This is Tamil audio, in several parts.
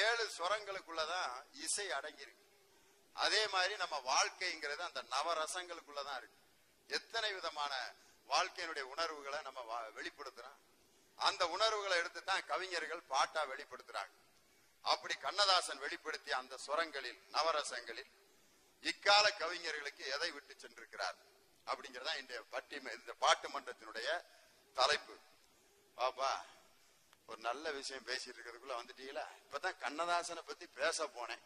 ஏழு சுரங்களுக்குள்ளதான் இசை அடங்கியிருக்கு அதே மாதிரி நம்ம வாழ்க்கைங்கிறது அந்த நவரசங்களுக்குள்ளதான் இருக்கு எத்தனை விதமான வாழ்க்கையினுடைய உணர்வுகளை நம்ம வா- வெளிப்படுத்துறோம் அந்த உணர்வுகளை எடுத்து தான் கவிஞர்கள் பாட்டா வெளிப்படுத்துறாங்க அப்படி கண்ணதாசன் வெளிப்படுத்திய அந்த சுரங்களில் நவரசங்களில் இக்கால கவிஞர்களுக்கு எதை விட்டு சென்றிருக்கிறார் அப்படிங்கறதா இன்றைய பட்டி இந்த பாட்டு மன்றத்தினுடைய தலைப்பு பாப்பா ஒரு நல்ல விஷயம் பேசிட்டு இருக்கிறதுக்குள்ள வந்துட்டீங்களா இப்பதான் கண்ணதாசனை பத்தி பேச போனேன்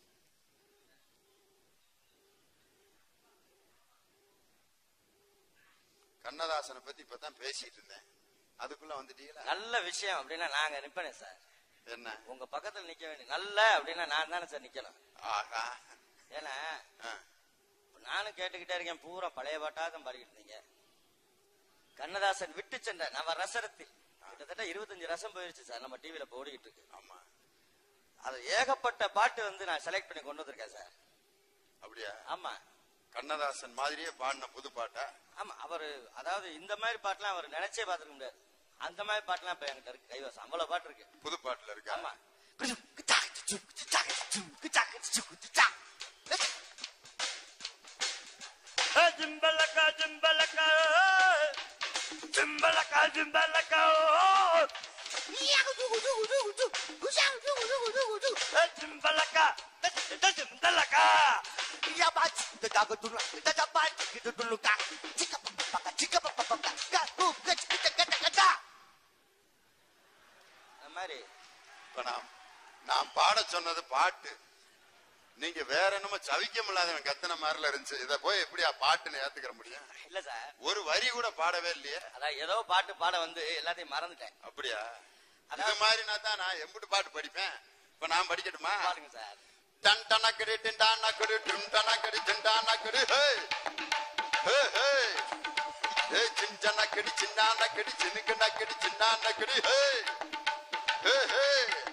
கண்ணதாசனை பத்தி இப்பதான் பேசிட்டு இருந்தேன் அதுக்குள்ள வந்துட்டீங்களா நல்ல விஷயம் அப்படின்னா நாங்க நிப்பனே சார் என்ன உங்க பக்கத்துல நிக்க வேண்டிய நல்ல அப்படின்னா நான் தானே சார் நிக்கணும் ஆகா ஏன்னா ஆ. இப்ப நானும் கேட்டுக்கிட்டே இருக்கேன் பூரா பழைய பாட்டாக பாடிக்கிட்டு இருந்தீங்க கண்ணதாசன் விட்டு சென்ற நம்ம ரசரத்தில் கிட்டத்தட்ட இருபத்தஞ்சு ரசம் போயிருச்சு சார் நம்ம டிவில இப்ப ஓடிக்கிட்டு இருக்கு ஆமா அது ஏகப்பட்ட பாட்டு வந்து நான் செலக்ட் பண்ணி கொண்டு வந்திருக்கேன் சார் அப்படியா ஆமா கண்ணதாசன் மாதிரியே பாடின புது பாட்டா ஆமா அவரு அதாவது இந்த மாதிரி பாட்டுலாம் அவர் நினைச்சே பார்த்திருக்க முடியாது அந்த மாதிரி பாட்டுலாம் இப்ப என்கிட்ட இருக்கு கைவசம் அவ்வளவு பாட்டு இருக்கு புது பாட்டுல இருக்கா ஆமா ஜிம்பலக்கா ஜிம்பலக்கா ஜிம்பலக்கா ஜிம்பலக்கா ஜிம்பலக்கா ஜிம்பலக்கா அந்த மாதிரி இப்ப நான் நான் பாட சொன்னது பாட்டு நீங்க வேற என்னமோ சவிக்க முடியாதவன் கத்தன மாதிரில இருந்துச்சு இத போய் எப்படியா பாட்டுன்னு ஏத்துக்கிற முடியும் இல்ல சார் ஒரு வரி கூட பாடவே இல்லையே அதான் ஏதோ பாட்டு பாட வந்து எல்லாத்தையும் மறந்துட்டேன் அப்படியா அது மாதிரினா தான் நான் எம்புட்டு பாட்டு படிப்பேன் இப்ப நான் படிக்கட்டுமா பாருங்க சார் டன் டனக்கடி டிண்டானக்கடி டும் டனக்கடி டிண்டானக்கடி ஹே ஹே ஹே ஹே சிஞ்சனக்கடி சின்னானக்கடி சின்னுக்கனக்கடி சின்னானக்கடி ஹே ஹே ஹே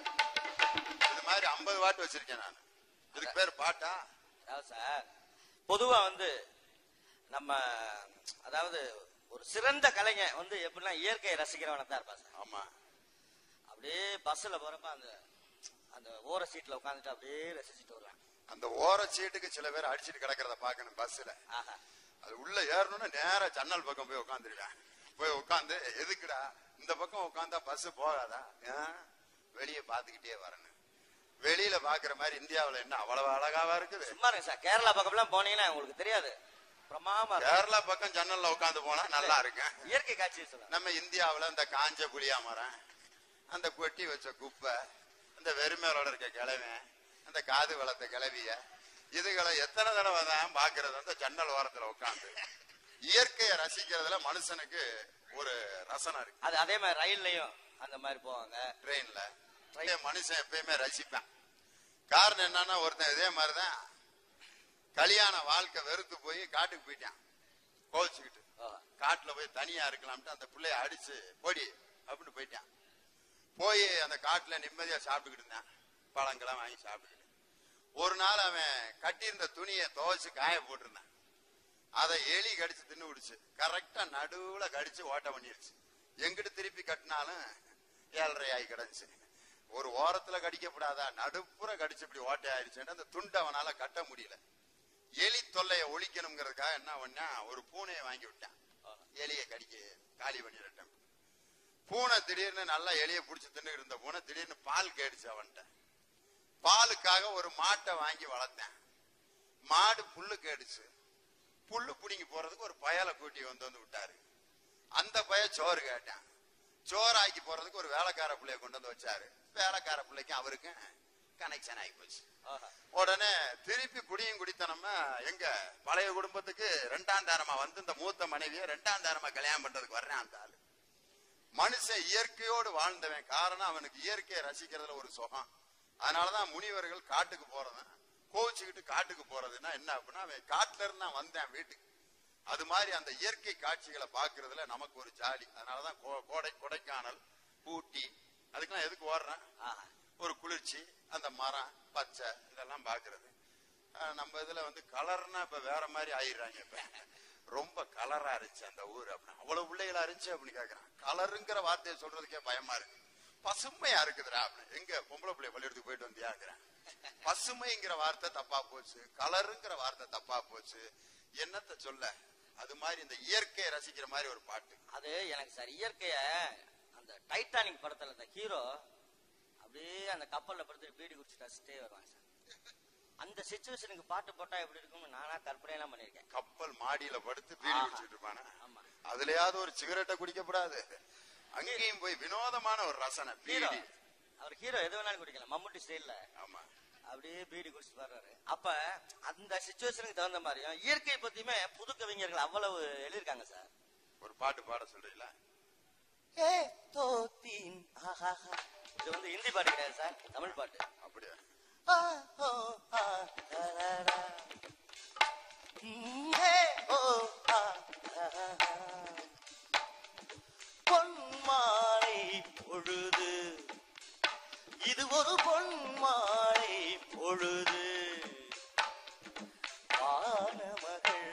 இது மாதிரி 50 பாட்டு வச்சிருக்கேன் நான் இதுக்கு பேர் பாட்டா அதாவது சார் பொதுவா வந்து நம்ம அதாவது ஒரு சிறந்த கலைஞன் வந்து எப்படின்னா இயற்கையை ரசிக்கிறவனா தான் இருப்பான் சார் ஆமா அப்படியே பஸ்ல போறப்ப அந்த அந்த ஓர சீட்ல உட்காந்துட்டு அப்படியே ரசிச்சுட்டு வருவான் அந்த ஓர சீட்டுக்கு சில பேர் அடிச்சிட்டு கிடக்கிறத பார்க்கணும் பஸ்ல ஆஹா அது உள்ள ஏறணும்னு நேரா ஜன்னல் பக்கம் போய் உட்காந்துருவேன் போய் உட்காந்து எதுக்குடா இந்த பக்கம் உட்காந்தா பஸ் போகாதா ஏன்? வெளிய பாத்துக்கிட்டே வரணும் வெளியில பாக்குற மாதிரி இந்தியாவுல என்ன அவ்வளவு அழகாவா இருக்குது சும்மா இருங்க சார் கேரளா பக்கம்லாம் போனீங்கன்னா உங்களுக்கு தெரியாது பிரமாமா இருக்கும். கேரளா பக்கம் ஜன்னல்ல உட்காந்து போனா நல்லா இருக்கும் இயற்கை காட்சி சொல்லுங்க நம்ம இந்தியாவுல இந்த காஞ்ச புளியா மரம் அந்த கொட்டி வச்ச குப்பை அந்த வெறுமையோட இருக்க கிழவன் அந்த காது வளர்த்த கிளவிய இதுகளை எத்தனை தடவை தான் பாக்குறது அந்த ஜன்னல் ஓரத்துல உட்காந்து இயற்கையை ரசிக்கிறதுல மனுஷனுக்கு ஒரு ரசனை இருக்கு அது அதே மாதிரி ரயில்லையும் அந்த மாதிரி போவாங்க ட்ரெயின்ல மனுஷன் எப்பயுமே ரசிப்பான் காரணம் என்னன்னா ஒருத்தன் இதே மாதிரிதான் கல்யாண வாழ்க்கை வெறுத்து போய் காட்டுக்கு போயிட்டான் கோவிச்சுக்கிட்டு ஓ, காட்டுல போய் தனியா இருக்கலாம்ட்டு அந்த பிள்ளைய அடிச்சு போடி அப்படின்னு போயிட்டான் போய் அந்த காட்டுல நிம்மதியா சாப்பிட்டுக்கிட்டு இருந்தான் பழங்கள்லாம் வாங்கி சாப்பிட்டுக்கிட்டு ஒரு நாள் அவன் கட்டியிருந்த துணியை துவைச்சு காய போட்டிருந்தான் அதை எலி கடிச்சு தின்னு விடுச்சு கரெக்டா நடுவுல கடிச்சு ஓட்ட பண்ணிருச்சு எங்கிட்டு திருப்பி கட்டினாலும் ஏழரை ஆகி கிடந்துச்சு ஒரு ஓரத்துல கடிக்கப்படாதா நடுப்புற கடிச்சு இப்படி ஓட்டை ஆயிடுச்சுன்னு அந்த துண்டை அவனால கட்ட முடியல எலி தொல்லையை ஒழிக்கணுங்கிறதுக்காக என்ன பண்ணா ஒரு பூனையை வாங்கி விட்டான் எலியை கடிக்க காலி பண்ணிடட்டும் பூனை திடீர்னு நல்லா எலியை பிடிச்சி தின்னுட்டு இருந்த பூனை திடீர்னு பால் கேடுச்சு அவன்கிட்ட பாலுக்காக ஒரு மாட்டை வாங்கி வளர்த்தேன் மாடு புல்லு கேடுச்சு புல்லு பிடிங்கி போறதுக்கு ஒரு பயலை கூட்டி வந்து வந்து விட்டாரு அந்த பய சோறு கேட்டான் சோறு ஆக்கி போறதுக்கு ஒரு வேலைக்கார பிள்ளைய கொண்டு வந்து வச்சாரு வேலைக்கார பிள்ளைக்கும் அவருக்கும் கனெக்ஷன் ஆகி போச்சு ஆஹா. உடனே திருப்பி குடியும் குடித்தனமா எங்க பழைய குடும்பத்துக்கு ரெண்டாம் தாரமா வந்து இந்த மூத்த மனைவிய ரெண்டாம் தாரமா கல்யாணம் பண்றதுக்கு வர்றேன் அந்த ஆளு மனுஷன் இயற்கையோடு வாழ்ந்தவன் காரணம் அவனுக்கு இயற்கையை ரசிக்கிறதுல ஒரு சுகம் அதனாலதான் முனிவர்கள் காட்டுக்கு போறவன் கோவிச்சுக்கிட்டு காட்டுக்கு போறதுன்னா என்ன அப்படின்னா அவன் காட்டுல இருந்து நான் வந்தேன் வீட்டுக்கு அது மாதிரி அந்த இயற்கை காட்சிகளை பார்க்கிறதுல நமக்கு ஒரு ஜாலி அதனாலதான் கோ- கோடை கொடைக்கானல் ஊட்டி அதுக்கெல்லாம் எதுக்கு ஓடுறேன் ஆஹா. ஒரு குளிர்ச்சி அந்த மரம் பச்சை இதெல்லாம் பாக்குறது அஹ் நம்ம இதுல வந்து கலர்னா இப்ப வேற மாதிரி ஆயிடுறாங்க இப்ப ரொம்ப கலரா இருந்துச்சு அந்த ஊர் அப்படின்னு அவ்வளவு பிள்ளைகளா இருந்துச்சு அப்படின்னு கேக்குறான் கலருங்கிற வார்த்தையை சொல்றதுக்கே பயமா இருக்கு பசுமையா இருக்குதுடா அப்படின்னு எங்க பொம்பளை பிள்ளை பள்ளியெடுத்துக்கு போயிட்டு வந்தியாங்கிறேன் பசுமைங்கிற வார்த்தை தப்பா போச்சு கலருங்கிற வார்த்தை தப்பா போச்சு என்னத்த சொல்ல அது மாதிரி இந்த இயற்கையை ரசிக்கிற மாதிரி ஒரு பாட்டு அது எனக்கு சார் இயற்கைய அந்த டைட்டானிக் படத்துல அந்த ஹீரோ அப்படியே அந்த கப்பல்ல படுத்து பீடி குடிச்சு ரசிச்சிட்டே வருவாங்க சார் அந்த சுச்சுவேஷனுக்கு பாட்டு போட்டா எப்படி இருக்கும்னு நானா கற்பனை எல்லாம் பண்ணிருக்கேன் கப்பல் மாடியில படுத்து பீடி ஆஹா. குடிச்சிட்டு இருப்பானா ஆமா அதுலயாவது ஒரு சிகரெட்டை குடிக்கப்படாது அங்கேயும் போய் வினோதமான ஒரு ரசனை ஹீரோ பீடி அவர் ஹீரோ எது வேணாலும் குடிக்கலாம் மம்முட்டி ஸ்டைல்ல ஆமா அப்படியே பீடி குடிச்சு வர்றாரு அப்ப அந்த சுச்சுவேஷனுக்கு தகுந்த மாதிரியும் இயற்கையை பத்தியுமே புது கவிஞர்கள் அவ்வளவு எழுதியிருக்காங்க சார் ஒரு பாட்டு பாட சொல்றீங்களா ஏ தோத்தீன் ஆஹாஹா. இது வந்து ஹிந்தி பாட்டு கிடையாது சார் தமிழ் பாட்டு அப்படியா ஆ, ஓ, ஆ, லா, லா, லா. ம், ஹே, ஓ, ஆ, லா, லா, லா. பொன்மாலை பொழுது இது ஒரு பொன்மாலை பொழுது வானமகள்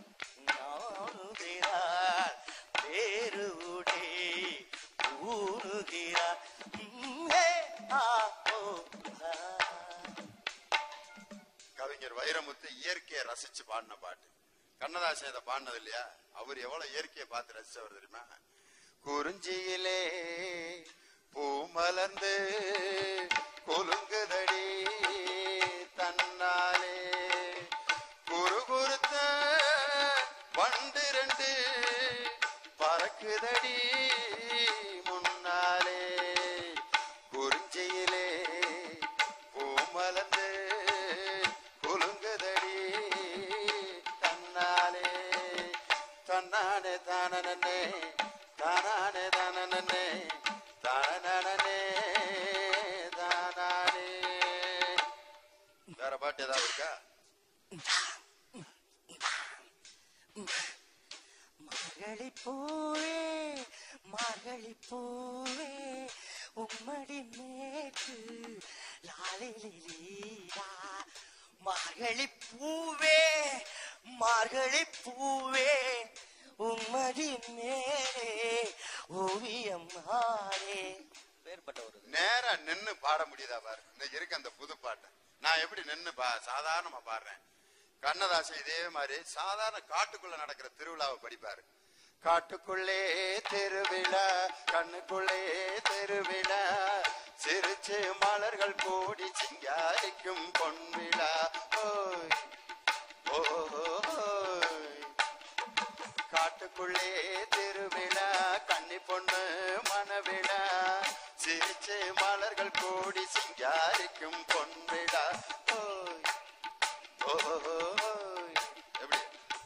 நாடுகிறார் பேருடே ஊறுகிறார் ம், ஹே, ஆ, ஓ, ஆ. கவிஞர் வைரமுத்து இயற்கையை ரசிச்சு பாடின பாட்டு கண்ணதாசன் இதை பாடினது இல்லையா அவர் எவ்வளவு இயற்கையை பார்த்து ரசிச்சவர் தெரியுமா குறிஞ்சியிலே பூ மலர்ந்து கொலுங்குதடி தன்னாலே குறு குறுத்த வண்டு ரெண்டு பறக்குதடி முன்னாலே குறிஞ்சியிலே பூ மலர்ந்து குலுங்குதடி தன்னாலே தன்னானே தானனே தானானே தானனே தானனே தானானே வேற பாட்டு ஏதாவது இருக்கா மார்கழி பூவே மார்கழி பூவே உம்மடி மேற்கு லாலிலீலா மார்கழி பூவே மார்கழி பூவே உம்மடி மேலே ஓவியம் ஆரே பேர்பட்ட ஒரு நேரா நின்னு பாட முடியுதா பாரு இன்னைக்கு இருக்கு அந்த புது பாட்டு நான் எப்படி நின்னு பா சாதாரணமா பாடுறேன் கண்ணதாசன் இதே மாதிரி சாதாரண காட்டுக்குள்ள நடக்கிற திருவிழாவை படிப்பாரு காட்டுக்குள்ளே திருவிழா கண்ணுக்குள்ளே திருவிழா சிரிச்சு மலர்கள் கூடி சிங்காரிக்கும் பொன்விழா ஓய் ஓய் காட்டுக்குள்ளே திருவிழா கன்னி பொண்ணு மணவிழா சிரிச்சு மலர்கள் கூடி சிங்காரிக்கும் பொன்விழா ஓய் ஓய் எப்படி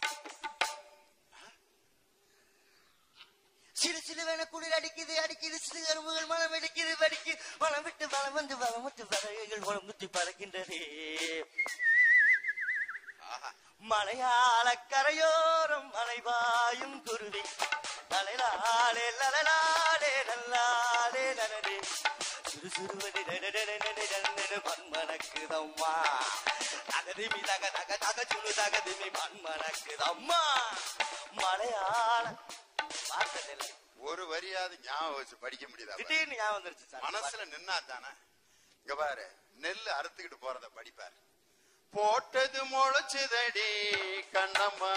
சிறு சிறுவன குளிர் அடிக்குது அடிக்குது சிறு கரும்புகள் மனம் வெடிக்குது வெடிக்குது மனம் விட்டு வளம் வந்து வளம் விட்டு பறவைகள் உணம் குத்தி பறக்கின்றதே ஆஹா மலையாள கரையோரம் மலைவாயும் குருவி லலலாலே லலலாலே நல்லாலே நலனே சிறு சிறுவனி மண்மணக்குதம்மா தகதிமி தக தக தக சுடு தகதிமி மண்மணக்குதம்மா மலையாள பார்த்ததில்லை ஒரு வரியாவது ஞாபகம் வச்சு படிக்க முடியுதா பாரு. திடீர்னு ஞாபகம் வந்துருச்சு சார் மனசுல நின்னா தானே இங்க பாரு நெல்லு அறுத்துக்கிட்டு போறத படிப்பாரு போட்டது முளைச்சுதடி கண்ணம்மா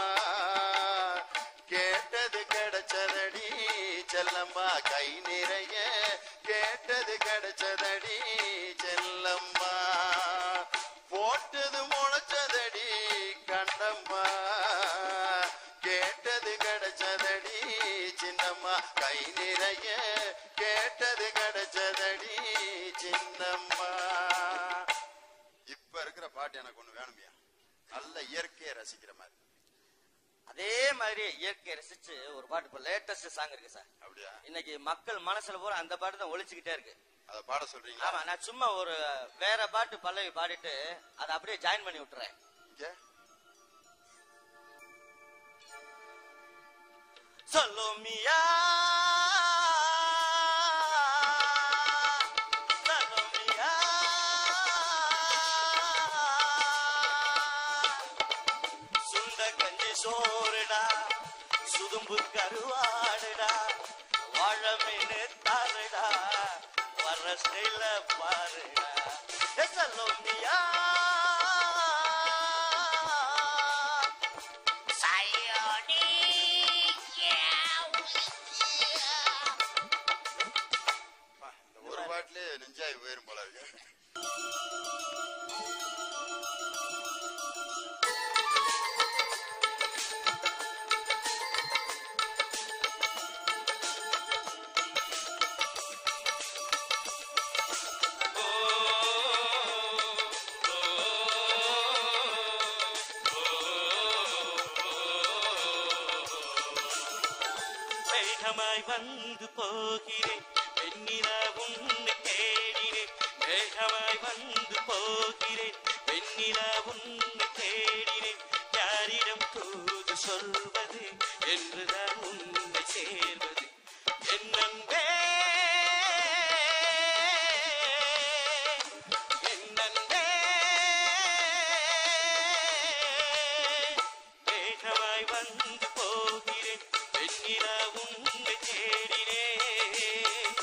கேட்டது கிடைச்சதடி செல்லம்மா கை நிறைய கேட்டது கிடைச்சதடி செல்லம்மா போட்டது முளைச்சதடி கண்ணம்மா கேட்டது கிடைச்சதடி சின்னம்மா கை நிறைய கேட்டது கிடைச்சதடி சின்னம்மா இப்ப இருக்கிற பாட்டு எனக்கு ஒண்ணு வேணுமியா நல்ல இயற்கையை ரசிக்கிற மாதிரி அதே மாதிரி இயற்கையை ரசிச்சு ஒரு பாட்டு இப்ப லேட்டஸ்ட் சாங் இருக்கு சார் அப்படியா இன்னைக்கு மக்கள் மனசுல பூரா அந்த பாட்டு தான் ஒழிச்சுக்கிட்டே இருக்கு அத பாட சொல்றீங்களா ஆமா நான் சும்மா ஒரு வேற பாட்டு பல்லவி பாடிட்டு அதை அப்படியே ஜாயின் பண்ணி விட்டுறேன் இங்க சொல்லுமியா சொல்லுமியா சுண்ட கஞ்சி சோறுடா சுதும்பு கருவாடுடா வாழ மீன் தாருடா ஸ்டைல பாருடா எசலோனியா அப்பா, இந்த ஒரு பாட்டிலே நெஞ்சாய் போயிரும் போல இருக்கு வேகமாய் வந்து போகிறேன் வெண்ணிலா உன்னை தேடினேன் வேகமாய் வந்து போகிறேன் வெண்ணிலா உன்னை தேடினேன் யாரிடம் தூது சொல்வது என்றுதான் உன்னை சேர்வது என் நண்பே என் நண்பே வேகமாய் வந்து போகிறேன் வெண்ணிலா உன்னை தேடினேன்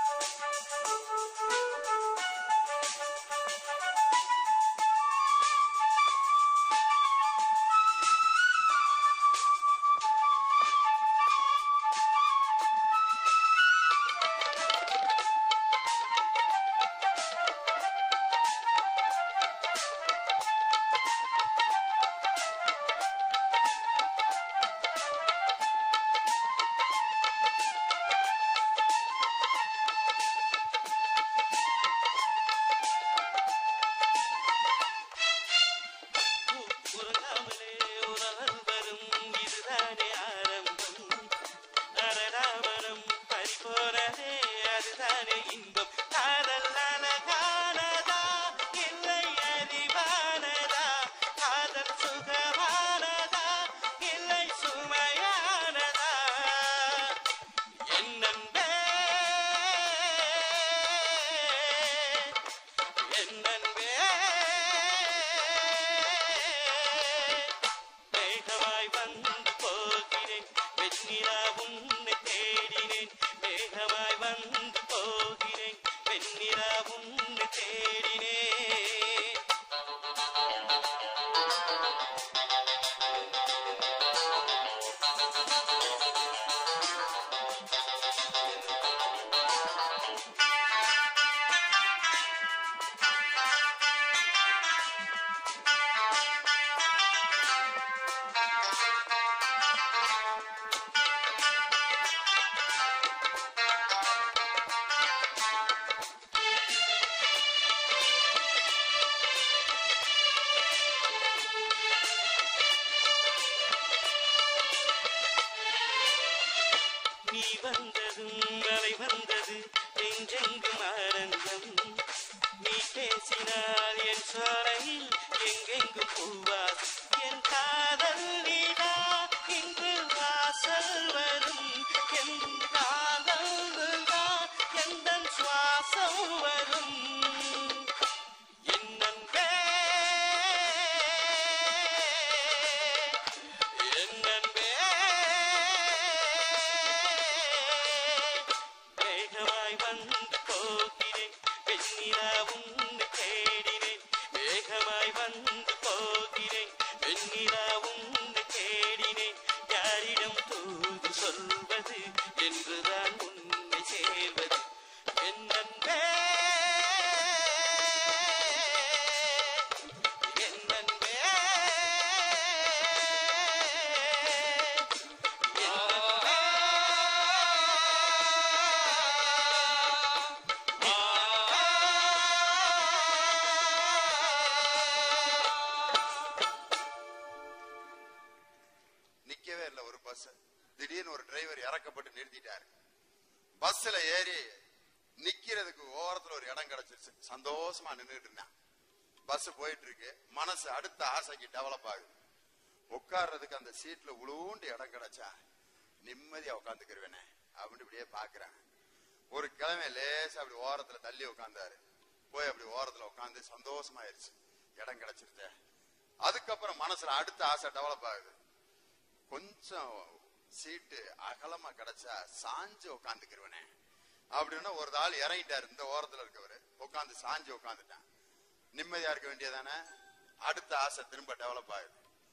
உறங்காமலே உறவல் வரும் இதுதானே ஆரம்பம் அரடாமரம் பறிபோனதே அதுதானே இன்பம் காதல் அழகானதா இல்லை அறிவானதா காதல் சுகமானதா இல்லை சுமையானதா என் நண்பே என் நண்பே வேகமாய் வந்து போகிறேன் வெண்ணிலா உன்னை தேடினேன் வேகமாய் வந்து போகிறேன் வெண்ணிலா உன்னை தேடினேன் நீ வந்ததும் அலை வந்தது நெஞ்செங்கும் ஆனந்தம் நீ பேசினால் என் சோலையில் எங்கெங்கும் பூவார் என் காதல் நீடா இங்கு வாசல் வரும் என் காதல் தான் எந்த சுவாசம் வரும் என் நண்பே என் நண்பே வேகமாய் வந்து போகிறேன் வெண்ணிலா உன்னை தேடினேன் வேகமாய் வந்து போகிறேன் வெண்ணிலா உன்னை தேடினேன் யாரிடம் தூது சொல்வது என்றுதான் உன்னை சேர்வது என் நண்பே என் நண்பே என் நண்பே நிக்கவே இல்லை ஒரு பஸ் திடீர்னு ஒரு டிரைவர் இறக்கப்பட்டு நிறுத்திட்டாரு பஸ்ல ஏறி நிக்கிறதுக்கு ஓரத்துல ஒரு இடம் கிடைச்சிருச்சு சந்தோஷமா நின்றுட்டு இருந்தேன் பஸ் போயிட்டு இருக்கு மனசு அடுத்த ஆசைக்கு டெவலப் ஆகுது உட்கார்றதுக்கு அந்த சீட்ல உளுண்டு இடம் கிடைச்சா நிம்மதியா உட்காந்துக்கிருவேனே அப்படின்னு இப்படியே பாக்குறேன் ஒரு கிழமை லேசா அப்படி ஓரத்துல தள்ளி உட்கார்ந்தாரு போய் அப்படி ஓரத்துல உட்காந்து சந்தோஷமாயிருச்சு இடம் கிடைச்சிருச்சே அதுக்கப்புறம் மனசுல அடுத்த ஆசை டெவலப் ஆகுது கொஞ்சம் சீட்டு அகலமா கிடைச்சா சாஞ்சு உட்காந்துக்கிருவனே அப்படின்னா ஒரு ஆள் இறங்கிட்டாரு இந்த ஓரத்துல இருக்கவரு உட்காந்து சாஞ்சு உட்காந்துட்டான் நிம்மதியா இருக்க வேண்டியதானே அடுத்த ஆசை திரும்ப டெவலப் ஆகுது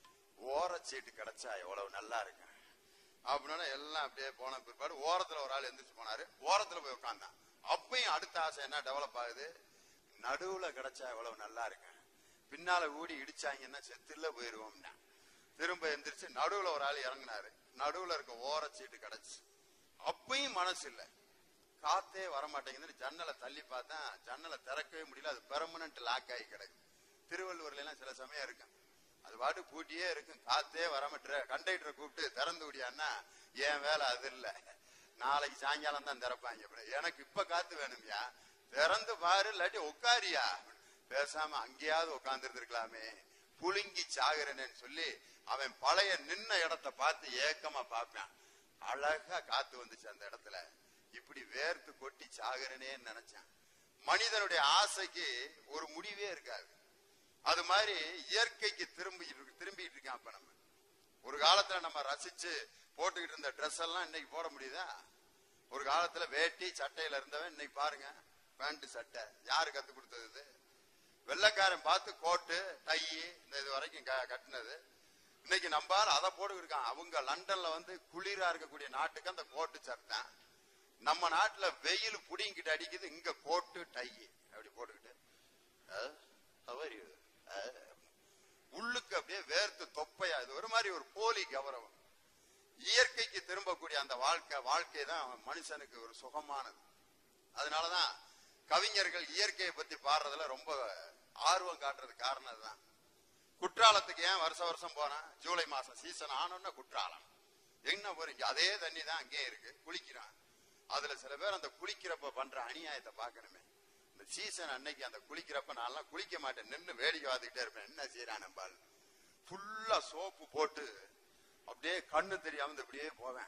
ஓர சீட்டு கிடைச்சா எவ்வளவு நல்லா இருக்கு அப்படின்னா எல்லாம் அப்படியே போன பிற்பாடு ஓரத்துல ஒரு ஆள் எந்திரிச்சு போனாரு ஓரத்துல போய் உட்கார்ந்தான் அப்பயும் அடுத்த ஆசை என்ன டெவலப் ஆகுது நடுவுல கிடைச்சா எவ்வளவு நல்லா இருக்கு பின்னால ஊடி இடிச்சாங்கன்னா செத்துல போயிருவோம்னா திரும்ப எந்திரிச்சு நடுவுல ஒரு ஆள் இறங்குனாரு நடுவுல இருக்க ஓர சீட்டு கிடைச்சு அப்பயும் மனசு இல்ல காத்தே வர மாட்டேங்குதுன்னு ஜன்னலை தள்ளி பார்த்தா ஜன்னலை திறக்கவே முடியல அது பெர்மனன்ட் லாக் ஆகி கிடக்கு திருவள்ளூர்ல எல்லாம் சில சமயம் இருக்கும் அது பாட்டு பூட்டியே இருக்கும் காத்தே வரமாட்டுற கண்டக்டரை கூப்பிட்டு திறந்து விடியான்னா என் வேலை அது இல்ல நாளைக்கு சாயங்காலம் தான் திறப்பாங்க அப்புறம் எனக்கு இப்ப காத்து வேணும்யா திறந்து பாரு இல்லாட்டி உட்காரியா பேசாம அங்கேயாவது உட்கார்ந்து இருக்கலாமே புழுங்கி சாகுறேன்னு சொல்லி அவன் பழைய நின்ன இடத்த பார்த்து ஏக்கமா பார்ப்பான் அழகா காத்து வந்துச்சு அந்த இடத்துல இப்படி வேர்த்து கொட்டி சாகுறேனேன்னு நினைச்சான் மனிதனுடைய ஆசைக்கு ஒரு முடிவே இருக்காது அது மாதிரி இயற்கைக்கு திரும்பி திரும்பிட்டு இருக்கான் இப்ப நம்ம ஒரு காலத்துல நம்ம ரசிச்சு போட்டுக்கிட்டு இருந்த ட்ரெஸ் எல்லாம் இன்னைக்கு போட முடியுதா ஒரு காலத்துல வேட்டி சட்டையில இருந்தவன் இன்னைக்கு பாருங்க பேண்ட் சட்டை யாரு கத்து கொடுத்தது இது வெள்ளைக்காரன் பார்த்து கோட்டு டை இந்த இது வரைக்கும் க- கட்டினது இன்னைக்கு நம்பால அதை போட்டு இருக்கான் அவங்க லண்டன்ல வந்து குளிரா இருக்கக்கூடிய நாட்டுக்கு அந்த கோட்டு சட்டை நம்ம நாட்டுல வெயில் புடிங்கிட்டு அடிக்குது இங்க கோட்டு டை அப்படி போட்டுக்கிட்டு அஹ், how are you? அஹ், உள்ளுக்கு அப்படியே வேர்த்து தொப்பையா இது ஒரு மாதிரி ஒரு போலி கௌரவம் இயற்கைக்கு திரும்பக்கூடிய அந்த வாழ்க்கை வாழ்க்கை தான் மனுஷனுக்கு ஒரு சுகமானது அதனாலதான் கவிஞர்கள் இயற்கையை பத்தி பாடுறதுல ரொம்ப ஆர்வம் காட்டுறது காரணம் அதுதான் குற்றாலத்துக்கு ஏன் வருஷ வருஷம் போறேன் ஜூலை மாசம் சீசன் ஆனோன்னா குற்றாலம் என்ன போறீங்க அதே தண்ணி தான் அங்கேயே இருக்கு குளிக்கிறான் அதுல சில பேர் அந்த குளிக்கிறப்ப பண்ற அநியாயத்தை பார்க்கணுமே இந்த சீசன் அன்னைக்கு அந்த குளிக்கிறப்ப நான்லாம் குளிக்க மாட்டேன் நின்னு வேடிக்கை பார்த்துக்கிட்டே இருப்பேன் என்ன செய்யறான் நம்பால் ஃபுல்லா சோப்பு போட்டு அப்படியே கண்ணு தெரியாம இந்த இப்படியே போவேன்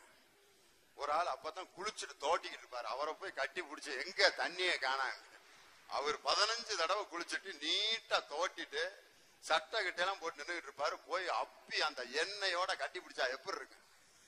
ஒரு ஆள் அப்பதான் குளிச்சுட்டு தோட்டிக்கிட்டு இருப்பாரு அவரை போய் கட்டி பிடிச்சி எங்க தண்ணியை காணாங்க அவர் பதினஞ்சு தடவை குளிச்சுட்டு நீட்டா தோட்டிட்டு சட்டை கிட்ட எல்லாம் போட்டு நின்றுட்டு இருப்பாரு போய் அப்பி அந்த எண்ணெயோட கட்டி பிடிச்சா எப்படி இருக்கு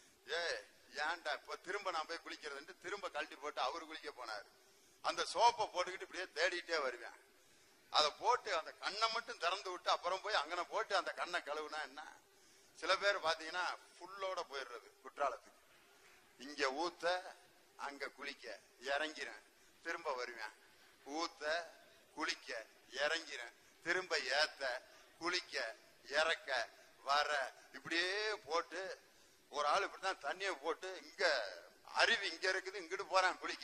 ஏ ஏன்டா இப்ப திரும்ப நான் போய் குளிக்கிறதுன்ட்டு திரும்ப கழட்டி போட்டு அவரு குளிக்க போனாரு அந்த சோப்பை போட்டுக்கிட்டு இப்படியே தேடிட்டே வருவேன் அதை போட்டு அந்த கண்ணை மட்டும் திறந்து விட்டு அப்புறம் போய் அங்கன போட்டு அந்த கண்ணை கழுவுனா என்ன சில பேர் பாத்தீங்கன்னா ஃபுல்லோட போயிடுறது குற்றாலத்துக்கு இங்க ஊத்த அங்க குளிக்க இறங்கிறேன் திரும்ப வருவேன் ஊத்த குளிக்க இறங்கிறேன் திரும்ப ஏத்த குளிக்க இறக்க வர இப்படியே போட்டு ஒரு ஆள் இப்படிதான் தண்ணிய போட்டு இங்க அருவி இங்க இருக்குது இங்கிட்டு போறான் குளிக்க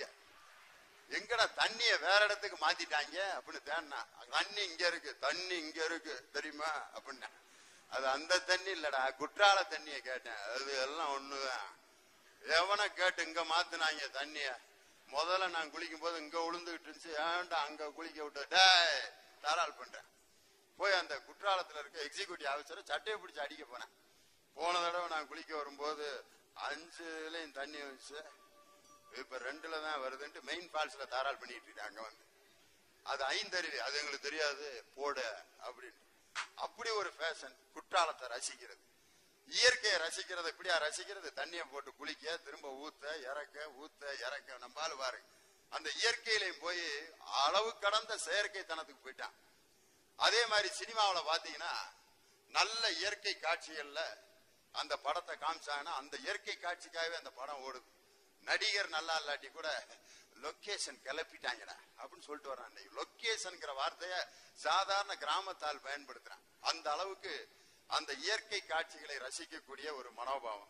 எங்கடா தண்ணிய வேற இடத்துக்கு மாத்திட்டாங்க அப்படின்னு தேடினா தண்ணி இங்க இருக்கு தண்ணி இங்க இருக்கு தெரியுமா அப்படின்னா அது அந்த தண்ணி இல்லடா குற்றால தண்ணிய கேட்டேன் அது எல்லாம் ஒண்ணுதான் எவனை கேட்டு இங்க மாத்துனாங்க தண்ணிய முதல்ல நான் குளிக்கும் போது இங்க விழுந்துகிட்டு இருந்துச்சு ஏன்டா அங்க குளிக்க விட்டு டேய் தாராள் பண்றேன் போய் அந்த குற்றாலத்துல இருக்க எக்ஸிக்யூட்டிவ் ஆஃபீஸரை சட்டையை பிடிச்சு அடிக்க போனேன் போன தடவை நான் குளிக்க வரும்போது அஞ்சுலயும் தண்ணி வந்துச்சு இப்ப ரெண்டுல தான் வருதுன்ட்டு மெயின் ஃபால்ஸ்ல தாராள் பண்ணிட்டு இருக்காங்க அங்க வந்து அது ஐந்தருவி அது எங்களுக்கு தெரியாது போட அப்படின்னு அப்படி ஒரு ஃபேஷன் குற்றாலத்தை ரசிக்கிறது இயற்கையை ரசிக்கிறது எப்படியா ரசிக்கிறது தண்ணியை போட்டு குளிக்க திரும்ப ஊத்த இறக்க ஊத்த இறக்க நம்பால் பாருங்க அந்த இயற்கையிலையும் போய் அளவு கடந்த செயற்கைத்தனத்துக்கு போயிட்டான் அதே மாதிரி சினிமாவில் பாத்தீங்கன்னா நல்ல இயற்கை காட்சிகள்ல அந்த படத்தை காமிச்சாங்கன்னா அந்த இயற்கை காட்சிக்காகவே அந்த படம் ஓடுது நடிகர் நல்லா இல்லாட்டி கூட லொக்கேஷன் கிளப்பிட்டாங்கடா அப்படின்னு சொல்லிட்டு வர்றான் லொக்கேஷன்ங்கிற வார்த்தைய சாதாரண கிராமத்தால் பயன்படுத்துறான் அந்த அளவுக்கு அந்த இயற்கை காட்சிகளை ரசிக்கக்கூடிய ஒரு மனோபாவம்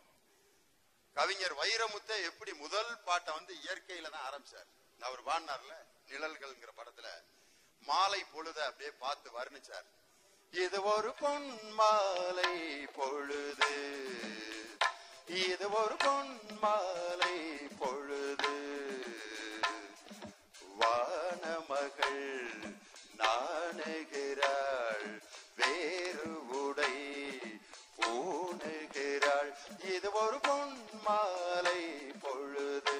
கவிஞர் வைரமுத்தை எப்படி முதல் பாட்டை வந்து இயற்கையில தான் ஆரம்பிச்சார் அவர் பாடினார்ல நிழல்கள்ங்கிற படத்துல மாலை பொழுத அப்படியே பார்த்து வர்ணிச்சார் இது ஒரு பொன் மாலை பொழுது இது ஒரு பொன் மாலை பொழுது வானமகள் நாணுகிறாள் வேறு உடை பூணுகிறாள் இது ஒரு பொன் மாலை பொழுது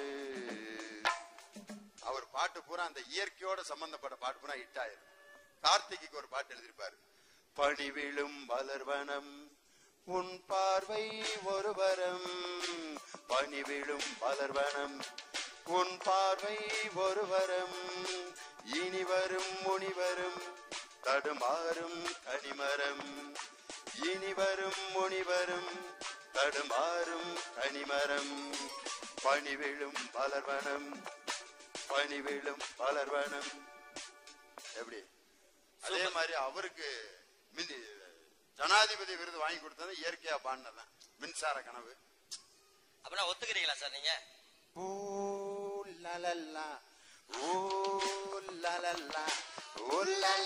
அவர் பாட்டு பூரா அந்த இயற்கையோட சம்பந்தப்பட்ட பாட்டு பூரா ஹிட் ஆயிரும் கார்த்திகைக்கு ஒரு பாட்டு எழுதியிருப்பாரு பனி விழும் மலர்வனம் உன் பார்வை ஒரு வரம் பனி விழும் மலர்வனம் உன் பார்வை ஒருவரும் இனி வரும் முனிவரும் தடுமாறும் கனிமரம் இனி வரும் முனிவரும் தடுமாறும் கனிமரம் பணிவிழும் பலர்வனம் பணிவிழும் பலர்வனம் எப்படி அதே மாதிரி அவருக்கு மிந்தி ஜனாதிபதி விருது வாங்கி கொடுத்தது இயற்கையா பாடினதான் மின்சார கனவு அப்படின்னா ஒத்துக்கிறீங்களா சார் நீங்க ஓ லலல்லா ஓ லலல்லா ஓ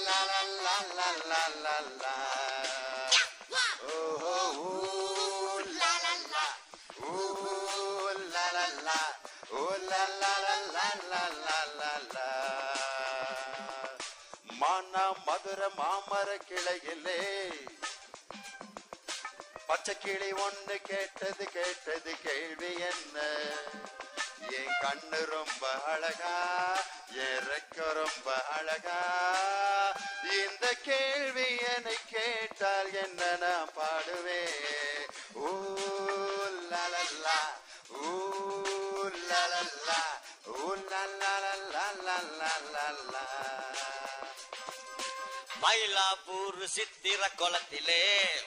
லலலலலலலலா ஓ ஓ லலல்லா ஓ லலல்லா ஓ லலலலலலலலா மானா மதுர மாமர கிளையிலே பச்சை கிளி ஒண்ணு கேட்டது கேட்டது கேள்வி என்ன என் கண்ணு ரொம்ப அழகா என் ரெக்க ரொம்ப அழகா இந்த கேள்வி என்னை கேட்டால் என்ன நான் பாடுவேன் ஊ லலல்லா ஊ லலல்லா ஊ லலலலலலலலா மயிலாப்பூர் சித்திர குளத்திலே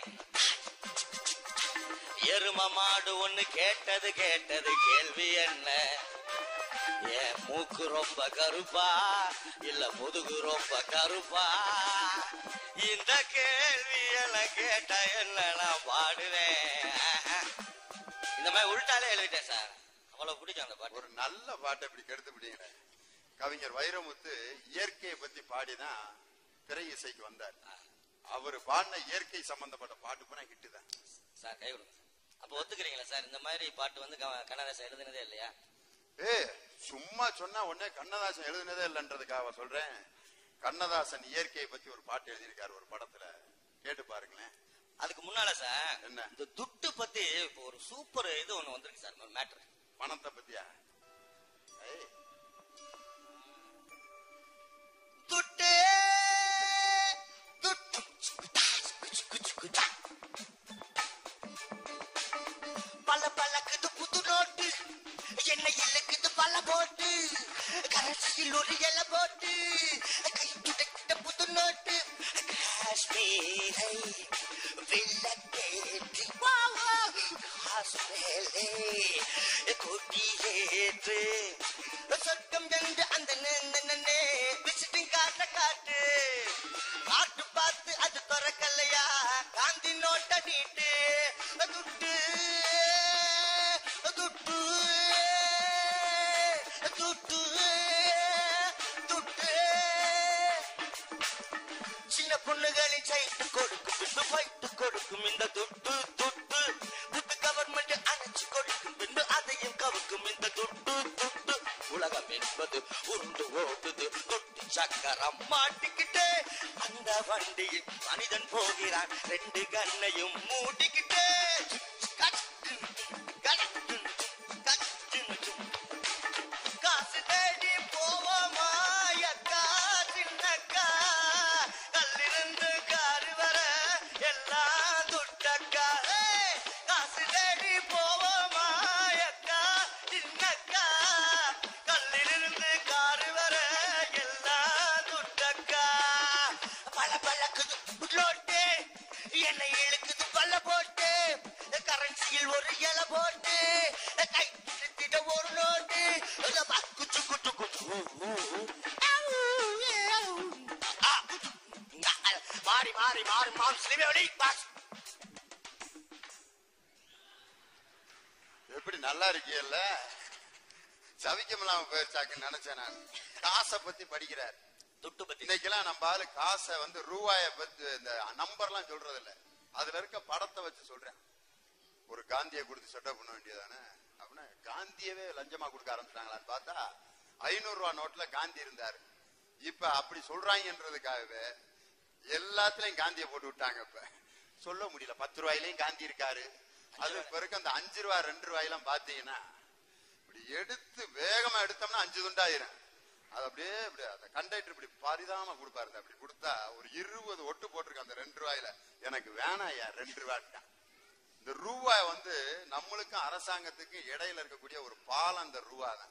எரும மாடு ஒண்ணு கேட்டது கேட்டது கேள்வி என்ன என் மூக்கு ரொம்ப கருப்பா இல்ல முதுகு ரொம்ப கருப்பா இந்த கேள்வி எல்லாம் கேட்டா என்ன நான் பாடுவேன் இந்த மாதிரி உள்டாலே எழுதிட்டேன் சார் அவ்வளவு பிடிக்கும் அந்த பாட்டு ஒரு நல்ல பாட்டை இப்படி கெடுத்து விட்டீங்க கவிஞர் வைரமுத்து இயற்கையை பத்தி பாடிதான் திரை இசைக்கு வந்தார் அவர் பாடின இயற்கை சம்பந்தப்பட்ட பாட்டு பூரா ஹிட்டு தான் சார் கை கொடுங்க அப்ப ஒத்துக்கிறீங்களா சார் இந்த மாதிரி பாட்டு வந்து க- கண்ணதாசன் எழுதுனதே இல்லையா ஏ சும்மா சொன்னா உடனே கண்ணதாசன் எழுதுனதே இல்லைன்றதுக்காக சொல்றேன் கண்ணதாசன் இயற்கையை பத்தி ஒரு பாட்டு எழுதியிருக்காரு ஒரு படத்துல கேட்டு பாருங்களேன் அதுக்கு முன்னால சார் என்ன? இந்த துட்டு பத்தி இப்போ ஒரு சூப்பர் இது ஒண்ணு வந்திருக்கு சார் ஒரு மேட்ரு பணத்தை பத்தியா ஏய், துட்டு துட்டு பல பழக்குது புது நோட்டு என்ன இலக்குது பல போட்டு கரசியில் ஒரு இலை போட்டு கை துடைக்கிட்ட புது நோட்டு காஷ்மீரை விளக்கேற்றி வா, வா, காஷ்மீரே கொடியேற்று சொர்க்கம் என்று அந்த நன்னே விசிட்டிங் காட்ட காட்டு காட்டு பார்த்து அது திறக்கலையா காந்தி நோட்ட நீட்டு துட்டு துட்டு துட்டு துட்டு சின்ன பொண்ணுகளின் சைட்டு கொடுக்கும் பின்பு ஃபைட்டு கொடுக்கும் இந்த துட்டு துட்டு துட்டு கவர்மெண்ட் அணைச்சு கொடுக்கும் பின்பு அதையும் கவுக்கும் இந்த துட்டு துட்டு உலகம் என்பது உருண்டு ஓடுது தொட்டு சக்கரம் மாட்டிக்கிட்டே அந்த வண்டியில் மனிதன் போகிறான் ரெண்டு கண்ணையும் மூடிக்கிட்டே கட்டு, கட்டு, கட்டு, காசு தேடி போவோமா அக்கா சின்னக்கா கல்லிருந்து காரு வர எல்லாம் துட்டக்கா ஏய், காசு தேடி போவோமா அக்கா சின்னக்கா கல்லிருந்து காரு வர எல்லாம் துட்டக்கா பல பழக்குது புட்லோட்டு என்னை இழுக்குது பல்ல போட்டு கரன்சியில் ஒரு இலை போட்டு கை திருத்திட ஒரு நோட்டு குச்சு குச்சு குச்சு மாறி மாறி மாறி மாறி சிலிவடி பாஸ் எப்படி நல்லா இருக்கியல்ல சவிக்கமில்லாம போயிருச்சாக்குன்னு நினைச்சேன் நான் காசை பத்தி படிக்கிறார் துட்டு பத்தி இன்னைக்கெல்லாம் நம்ம ஆளு காசை வந்து ரூபாய பத்தி இந்த நம்பர்லாம் சொல்றது இல்ல அதுல இருக்க படத்தை வச்சு சொல்றேன் ஒரு காந்தியை கொடுத்து செட்டப் பண்ண வேண்டியதானே அப்படின்னா காந்தியவே லஞ்சமா கொடுக்க ஆரம்பிச்சிட்டாங்களான்னு பார்த்தா ஐநூறு ரூபா நோட்ல காந்தி இருந்தாரு இப்ப அப்படி சொல்றாங்கன்றதுக்காகவே எல்லாத்துலயும் காந்தியை போட்டு விட்டாங்க இப்ப சொல்ல முடியல பத்து ரூபாயிலையும் காந்தி இருக்காரு அது பிறகு அந்த அஞ்சு ரூபா ரெண்டு ரூபாயெல்லாம் பாத்தீங்கன்னா இப்படி எடுத்து வேகமா எடுத்தோம்னா அஞ்சு துண்டாயிரும் அது அப்படியே இப்படி அந்த கண்டக்டர் இப்படி பரிதாம கொடுப்பாரு அப்படி கொடுத்தா ஒரு இருபது ஒட்டு போட்டிருக்கு அந்த ரெண்டு ரூபாயில எனக்கு வேணாம் ஐயா ரெண்டு ரூபாய்ட்டான் இந்த ரூபாய் வந்து நம்மளுக்கும் அரசாங்கத்துக்கும் இடையில இருக்கக்கூடிய ஒரு பாலம் அந்த ரூபா தான்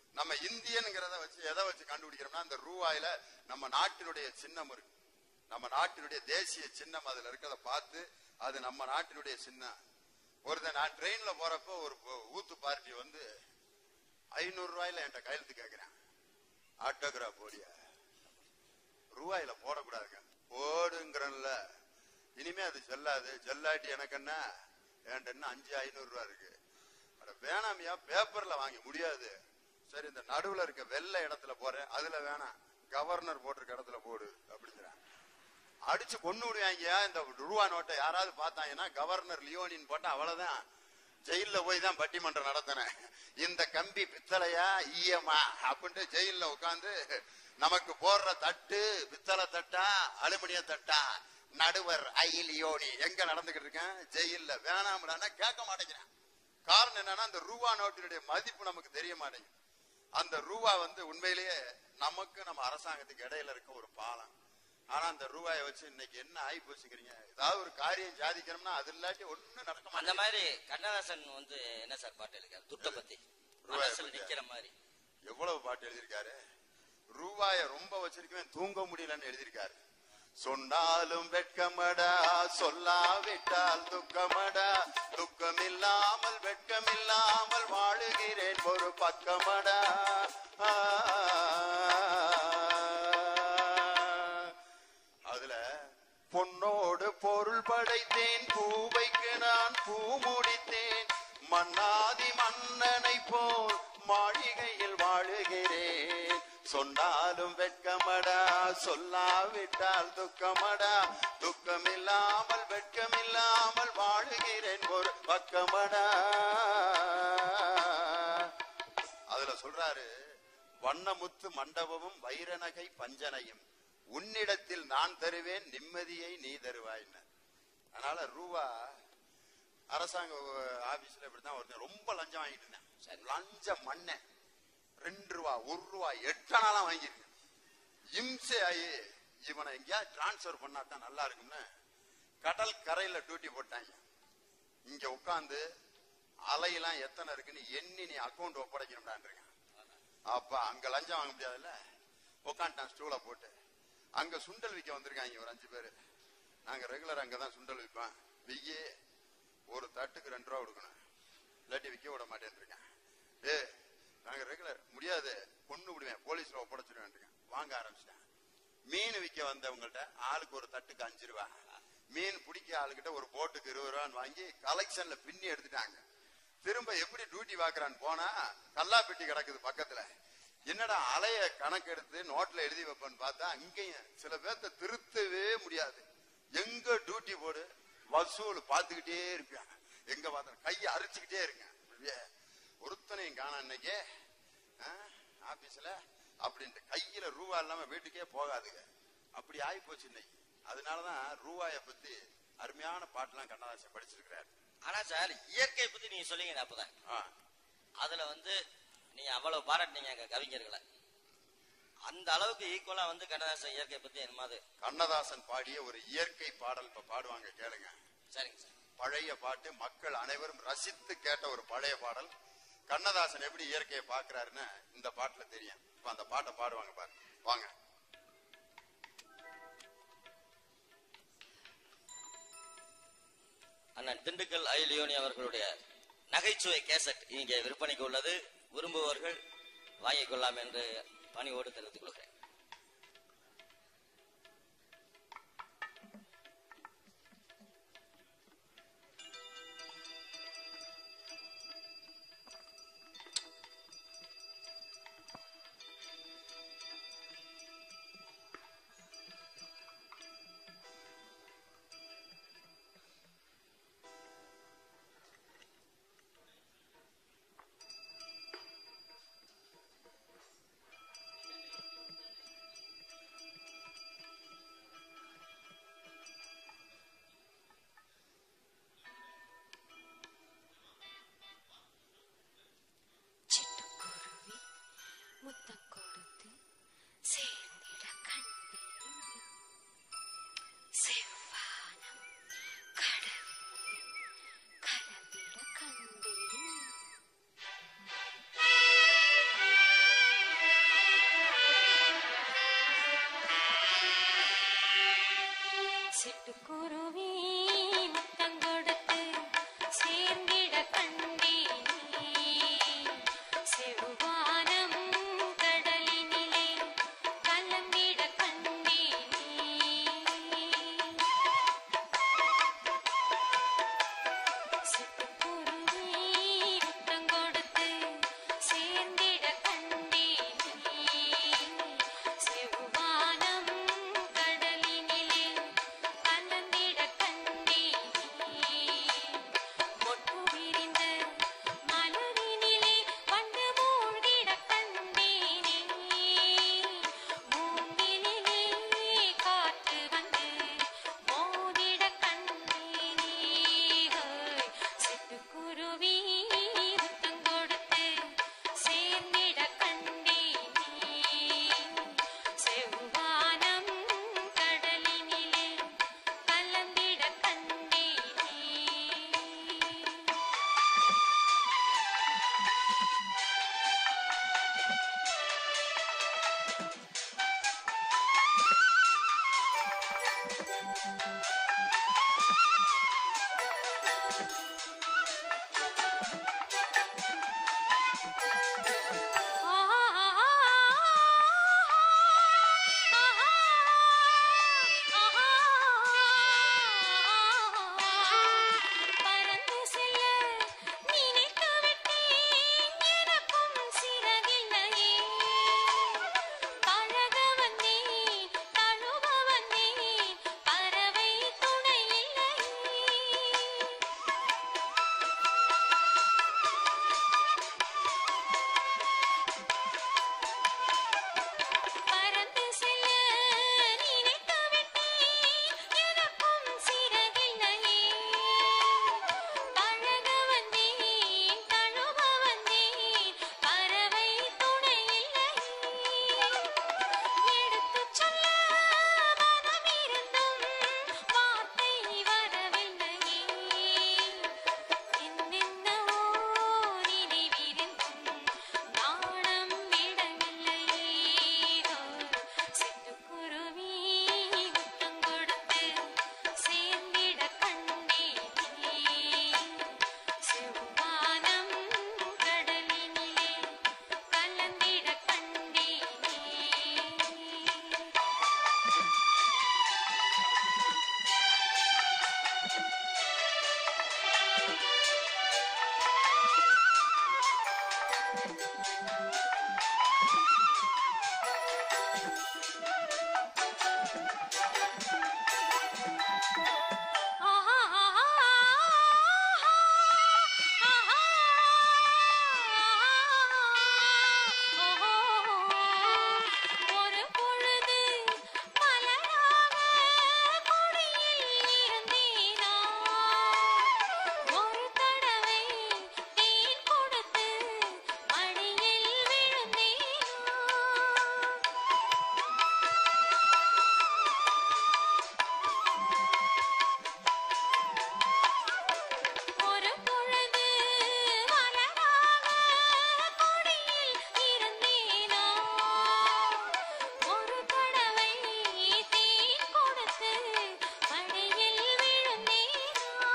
நம்ம இந்தியன்ங்கிறத வச்சு எதை வச்சு கண்டுபிடிக்கிறோம்னா அந்த ரூபாயில நம்ம நாட்டினுடைய சின்னம் இருக்கு நம்ம நாட்டினுடைய தேசிய சின்னம் அதுல இருக்கிறத பார்த்து அது நம்ம நாட்டினுடைய சின்னம் ஒருத்தன் நான் ட்ரெயின்ல போறப்போ ஒரு ப- ஊத்து பார்ட்டி வந்து ஐநூறு ரூபாயில என்கிட்ட கையெழுத்து கேட்கிறேன் ஆட்டோகிராஃப் போடியா ரூபாயில போடக்கூடாதுங்க போடுங்கிறன்ல இனிமே அது செல்லாது செல்லாட்டி எனக்கு என்ன என்கிட்ட என்ன அஞ்சு ஐநூறு ரூபா இருக்கு அட வேணாமியா பேப்பர்ல வாங்க முடியாது சரி இந்த நடுவுல இருக்க வெள்ளை இடத்துல போறேன் அதுல வேணாம் கவர்னர் போட்டிருக்க இடத்துல போடு அப்படிங்கிறான் அடிச்சு கொண்டு விடுவாங்க இந்த ரூபா நோட்டை யாராவது பார்த்தாங்கன்னா கவர்னர் லியோனின் போட்டா அவ்வளவுதான் ஜெயில்ல போய் தான் பட்டிமன்றம் நடத்தினேன் இந்த கம்பி பித்தளையா ஈயமா அப்படின்ட்டு ஜெயில்ல உட்கார்ந்து நமக்கு போடுற தட்டு பித்தளை தட்டா அலுமினிய தட்டா நடுவர் ஐ லியோனி எங்க நடந்துகிட்டு இருக்கேன் ஜெயில்ல வேணாம்டான்னா கேட்க மாட்டேங்கிறேன் காரணம் என்னன்னா அந்த ரூபா நோட்டினுடைய மதிப்பு நமக்கு தெரிய மாட்டேங்குது அந்த ரூபா வந்து உண்மையிலேயே நமக்கு நம்ம அரசாங்கத்துக்கு இடையில இருக்க ஒரு பாலம் ஆனா அந்த ரூபாயை வச்சு இன்னைக்கு என்ன ஆகி போச்சுக்கிறீங்க ஏதாவது ஒரு காரியம் சாதிக்கணும்னா அது இல்லாட்டி ஒண்ணும் நடக்க அந்த மாட்டேங்குது மாதிரி கண்ணதாசன் வந்து என்ன சார் பாட்டு எழுதிருக்காரு துட்ட பத்தி ரூபாயை மனசுல பத்தியா? நிக்கிற மாதிரி எவ்வளவு பாட்டு எழுதியிருக்காரு ரூபாய ரொம்ப வச்சிருக்கவன் தூங்க முடியலன்னு எழுதியிருக்காரு சொன்னாலும் வெட்கமடா சொல்லாவிட்டால் துக்கமடா துக்கமில்லாமல் வெட்கமில்லாமல் வாழுகிறேன் ஒரு பக்கமடா ஆ. அதுல பொன்னோடு பொருள் படைத்தேன் பூவைக்கு நான் பூ முடித்தேன் மன்னாதி மன்னனை போல் மாளிகையில் வாழுகிறேன் சொன்னாலும் வெட்கமடா சொல்லாவிட்டால் துக்கமடா துக்கமில்லாமல் வெட்கமில்லாமல் வாழுகிறேன் ஒரு பக்கமடா அதுல சொல்றாரு வண்ணமுத்து மண்டபமும் வைரநகை பஞ்சனையும் உன்னிடத்தில் நான் தருவேன் நிம்மதியை நீ தருவாயின்னு அதனால ரூபா அரசாங்க ஆபீஸ்ல இப்படித்தான் ஒருத்தன் ரொம்ப லஞ்சம் வாங்கிட்டு இருந்தேன் லஞ்ச மண்ண ரெண்டு ரூபா ஒரு ரூபா எட்டனாலாம் வாங்கியிருக்கேன் இம்சை ஆகி இவனை எங்கேயா டிரான்ஸ்பர் பண்ணா தான் நல்லா இருக்கும்னு கடல் கரையில டியூட்டி போட்டாங்க இங்க உட்காந்து அலையெல்லாம் எத்தனை இருக்குன்னு எண்ணி நீ அக்கௌண்ட் ஒப்படைக்கணும்டான் இருக்கேன் அப்ப அங்க லஞ்சம் வாங்க முடியாதுல்ல உட்காந்துட்டான் ஸ்டூல போட்டு அங்க சுண்டல் விற்க வந்திருக்காங்க ஒரு அஞ்சு பேரு நாங்க ரெகுலர் அங்கதான் சுண்டல் விற்பேன் விய்யே ஒரு தட்டுக்கு ரெண்டு ரூபா கொடுக்கணும் இல்லாட்டி விற்க விட மாட்டேன் இருக்கேன் ஏ நாங்க ரெகுலர் முடியாது கொண்டு விடுவேன் போலீஸ்ல ஒப்படைச்சிடுவேன் இருக்கேன் வாங்க ஆரம்பிச்சிட்டேன் மீன் விற்க வந்தவங்கள்ட்ட ஆளுக்கு ஒரு தட்டுக்கு அஞ்சு ரூபா மீன் பிடிக்க ஆளுகிட்ட ஒரு போட்டுக்கு இருபது ரூபான்னு வாங்கி கலெக்ஷன்ல பின்னி எடுத்துட்டாங்க திரும்ப எப்படி டியூட்டி வாக்குறான்னு போனா கல்லாப்பெட்டி கிடக்குது பக்கத்துல என்னடா அலைய கணக்கெடுத்து நோட்ல எழுதி வைப்பேன்னு பார்த்தா அங்கேயும் சில பேர்த்த திருத்தவே முடியாது எங்க டியூட்டி போடு வசூல் பார்த்துக்கிட்டே இருப்பேன் எங்க பார்த்தா கையை அரிச்சுக்கிட்டே இருக்கேன் அப்படியே ஒருத்தனையும் காண இன்னைக்கு ஆபீஸ்ல அப்படின்ட்டு கையில ரூபா இல்லாம வீட்டுக்கே போகாதுங்க அப்படி ஆகி போச்சு இன்னைக்கு அதனாலதான் ரூபாய பத்தி அருமையான பாட்டுலாம் கண்ணதாசன் படிச்சிருக்கிறார் ஆனா சார் இயற்கை பத்தி நீங்க சொல்லிங்க அப்பதான் ஆ, அதுல வந்து நீங்க அவ்வளவு பாராட்டினீங்க எங்க கவிஞர்களை அந்த அளவுக்கு ஈக்குவலா வந்து கண்ணதாசன் இயற்கை பத்தி என்னமாது கண்ணதாசன் பாடிய ஒரு இயற்கை பாடல் இப்ப பாடுவாங்க கேளுங்க சரிங்க சார் பழைய பாட்டு மக்கள் அனைவரும் ரசித்து கேட்ட ஒரு பழைய பாடல் கண்ணதாசன் எப்படி இயற்கையை பார்க்கறாருன்னு இந்த பாட்டுல தெரியும் இப்ப அந்த பாட்டை பாடுவாங்க பாருங்க வாங்க அண்ணன் திண்டுக்கல் ஐ லியோனி அவர்களுடைய நகைச்சுவை கேசட் இங்கே விற்பனைக்கு உள்ளது விரும்புபவர்கள் வாங்கிக் கொள்ளலாம் என்று பணிவோடு தெரிவித்துக் கொள்கிறேன் சிட்டுக்குருவி முத்தம் கொடுத்து சேர்ந்திட கண்டேனே செவ்வானம் கடலினிலே கலந்திட கண்டேனே சிட்டுக்குருவி முத்தம் கொடுத்து சேர்ந்திட கண்டேனே செவ்வானம் கடலினிலே கலந்திட கண்டேனே மொட்டு விரிந்த மலரினிலே வண்டு மூழ்கிட கண்டேனே மூங்கிலிலே காற்று வந்து மோதிட கண்டேனே சிட்டுக்குருவி முத்தம் கொடுத்து சேர்ந்திட கண்டேனே செவ்வானம் கடலினிலே கலந்திட கண்டேனே பறந்து செல்ல நினைத்து விட்டேன் எனக்கும் சிறகில்லையே பழக வந்தேன் தழுவ வந்தேன் பறவை துணை இல்லையே பறந்து செல்ல நினைத்து விட்டேன் எனக்கும் சிறகில்லையே பழக வந்தேன் தழுவ வந்தேன் பறவை துணை இல்லையே எடுத்துச் சொல்ல மனம் இருந்தும் வார்த்தை வரவில்லையே என்னென்னவோ நினைவிருந்தும் நாணம் விடவில்லையே சிட்டுக்குருவி முத்தம் கொடுத்து சேர்ந்திட கண்டேனே செவ்வானம் கடலினிலே கலந்திட கண்டேனே ஒரு பொழுது மலராக கொடியில் இருந்தேனா ஒரு தடவை தேன் கொடுத்து மடியில் விழுந்தேனா ஒரு பொழுது மலராக கொடியில் இருந்தேனா ஒரு தடவை தேன் கொடுத்து மடியில் விழுந்தேனா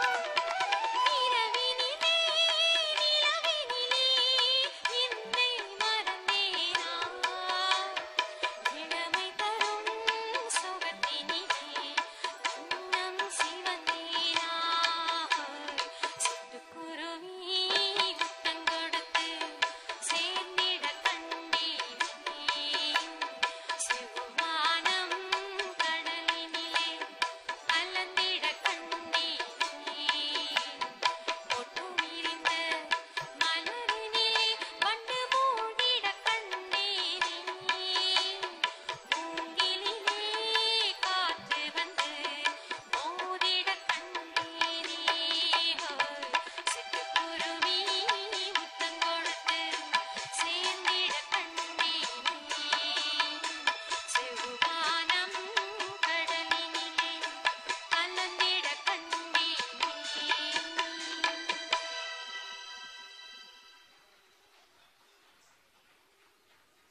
இரவினிலே நிலவினிலே என்னை மறந்தேனா இளமை தரும் சுகத்தினிலே கண்ணம் சிவந்தேனா சிட்டுக்குருவி முத்தம் கொடுத்து சேர்ந்திட கண்டேனே செவ்வானம் கடலினிலே கலந்திட கண்டேனே ஒட்டு விரிந்த மலரினிலே வண்டு மூடிட கண்டேனே மூங்கிலிலே காற்று வந்து மோதிட கண்டேனே சிட்டுக்குருவி முத்தம் கொடுத்து சேர்ந்திட கண்டேனே செவ்வானம் கடலினிலே கலந்திட கண்டேனே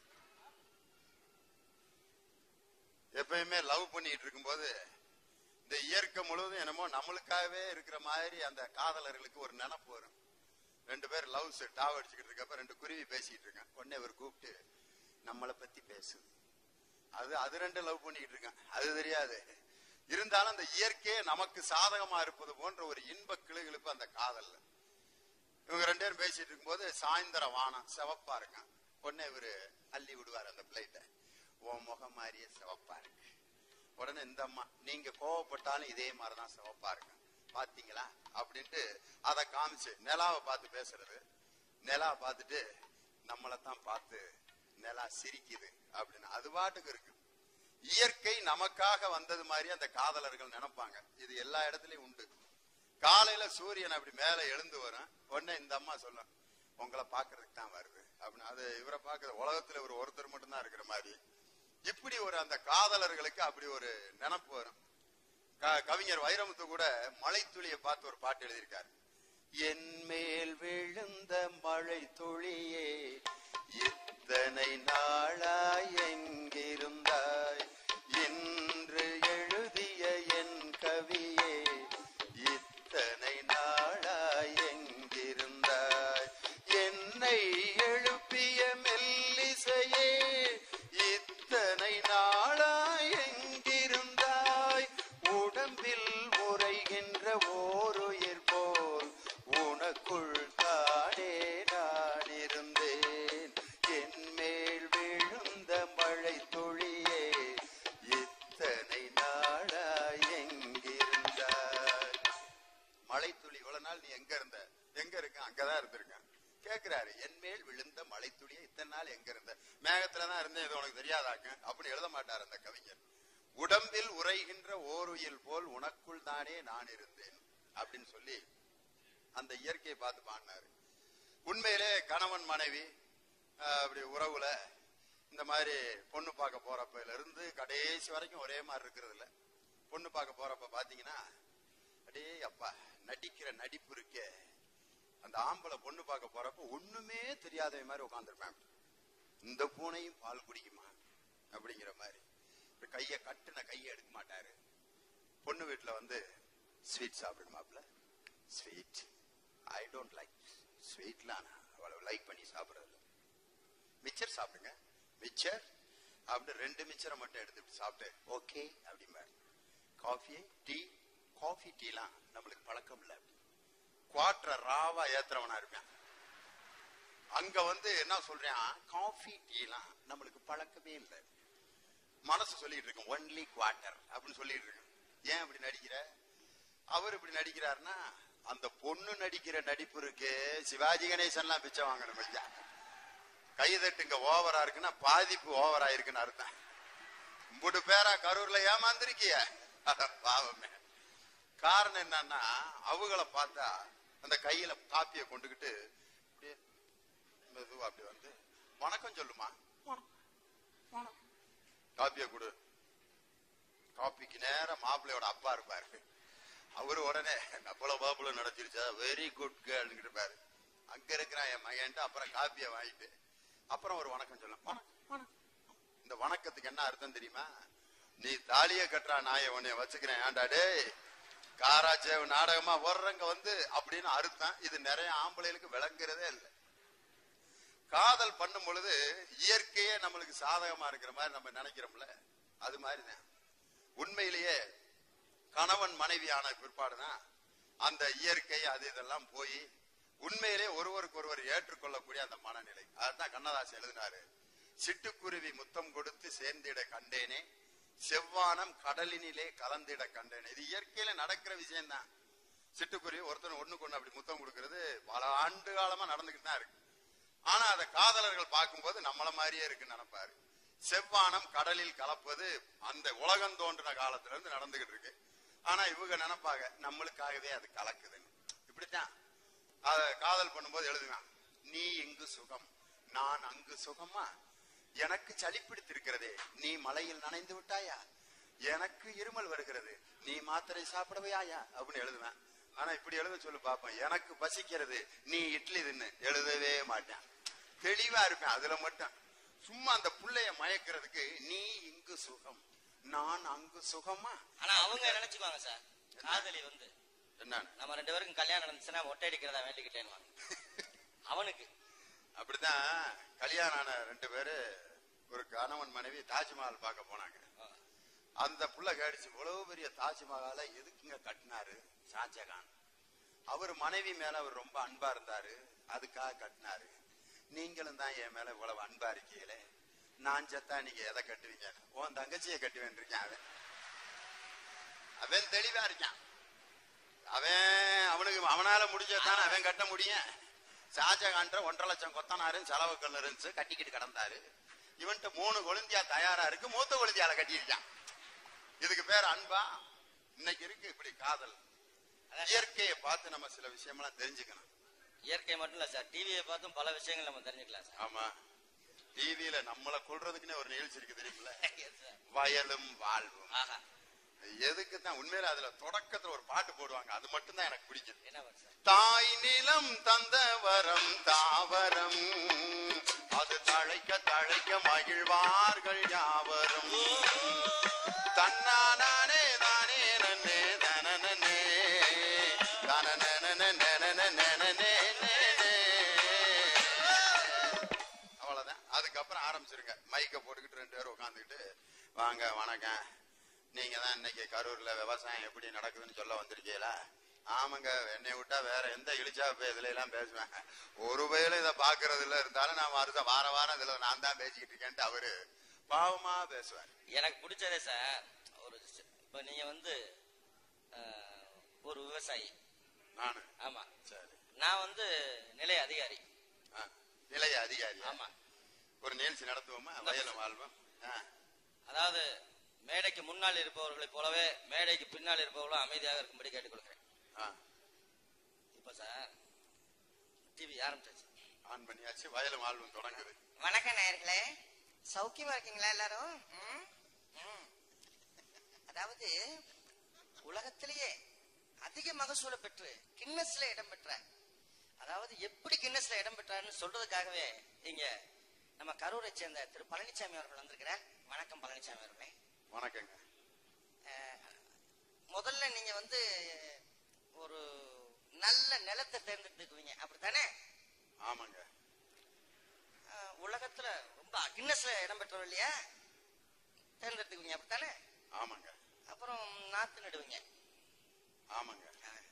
எப்பயுமே லவ் பண்ணிட்டு இருக்கும்போது இந்த இயற்கை முழுவதும் என்னமோ நம்மளுக்காகவே இருக்கிற மாதிரி அந்த காதலர்களுக்கு ஒரு நினப்பு வரும் ரெண்டு பேர் லவ்ஸ் டாவ் அடிச்சுக்கிட்டு இருக்கப்ப ரெண்டு குருவி பேசிட்டு இருக்கேன் உடனே இவர் கூப்பிட்டு நம்மளை பத்தி பேசுது அது அது ரெண்டு லவ் பண்ணிக்கிட்டு இருக்கேன் அது தெரியாது இருந்தாலும் அந்த இயற்கையே நமக்கு சாதகமா இருப்பது போன்ற ஒரு இன்ப கிளுகிழுப்பு அந்த காதல்ல இவங்க ரெண்டு பேரும் பேசிட்டு இருக்கும்போது சாயந்தர வானம் சிவப்பா இருக்கான் உடனே இவரு அள்ளி விடுவார் அந்த பிளைட்டை உன் முகம் மாதிரியே சிவப்பா இருக்கு உடனே இந்த அம்மா நீங்க கோவப்பட்டாலும் இதே மாதிரிதான் சிவப்பா இருக்கு பாத்தீங்களா அப்படின்ட்டு அதை காமிச்சு நிலாவை பார்த்து பேசுறது நிலா பார்த்துட்டு நம்மளைத்தான் பார்த்து நிலா சிரிக்குது அப்படின்னு அது பாட்டுக்கு இருக்கு இயற்கை நமக்காக வந்தது மாதிரி அந்த காதலர்கள் நினைப்பாங்க இது எல்லா இடத்துலயும் உண்டு காலையில சூரியன் அப்படி மேல எழுந்து வரும் உடனே இந்த அம்மா சொல்லும் உங்களை பாக்குறதுக்கு தான் வருது அப்படின்னு அது இவரை பார்க்கறது உலகத்துல ஒரு ஒருத்தர் மட்டும்தான் இருக்கிற மாதிரி இப்படி ஒரு அந்த காதலர்களுக்கு அப்படி ஒரு நினப்பு வரும் க- கவிஞர் வைரமுத்து கூட மழைத்துளியை பார்த்து ஒரு பாட்டு எழுதியிருக்காரு என் மேல் விழுந்த மழை துளியே இத்தனை நாளாய் எங்கிருந்தாய் இன்று எழுதிய என் கவியே இத்தனை நாளாய் எங்கிருந்தாய் என்னை எழுப்பிய மெல்லிசையே இத்தனை நாளாய் எங்கிருந்தாய் உடம்பில் உரைகின்ற ஓருயிர் போல் உனக்குள் தானே நான் இருந்தேன் என் மேல் விழுந்த மழை துளியே இத்தனை நாளாய் எங்கிருந்தாய் மழைத்துளி இவ்வளவு நாள் நீ எங்க இருந்த எங்க இருக்க அங்கதான் இருந்திருக்கேன் கேக்குறாரு என் மேல் விழுந்த மழைத்துளியை இத்தனை நாள் எங்க இருந்த மேகத்துல தான் இருந்தேன் இது உனக்கு தெரியாதாக்க அப்படி எழுத மாட்டார் அந்த கவிஞர் உடம்பில் உரைகின்ற ஓருயில் போல் உனக்குள் தானே நான் இருந்தேன் அப்படின்னு சொல்லி அந்த இயற்கையை பார்த்து பாடினாரு உண்மையிலே கணவன் மனைவி ஆஹ், அப்படி உறவுல இந்த மாதிரி பொண்ணு பார்க்க போறப்பல இருந்து கடைசி வரைக்கும் ஒரே மாதிரி இருக்கிறது இல்ல பொண்ணு பார்க்க போறப்ப பாத்தீங்கன்னா அடே அப்பா நடிக்கிற நடிப்பு இருக்கே அந்த ஆம்பளை பொண்ணு பார்க்க போறப்ப ஒண்ணுமே தெரியாத மாதிரி உட்காந்துருப்பேன் இந்த பூனையும் பால் குடிக்குமா அப்படிங்கிற மாதிரி இப்ப கைய கட்டுன கையை எடுக்க மாட்டாரு பொண்ணு வீட்டுல வந்து ஸ்வீட் சாப்பிடுமாப்ல ஸ்வீட் ஐ டோன்ட் லைக் ஸ்வீட்லாம் அவ்வளவு லைக் பண்ணி சாப்பிடுறது இல்ல. மிச்சர் சாப்பிடுங்க மிச்சர் அப்படி ரெண்டு மிச்சரை மட்டும் எடுத்து சாப்பிட்டு ஓகே அப்படிம்பாரு காஃபி டீ காஃபி டீலாம் நம்மளுக்கு பழக்கம் இல்லை குவாட்டர் ராவா ஏத்துறவனா இருப்பேன் அங்க வந்து என்ன சொல்றேன் காஃபி டீலாம் நம்மளுக்கு பழக்கமே இல்லை மனசு சொல்லிட்டு இருக்கும் ஒன்லி குவார்டர் அப்படின்னு சொல்லிட்டு இருக்கு ஏன் இப்படி நடிக்கிற அவர் இப்படி நடிக்கிறாருன்னா அந்த பொண்ணு நடிக்கிற நடிப்பு இருக்கு சிவாஜி கணேசன்லாம் பிச்சை வாங்கணும் ஐயா கைதட்டுங்க ஓவரா இருக்குன்னா பாதிப்பு ஓவரா இருக்குன்னு அர்த்தம் இம்புட்டு பேரா கரூர்ல ஏமாந்துருக்கிய அட பாவமே காரணம் என்னன்னா அவங்கள பார்த்தா அந்த கையில காப்பியை கொண்டுகிட்டு அப்படியே மெதுவா அப்படி வந்து வணக்கம் சொல்லுமா காப்பியை கொடு காப்பிக்கு நேரம் மாப்பிள்ளையோட அப்பா இருப்பாரு அவரு உடனே நப்பள பாப்புல நடத்திருச்சா வெரி குட் கேர்ள்னு இருப்பாரு அங்க இருக்கிறான் என் மகன்ட்டு அப்புறம் காப்பியை வாங்கிட்டு அப்புறம் ஒரு வணக்கம் சொல்லும் வணக்கம் வணக்கம் இந்த வணக்கத்துக்கு என்ன அர்த்தம் தெரியுமா நீ தாலிய கட்டுறா நாய உன்னைய வச்சுக்கிறேன் ஏன்டா டேய் காராச்சேவ் நாடகமா வர்றவங்க வந்து அப்படின்னு அர்த்தம் இது நிறைய ஆம்பளைகளுக்கு விளங்குறதே இல்லை காதல் பண்ணும் பொழுது இயற்கையே நம்மளுக்கு சாதகமா இருக்கிற மாதிரி நம்ம நினைக்கிறோம்ல அது மாதிரிதான் உண்மையிலேயே கணவன் மனைவி ஆன பிற்பாடுதான் அந்த இயற்கை அது இதெல்லாம் போய் உண்மையிலே ஒருவருக்கு ஒருவர் ஏற்றுக்கொள்ளக்கூடிய அந்த மனநிலை அதுதான் கண்ணதாசன் எழுதினாரு சிட்டுக்குருவி முத்தம் கொடுத்து சேர்ந்திட கண்டேனே செவ்வானம் கடலினிலே கலந்திட கண்டேனே இது இயற்கையில நடக்கிற விஷயம்தான் சிட்டுக்குருவி ஒருத்தன் ஒண்ணுக்கு ஒண்ணு அப்படி முத்தம் கொடுக்கிறது பல ஆண்டு காலமா நடந்துகிட்டு தான் இருக்கு ஆனா அதை காதலர்கள் பார்க்கும்போது நம்மள மாதிரியே இருக்குன்னு நினைப்பாரு செவ்வானம் கடலில் கலப்பது அந்த உலகம் தோன்றின காலத்துல இருந்து நடந்துகிட்டு இருக்கு ஆனா இவங்க நினைப்பாங்க நம்மளுக்காகவே அது கலக்குதுன்னு இப்படித்தான் அத காதல் பண்ணும்போது எழுதுவேன் நீ இங்கு சுகம் நான் அங்கு சுகமா எனக்கு சளி பிடித்திருக்கிறதே நீ மலையில் நனைந்து விட்டாயா எனக்கு இருமல் வருகிறது நீ மாத்திரை சாப்பிடவையாயா அப்படின்னு எழுதுவேன் ஆனா இப்படி எழுத சொல்லு பாப்பேன் எனக்கு பசிக்கிறது நீ இட்லி தின்னு எழுதவே மாட்டேன் தெளிவா இருப்பேன் அதுல மட்டும் சும்மா அந்த புள்ளைய மயக்கிறதுக்கு நீ இங்கு சுகம் நான் அங்கு சுகமா ஆனா அவங்க நினைச்சுக்குவாங்க சார் காதலி வந்து என்னன்னு நம்ம ரெண்டு பேருக்கும் கல்யாணம் நடந்துச்சுன்னா ஒட்டை அடிக்கிறதா வேண்டிக்கிட்டேன்னு அவனுக்கு அப்படிதான் கல்யாணம் ஆன ரெண்டு பேரு ஒரு கணவன் மனைவி தாஜ்மஹால் பார்க்க போனாங்க அந்த புள்ள கேடிச்சு இவ்வளவு பெரிய தாஜ்மஹாலை எதுக்குங்க கட்டினாரு ஷாஜகான் அவர் மனைவி மேல அவர் ரொம்ப அன்பா இருந்தாரு அதுக்காக கட்டினாரு நீங்களும் தான் என் மேல இவ்வளவு அன்பா இருக்கீங்களே நான் செத்தா நீங்க எதை கட்டுவீங்க உன் தங்கச்சியை கட்டுவேன் இருக்கான் அவன் அவன் தெளிவா இருக்கான் அவன் அவனுக்கு அவனால முடிஞ்சதானே அவன் கட்ட முடியும் ஷாஜகான்ற ஒன்றரை லட்சம் கொத்தனாரும் செலவு கல் இருந்துச்சு கட்டிக்கிட்டு கிடந்தாரு இவன்ட்ட மூணு கொழுந்தியா தயாரா இருக்கு மூத்த கொழுந்தியால கட்டியிருக்கான் இதுக்கு பேர் அன்பா இன்னைக்கு இருக்கு இப்படி காதல் இயற்கையை பார்த்து நம்ம சில விஷயமெல்லாம் தெரிஞ்சுக்கணும் இயற்கை மட்டும் இல்ல சார் டிவியை பார்த்தும் பல விஷயங்கள் நம்ம தெரிஞ்சுக்கலாம் சார் ஆமா டிவியில நம்மளை கொள்றதுக்குன்னே ஒரு நிகழ்ச்சி இருக்கு தெரியுமில்ல Yes, sir. வயலும் வாழ்வும் ஆஹா எதுக்கு தான் உண்மையில அதுல தொடக்கத்துல ஒரு பாட்டு போடுவாங்க அது மட்டும் தான் எனக்கு பிடிக்கும் என்ன பண்ண சார் தாய் நிலம் தந்த வரம் தாவரம் அது தழைக்க தழைக்க மகிழ்வார்கள் யாவரும் தன்னானே தானே நன்னே தனனே அவ்வளவுதான் அதுக்கப்புறம் ஆரம்பிச்சிருங்க மைக்க போட்டுக்கிட்டு ரெண்டு பேரும் உட்காந்துக்கிட்டு வாங்க வணக்கம் நீங்க தான் இன்னைக்கு கரூர்ல விவசாயம் எப்படி நடக்குதுன்னு சொல்ல வந்திருக்கீங்களா ஆமாங்க என்னை விட்டா வேற எந்த இழிச்சா போய் இதுல எல்லாம் பேசுவேன் ஒரு வயலும் இதை பாக்குறது இல்ல இருந்தாலும் நான் வருஷம் வார வாரம் இதுல நான் தான் பேசிக்கிட்டு இருக்கேன்ட்டு அவரு பாவமா பேசுவார் எனக்கு பிடிச்சதே சார் ஒரு சி- இப்ப நீங்க வந்து அஹ், ஒரு விவசாயி நானு ஆமா சரி நான் வந்து நிலைய அதிகாரி ஆ, நிலைய அதிகாரி ஆமா ஒரு நிகழ்ச்சி நடத்துவோமா வயலும் வாழ்வோம் ஆ, அதாவது மேடைக்கு முன்னால் இருப்பவர்களைப் போலவே மேடைக்கு பின்னால் இருப்பவர்களும் அமைதியாக இருக்கும்படி கேட்டுக்கொள்கிறேன் ஆ, இப்ப சார் டிவி ஆரம்பிச்சாச்சு ஆன் பண்ணியாச்சு வயலும் வாழ்வும் தொடங்குது வணக்கம் நேயர்களே சௌக்கியமா இருக்கீங்களா எல்லாரும் ம்? ம். அதாவது உலகத்திலேயே அதிக மகசூலை பெற்று கின்னஸ்ல இடம் பெற்ற அதாவது எப்படி கின்னஸ்ல இடம் பெற்றாருன்னு சொல்றதுக்காகவே இங்க நம்ம கரூரை சேர்ந்த திரு பழனிசாமி அவர்கள் வந்திருக்கிறார் வணக்கம் பழனிசாமி அவர்களே வணக்கங்க அஹ், முதல்ல நீங்க வந்து ஒரு நல்ல நிலத்தை தேர்ந்தெடுத்துக்குவீங்க அப்படித்தானே ஆமாங்க அஹ், உலகத்துல ரொம்ப கின்னஸ்ல இடம் பெற்றவர் இல்லையா தேர்ந்தெடுத்துக்குவீங்க அப்படித்தானே ஆமாங்க அப்புறம் நாத்து நடுவீங்க ஆமாங்க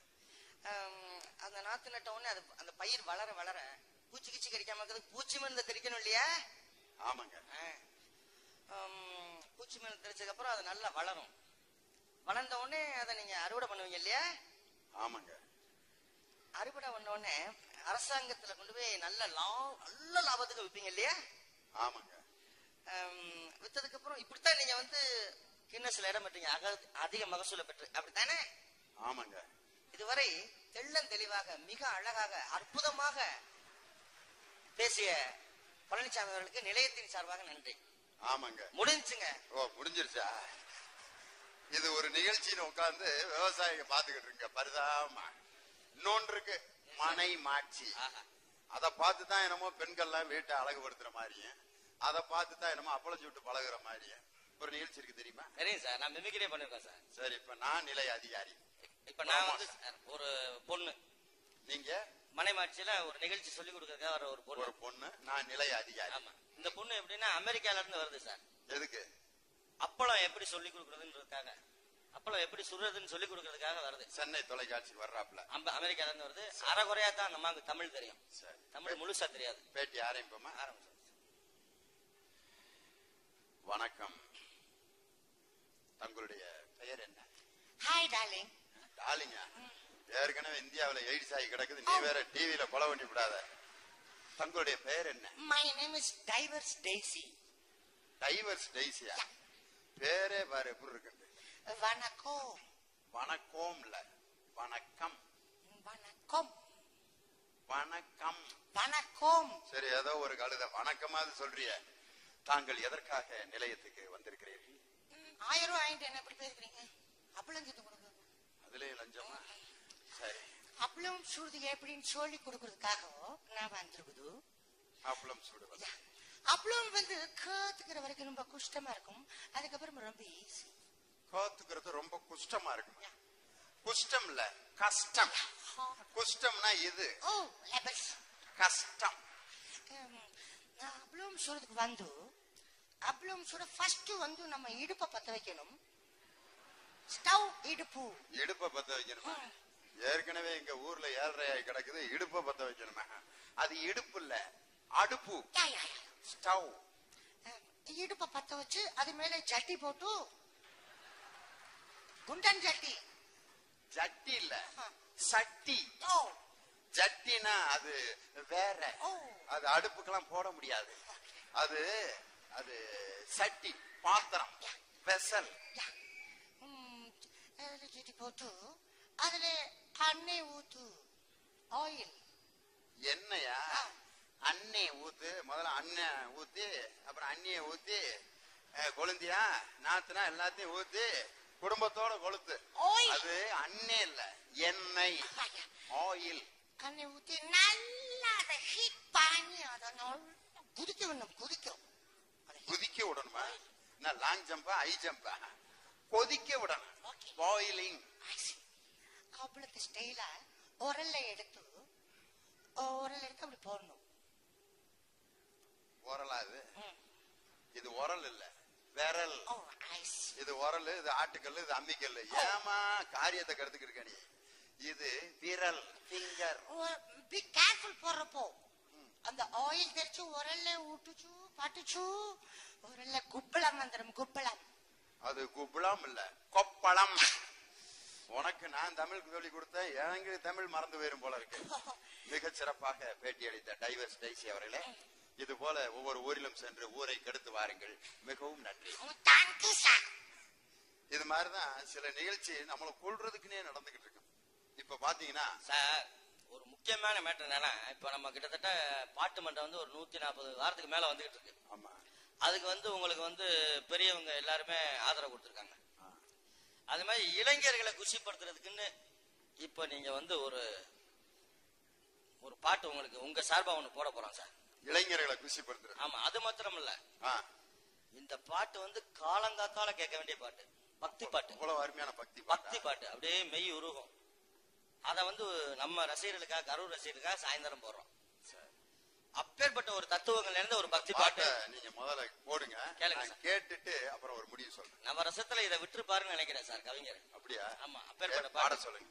அஹ், அந்த நாத்து நட்ட உடனே அது அந்த பயிர் வளர வளர பூச்சி கிச்சி கடிக்காம இருக்கிறதுக்கு பூச்சி மருந்து தெளிக்கணும் இல்லையா ஆமாங்க அஹ், ஹம், பூச்சி மருந்து தெளிச்சதுக்கு அப்புறம் அது நல்லா வளரும் வளர்ந்த உடனே அதை நீங்க அறுவடை பண்ணுவீங்க இல்லையா ஆமாங்க அறுவடை பண்ண உடனே அரசாங்கத்துல கொண்டு போய் நல்ல லா- நல்ல லாபத்துக்கு விற்பீங்க இல்லையா ஆமாங்க ஹம், வித்ததுக்கு அப்புறம் இப்படித்தான் நீங்க வந்து கின்னஸ்ல இடம் பெற்றீங்க அக- அதிக மகசூலை பெற்று அப்படித்தானே ஆமாங்க இதுவரை தெள்ளம் தெளிவாக மிக அழகாக அற்புதமாக பேசிய பழனிசாமி அவர்களுக்கு நிலையத்தின் சார்பாக நன்றி ஆமாங்க முடிஞ்சுங்க ஓ முடிஞ்சிருச்சா இது ஒரு நிகழ்ச்சின்னு உட்கார்ந்து விவசாயிங்க பாத்துக்கிட்டு இருக்க பரிதாபமா இன்னொன்று இருக்கு மனை மாட்சி ஆஹா. அதை பார்த்து தான் என்னமோ பெண்கள்லாம் வீட்டை அழகுபடுத்துற மாதிரியும் அதை பார்த்து தான் என்னமோ அப்பளம் சுட்டு பழகுற மாதிரியும் ஒரு நிகழ்ச்சி இருக்கு தெரியுமா தெரியும் சார் நான் மிமிக்கிரே பண்ணிருக்கேன் சார் சரி இப்ப நான் நிலை அதிகாரி இப்ப நான் ஆமா வந்து சார், ஒரு பொண்ணு நீங்க மனைமாட்சியில ஒரு நிகழ்ச்சி சொல்லி கொடுக்கறதுக்காக வர ஒரு பொண்ணு ஒரு பொண்ணு நான் நிலை அதிகாரி ஆமா இந்த பொண்ணு எப்படின்னா அமெரிக்கால இருந்து வருது சார் எதுக்கு அப்பளம் எப்படி சொல்லி கொடுக்கறதுன்றதுக்காக அப்பளம் எப்படி சுடுறதுன்னு சொல்லி கொடுக்கறதுக்காக வருது சென்னை தொலைக்காட்சிக்கு வர்றாப்ல அம்ப- அமெரிக்கால இருந்து வருது அரைகுறையா தான் அந்த அம்மாவுக்கு தமிழ் தெரியும் சரி தமிழ் முழுசா தெரியாது பேட்டி ஆரம்பிப்போமா ஆரம்பிச்சு வணக்கம் தங்களுடைய பெயர் என்ன ஹாய் டார்லிங் டாலிங்க ஏற்கனவே இந்தியாவுல எய்ட்ஸ் ஆகி கிடக்குது நீ வேற டிவியில கொலை பண்ணி விடாத தங்களுடைய பெயர் என்ன my name is divorce Daisy divorce டெய்சியா பேரே பாரு எப்படி இருக்குது வணக்கம் வணக்கம்ல வணக்கம் வணக்கம் வணக்கம் வணக்கம் சரி ஏதோ ஒரு கழுத வணக்கமாவது சொல்றிய தாங்கள் எதற்காக நிலையத்துக்கு வந்திருக்கிறீர்கள் ஆயிரம் ரூபாய் வாங்கிட்டு என்ன எப்படி பேசுறீங்க அப்பளம் சுட்டு கொடுங்க அதுலயும் லஞ்சமா சரி அப்பளம் சுடுது எப்படின்னு சொல்லி கொடுக்கறதுக்காக நான் வந்திருக்குது அப்பளம் சுடுவது அப்பளம் வந்து காத்துக்கிற வரைக்கும் ரொம்ப கஷ்டமா இருக்கும் அதுக்கப்புறம் ரொம்ப ஈஸி கோத்துக்கிறது ரொம்ப குஷ்டமா இருக்கும் குஷ்டம் இல்ல கஷ்டம் குஷ்டம்னா இது ஓ லெபல்ஸ் கஷ்டம் அப்பளம் சொல்றதுக்கு வந்து அப்பளம் சொல்ற ஃபர்ஸ்ட் வந்து நம்ம இடுப்பை பத்த வைக்கணும் ஸ்டவ் இடுப்பு இடுப்பை பத்த வைக்கணுமா ஏற்கனவே எங்க ஊர்ல ஏழ்றையாய் கிடக்குது இடுப்பை பத்த வைக்கணுமா அது இடுப்பு இல்ல அடுப்பு யா, யா, யா. ஸ்டவ் அஹ், இடுப்பை பத்த வச்சு அது மேல ஜட்டி போட்டு குண்டன் ஜட்டி ஜட்டி இல்ல ஆ. சட்டி ஓ ஜட்டினா அது வேற ஓ. அது அடுப்புக்கெல்லாம் போட முடியாது அது அது சட்டி பாத்திரம் வெசல் யா. ம், அதுல ஜட்டி போட்டு அதுல எண்ணெய் ஊத்து ஆயில் எண்ணெயா ஆ. அண்ணே ஊத்து முதல்ல அண்ணன் ஊத்தி அப்புறம் அண்ணிய ஊத்தி அஹ், கொழுந்தியா நாத்துனா எல்லாத்தையும் ஊத்தி குடும்பத்தோட கொளுத்து Oil. அது அண்ணே இல்ல எண்ணெய் ஐயா. ஆயில் எண்ணெய் ஊத்தி நல்லா அதை ஹீட் பண்ணி அதை நல்லா குதிக்க வேணும் குதிக்கும் அதை heat- குதிக்க விடணுமா என்ன லாங் ஜம்பா ஹை ஜம்பா கொதிக்க விடணும் Okay. Boiling I see. அவ்வளவு ஸ்டைலா உரல்ல எடுத்து உரல் எடுத்து அப்படி போடணும் உரலா இது ம். இது உரல் இல்ல விரல் ஓ ஐஸ் இது உரல் இது ஆட்டுக்கல் இது அம்மிக்கல் ஏமா காரியத்தை கருத்துக்கு இருக்க நீ இது விரல் ஃபிங்கர் பி கேர்ஃபுல் போடுறப்போ அந்த ஆயில் தெரிச்சு உரல்ல ஊட்டுச்சு பட்டுச்சு உரல்ல குப்பளம் வந்துடும் குப்பளம் அது குப்பளம் இல்ல கொப்பளம் உனக்கு நான் தமிழுக்கு சொல்லி கொடுத்தேன் எனக்கு தமிழ் மறந்து போயிரும் போல இருக்கு மிகச் சிறப்பாக பேட்டி அளித்த டைவர்ஸ் டைசி அவர்களே இது போல ஒவ்வொரு ஊரிலும் சென்று ஊரை கெடுத்து வாருங்கள் மிகவும் நன்றி தேங்க்யூ சார் இது மாதிரிதான் சில நிகழ்ச்சி நம்மளை கொள்றதுக்குன்னே நடந்துகிட்டு இருக்கு இப்ப பாத்தீங்கன்னா சார் ஒரு முக்கியமான மேட்டர் என்னன்னா இப்ப நம்ம கிட்டத்தட்ட பாட்டு மன்றம் வந்து ஒரு நூத்தி நாற்பது வாரத்துக்கு மேல வந்துகிட்டு இருக்கு ஆமா அதுக்கு வந்து உங்களுக்கு வந்து பெரியவங்க எல்லாருமே ஆதரவு கொடுத்துருக்காங்க அது மாதிரி இளைஞர்களை குஷிப்படுத்துறதுக்குன்னு இப்ப நீங்க வந்து ஒரு ஒரு பாட்டு உங்களுக்கு உங்க சார்பா ஒண்ணு போட போறோம் சார் இளைஞர்களை குஷிப்படுத்துறது ஆமா அது மாத்திரம் இல்ல ஆ, இந்த பாட்டு வந்து காலங்காத்தால கேட்க வேண்டிய பாட்டு பக்தி பாட்டு இவ்வளவு அருமையான பக்தி பக்தி பாட்டு அப்படியே மெய் உருகும் அத வந்து நம்ம ரசிகர்களுக்காக கரூர் ரசிகர்களுக்காக சாயந்தரம் போடுறோம் அப்பேற்பட்ட ஒரு தத்துவங்கள் நிறைந்த ஒரு பக்தி பாட்டு பாட்டை நீங்க முதல்ல போடுங்க கேளுங்க நான் சார். கேட்டுட்டு அப்புறம் ஒரு முடிவு சொல்றேன் நம்ம ரசத்துல இதை விட்டுருப்பாருன்னு நினைக்கிறேன் சார் கவிஞர் அப்படியா ஆமா அப்பேற்பட்ட ஏ, பாட பாட்டு சொல்லுங்க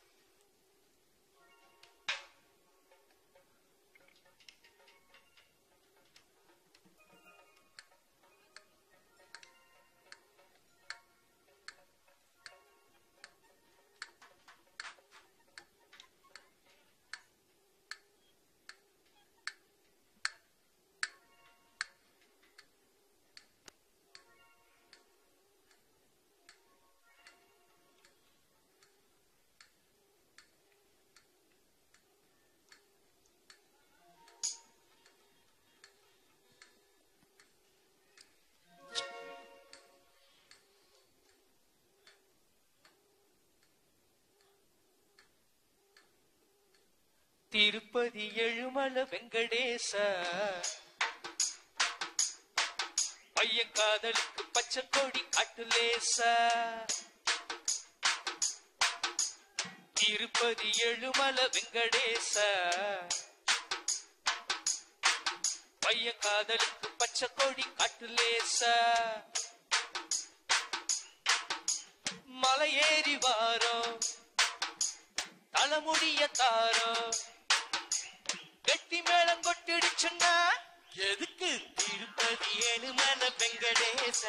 திருப்பதி எழுமல வெங்கடேச பையன் காதலுக்கு பச்சை கொடி காட்டுலேச திருப்பதி எழுமல வெங்கடேச பையன் காதலுக்கு பச்சை கொடி காட்டுலேச மலை ஏறி வாரோம் தலைமுடிய தாரோ கெட்டி மேளம் கொட்டிடுச்சுன்னா எதுக்கு திருப்பதி ஏழுமல வெங்கடேச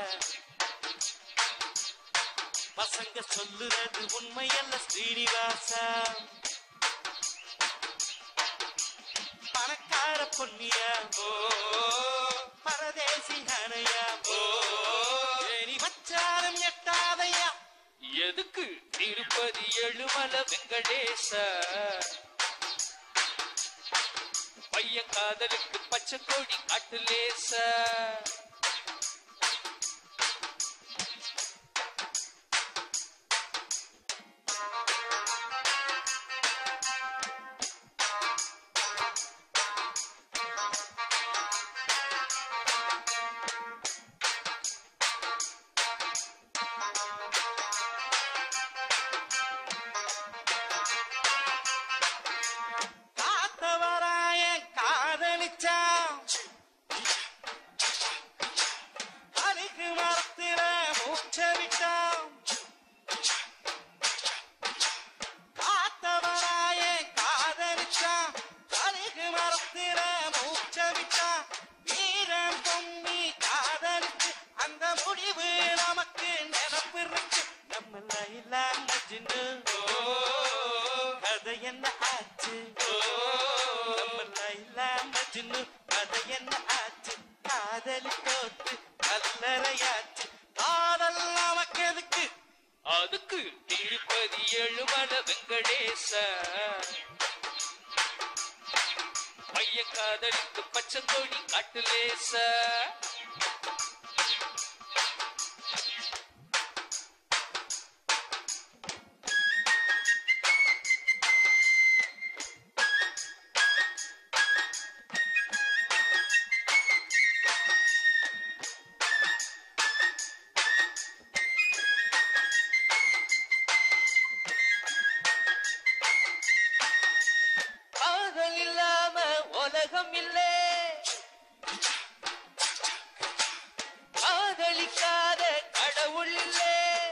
பசங்க சொல்லுறது உண்மையல்ல ஸ்ரீனிவாசா பணக்கார பொன்னியா ஓ பரதேசி ஹனையா ஓ ஏனி மச்சாரம் எட்டாதையா எதுக்கு திருப்பதி எழுமல வெங்கடேச பையன் காதலுக்கு பச்சை கொடி காட்டுலேச கதை என்ன ஆச்சு நம்ம லைலா மஜ்னு கதை என்ன ஆச்சு காதலி தோத்து கல்லறையாச்சு காதல் நமக்கு எதுக்கு அதுக்கு திருப்பதி எழுமல வெங்கடேச பைய காதலிக்கு பச்சை கொடி காட்டுலேச காதல் இல்லாம உலகம் இல்லே காதலிக்காத கடவுள் இல்லே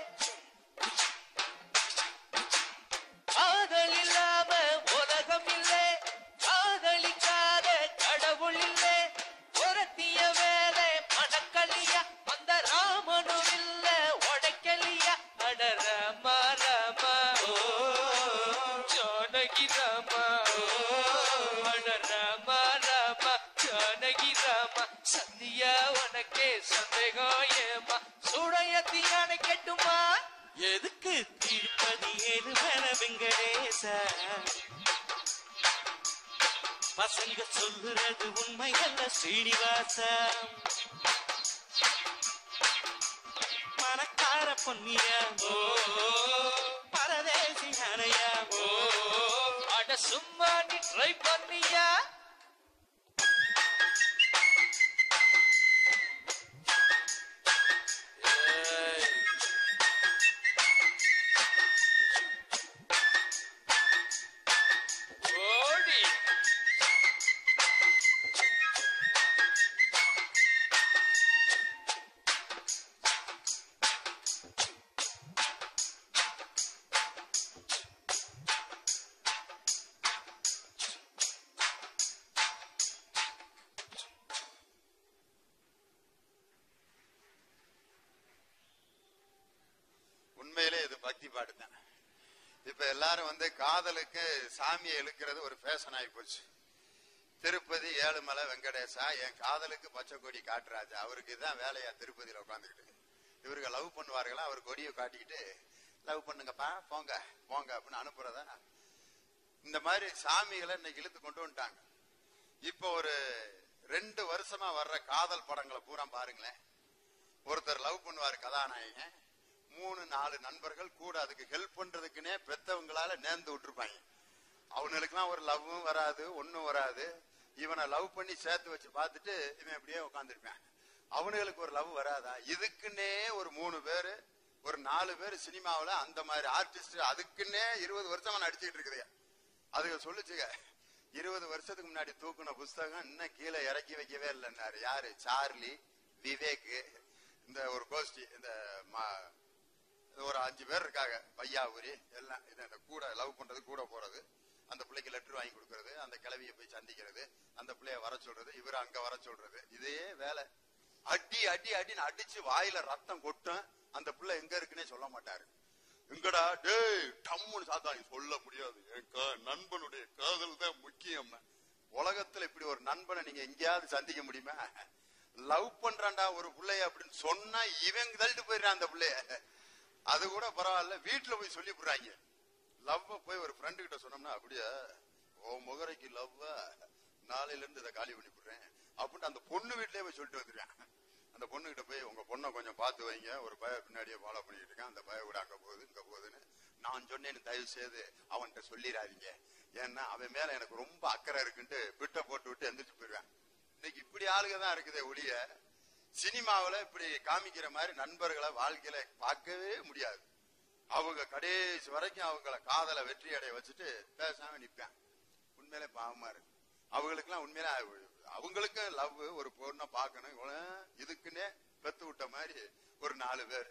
காதல் இல்லாம உலகம் இல்லே காதலிக்காத கடவுள் இல்லே உரத்திய வேலை மணக்கலியா அந்த ராமனும் இல்ல உடைக்கலியா அட ராமா ராமா ஓ ஜானகி ராமா அட ராமா ராமா ஜானகி ராமா சந்தியா உனக்கே சந்தேகம் ஏமா சுடையத்தியான கெட்டுமா எதுக்கு திருப்பதி ஏழு மேல வெங்கடேச பசங்க சொல்லுறது உண்மை அல்ல ஸ்ரீனிவாசா மனக்கார பொன்னியா ஓ பரதேசி அணையா ஓ அட சும்மா நீ ட்ரை பண்ணியா ஓடி உண்மையிலே இது பக்தி பாட்டு தான் இப்ப எல்லாரும் வந்து காதலுக்கு சாமியை இழுக்கிறது ஒரு ஃபேஷன் ஆகி போச்சு திருப்பதி ஏழுமலை வெங்கடேசா என் காதலுக்கு பச்சை கொடி காட்டுராஜா அவருக்கு இதான் வேலையா திருப்பதியில உட்காந்துக்கிட்டு இவருக்கு லவ் பண்ணுவார்களா அவர் கொடியை காட்டிக்கிட்டு லவ் பண்ணுங்கப்பா போங்க போங்க அப்படின்னு அனுப்புறதா இந்த மாதிரி சாமிகளை இன்னைக்கு இழுத்து கொண்டு வந்துட்டாங்க இப்போ ஒரு ரெண்டு வருஷமா வர்ற காதல் படங்களை பூரா பாருங்களேன் ஒருத்தர் லவ் பண்ணுவார் கதாநாயகன் மூணு நாலு நண்பர்கள் கூட அதுக்கு ஹெல்ப் பண்றதுக்குன்னே பெத்தவங்களால நேர்ந்து விட்டுருப்பாங்க அவனுங்களுக்குலாம் ஒரு லவ்வும் வராது ஒன்னும் வராது இவனை லவ் பண்ணி சேர்த்து வச்சு பார்த்துட்டு இவன் அப்படியே உட்காந்துருப்பான் அவனுங்களுக்கு ஒரு லவ் வராதா இதுக்குன்னே ஒரு மூணு பேரு ஒரு நாலு பேர் சினிமாவுல அந்த மாதிரி ஆர்டிஸ்ட் அதுக்குன்னே இருபது வருஷமா நடிச்சுட்டு இருக்குது அதுக்கு சொல்லுச்சுங்க இருபது வருஷத்துக்கு முன்னாடி தூக்குன புஸ்தகம் இன்னும் கீழே இறக்கி வைக்கவே இல்லைன்னாரு யாரு சார்லி விவேக் இந்த ஒரு கோஷ்டி இந்த ம- ஒரு அஞ்சு பேர் இருக்காங்க பையாபுரி எல்லாம் இது அந்த கூட லவ் பண்றது கூட போறது அந்த பிள்ளைக்கு லெட்டர் வாங்கி கொடுக்கறது அந்த கிளவிய போய் சந்திக்கிறது அந்த பிள்ளைய வர சொல்றது இவர் அங்க வர சொல்றது இதே வேலை அடி அடி அடின்னு அடிச்சு வாயில ரத்தம் கொட்டும் அந்த பிள்ளை எங்க இருக்குன்னே சொல்ல மாட்டாரு எங்கடா டேய் டம்முன்னு சாத்தாங்க சொல்ல முடியாது என் கா- நண்பனுடைய காதல் தான் முக்கியம் உலகத்துல இப்படி ஒரு நண்பனை நீங்க எங்கேயாவது சந்திக்க முடியுமா லவ் பண்றான்டா ஒரு பிள்ளைய அப்படின்னு சொன்னா இவங்க தள்ளிட்டு போயிடுறான் அந்த பிள்ளைய அது கூட பரவாயில்ல வீட்டுல போய் சொல்லி விடுறாங்க லவ் போய் ஒரு ஃப்ரெண்டு கிட்ட சொன்னோம்னா அப்படியே ஓ முகரைக்கு லவ் நாளையில இருந்து இதை காலி பண்ணி விடுறேன் அப்படின்னு அந்த பொண்ணு வீட்லயே போய் சொல்லிட்டு வந்துடுறேன் அந்த பொண்ணு கிட்ட போய் உங்க பொண்ணை கொஞ்சம் பார்த்து வைங்க ஒரு பய பின்னாடியே ஃபாலோ பண்ணிட்டு இருக்கேன் அந்த பய கூட அங்க போகுது இங்க போகுதுன்னு நான் சொன்னேன்னு தயவு செய்து அவன்கிட்ட சொல்லிடாதீங்க ஏன்னா அவன் மேல எனக்கு ரொம்ப அக்கறை இருக்குன்ட்டு பிட்ட போட்டு விட்டு எந்திரிச்சு போயிடுவேன் இன்னைக்கு இப்படி ஆளுங்க தான் இருக்குதே ஒழிய சினிமாவுல இப்படி காமிக்கிற மாதிரி நண்பர்களை வாழ்க்கையில பார்க்கவே முடியாது அவங்க கடைசி வரைக்கும் அவங்கள காதல வெற்றி அடைய வச்சுட்டு பேசாம நிப்பேன் உண்மையிலே பாவமா இருக்கு அவங்களுக்குலாம் உண்மையில அவங்களுக்கு லவ் ஒரு பொண்ணை பார்க்கணும் இவன் இதுக்குன்னே பெத்து விட்ட மாதிரி ஒரு நாலு பேர்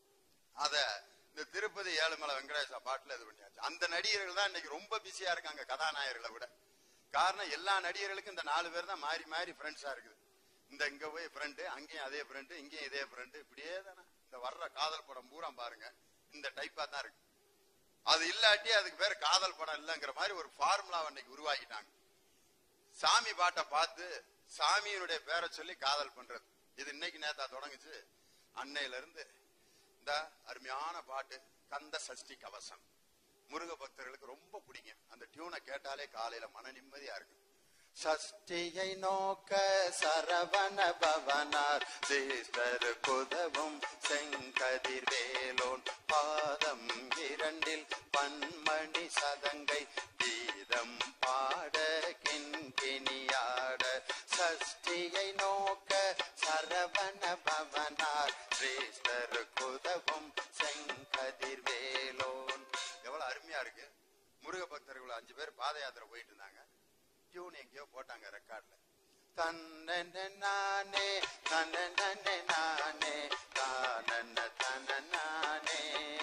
அத இந்த திருப்பதி ஏழுமலை வெங்கடேசா பாட்டுல இது பண்ணியாச்சு அந்த நடிகர்கள் தான் இன்னைக்கு ரொம்ப பிஸியா இருக்காங்க கதாநாயகர்களை விட காரணம் எல்லா நடிகர்களுக்கும் இந்த நாலு பேர் தான் மாறி மாறி ஃப்ரெண்ட்ஸா இருக்குது இந்த இங்க போய் ஃப்ரெண்டு அங்கேயும் அதே ஃப்ரெண்டு இங்கேயும் இதே ஃப்ரெண்டு இப்படியே தானே இந்த வர்ற காதல் படம் பூரா பாருங்க இந்த டைப்பா தான் இருக்கு அது இல்லாட்டி அதுக்கு பேர் காதல் படம் இல்லைங்கிற மாதிரி ஒரு ஃபார்முலா அன்னைக்கு உருவாக்கிட்டாங்க சாமி பாட்டை பார்த்து சாமியினுடைய பேரை சொல்லி காதல் பண்றது இது இன்னைக்கு நேத்தா தொடங்குச்சு அன்னையில இருந்து இந்த அருமையான பாட்டு கந்த சஷ்டி கவசம் முருக பக்தர்களுக்கு ரொம்ப பிடிக்கும் அந்த டியூனை கேட்டாலே காலையில மன நிம்மதியா இருக்கு சஷ்டியை நோக்க சரவண பவனார் சீஸ்டர் குதவும் செங்கதிர் வேலோன் பாதம் இரண்டில் பன்மணி சதங்கை கீதம் பாட கிண்கிணியாட சஷ்டியை நோக்க சரவண பவனார் ஸ்ரீஸ்டர் குதவும் செங்கதிர் வேலோன் எவ்வளவு அருமையா இருக்கு முருக பக்தர்கள் அஞ்சு பேர் பாத யாத்திரை போயிட்டு இருந்தாங்க டியூன் எங்கேயோ போட்டாங்க ரெக்கார்ட்ல தன்னன நானே தன்னன நானே தானன தன நானே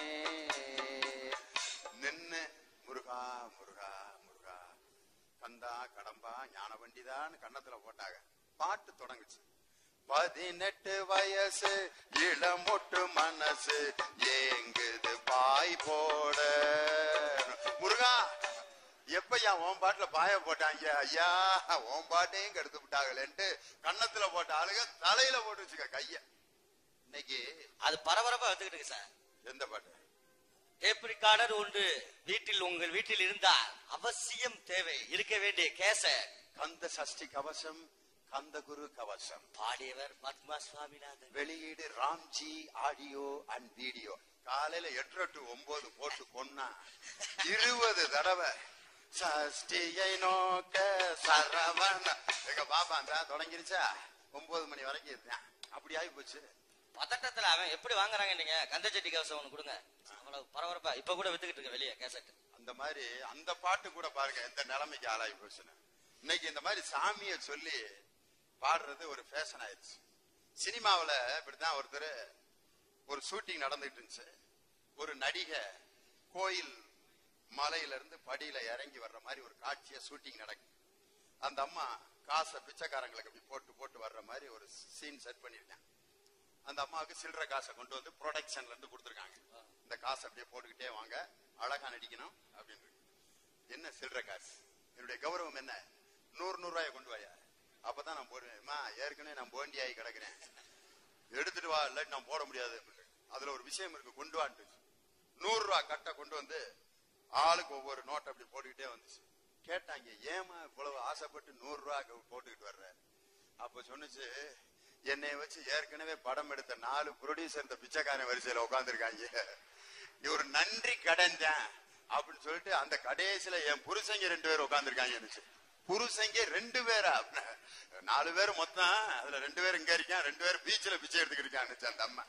நின்னு முருகா முருகா முருகா கந்தா கடம்பா ஞான வண்டிதான் கன்னத்துல போட்டாங்க பாட்டு தொடங்குச்சு பதினெட்டு வயசு இளமொட்டு மனசு ஏங்குது பாய் போட முருகா எப்பயா உன் பாட்டுல பாய போட்டாங்க ஐயா உன் பாட்டையும் கெடுத்து விட்டாங்களேன்ட்டு கன்னத்துல போட்ட ஆளுங்க தலையில போட்டு வச்சுக்க கைய இன்னைக்கு அது பரபரப்பா வந்துகிட்டு இருக்கு சார் எந்த பாட்டு டேப் ரெக்கார்டர் ஒன்று வீட்டில் உங்கள் வீட்டில் இருந்தால் அவசியம் தேவை இருக்க வேண்டிய கேசட் கந்த சஷ்டி கவசம் கந்த குரு கவசம் பாடியவர் பத்மா சுவாமிநாதன் வெளியீடு ராம்ஜி ஆடியோ அண்ட் வீடியோ காலையில எட்டு டு ஒன்பது போட்டு கொன்னா இருபது தடவை சஷ்டியை நோக்க சரவண எங்க பாப்பா அந்த தொடங்கிருச்சா ஒன்பது மணி வரைக்கும் இருந்தேன் அப்படி ஆகி போச்சு பதட்டத்துல அவன் எப்படி வாங்குறாங்க நீங்க கந்தச்சட்டி கவசம் ஒண்ணு கொடுங்க அவ்வளவு பரபரப்பா இப்ப கூட வித்துக்கிட்டு இருக்கு வெளியே கேசட் அந்த மாதிரி அந்த பாட்டு கூட பாருங்க எந்த நிலைமைக்கு ஆளாகி போச்சுன்னு இன்னைக்கு இந்த மாதிரி சாமியை சொல்லி பாடுறது ஒரு ஃபேஷன் ஆயிடுச்சு சினிமாவுல இப்படிதான் ஒருத்தர் ஒரு ஷூட்டிங் நடந்துட்டு இருந்துச்சு ஒரு நடிகை கோயில் மலையில இருந்து படியில இறங்கி வர்ற மாதிரி ஒரு காட்சிய ஷூட்டிங் நடக்கும் அந்த அம்மா காசை பிச்சைக்காரங்களுக்கு அப்படி போட்டு போட்டு வர்ற மாதிரி ஒரு சீன் செட் பண்ணிருக்கேன் அந்த அம்மாவுக்கு சில்லற காசை கொண்டு வந்து ப்ரொடக்ஷன்ல இருந்து கொடுத்துருக்காங்க இந்த காசை அப்படியே போட்டுக்கிட்டே வாங்க அழகா நடிக்கணும் அப்படின்னு இருக்கு. என்ன சில்லற காசு என்னுடைய கௌரவம் என்ன நூறு நூறு ரூபாயை கொண்டு வாயா அப்பதான் நான் போடுவேன் அம்மா, ஏற்கனவே நான் போண்டியாகி கிடக்குறேன் எடுத்துட்டு வா இல்லாட்டி நான் போட முடியாது அப்படின்னு. அதுல ஒரு விஷயம் இருக்கு கொண்டு வான்ட்டு நூறு ரூபா கட்டை கொண்டு வந்து ஆளுக்கு ஒவ்வொரு நோட் அப்படி போட்டுக்கிட்டே வந்துச்சு கேட்டாங்க ஏமா இவ்வளவு ஆசைப்பட்டு நூறு ரூபா போட்டுக்கிட்டு வர்ற அப்ப சொன்னுச்சு என்னை வச்சு ஏற்கனவே படம் எடுத்த நாலு ப்ரொடியூசர் இந்த பிச்சைக்காரன் வரிசையில உட்காந்துருக்காங்க இது ஒரு நன்றி கடன் தான் அப்படின்னு சொல்லிட்டு அந்த கடைசியில என் புருஷங்க ரெண்டு பேரும் உட்காந்துருக்காங்க புருஷங்க ரெண்டு பேரா அப்படின்னா, நாலு பேர் மொத்தம் அதுல ரெண்டு பேரும் இங்க இருக்கான் ரெண்டு பேரும் பீச்ல பிச்சை எடுத்துக்கிட்டு இருக்கான்னு அந்த அம்மா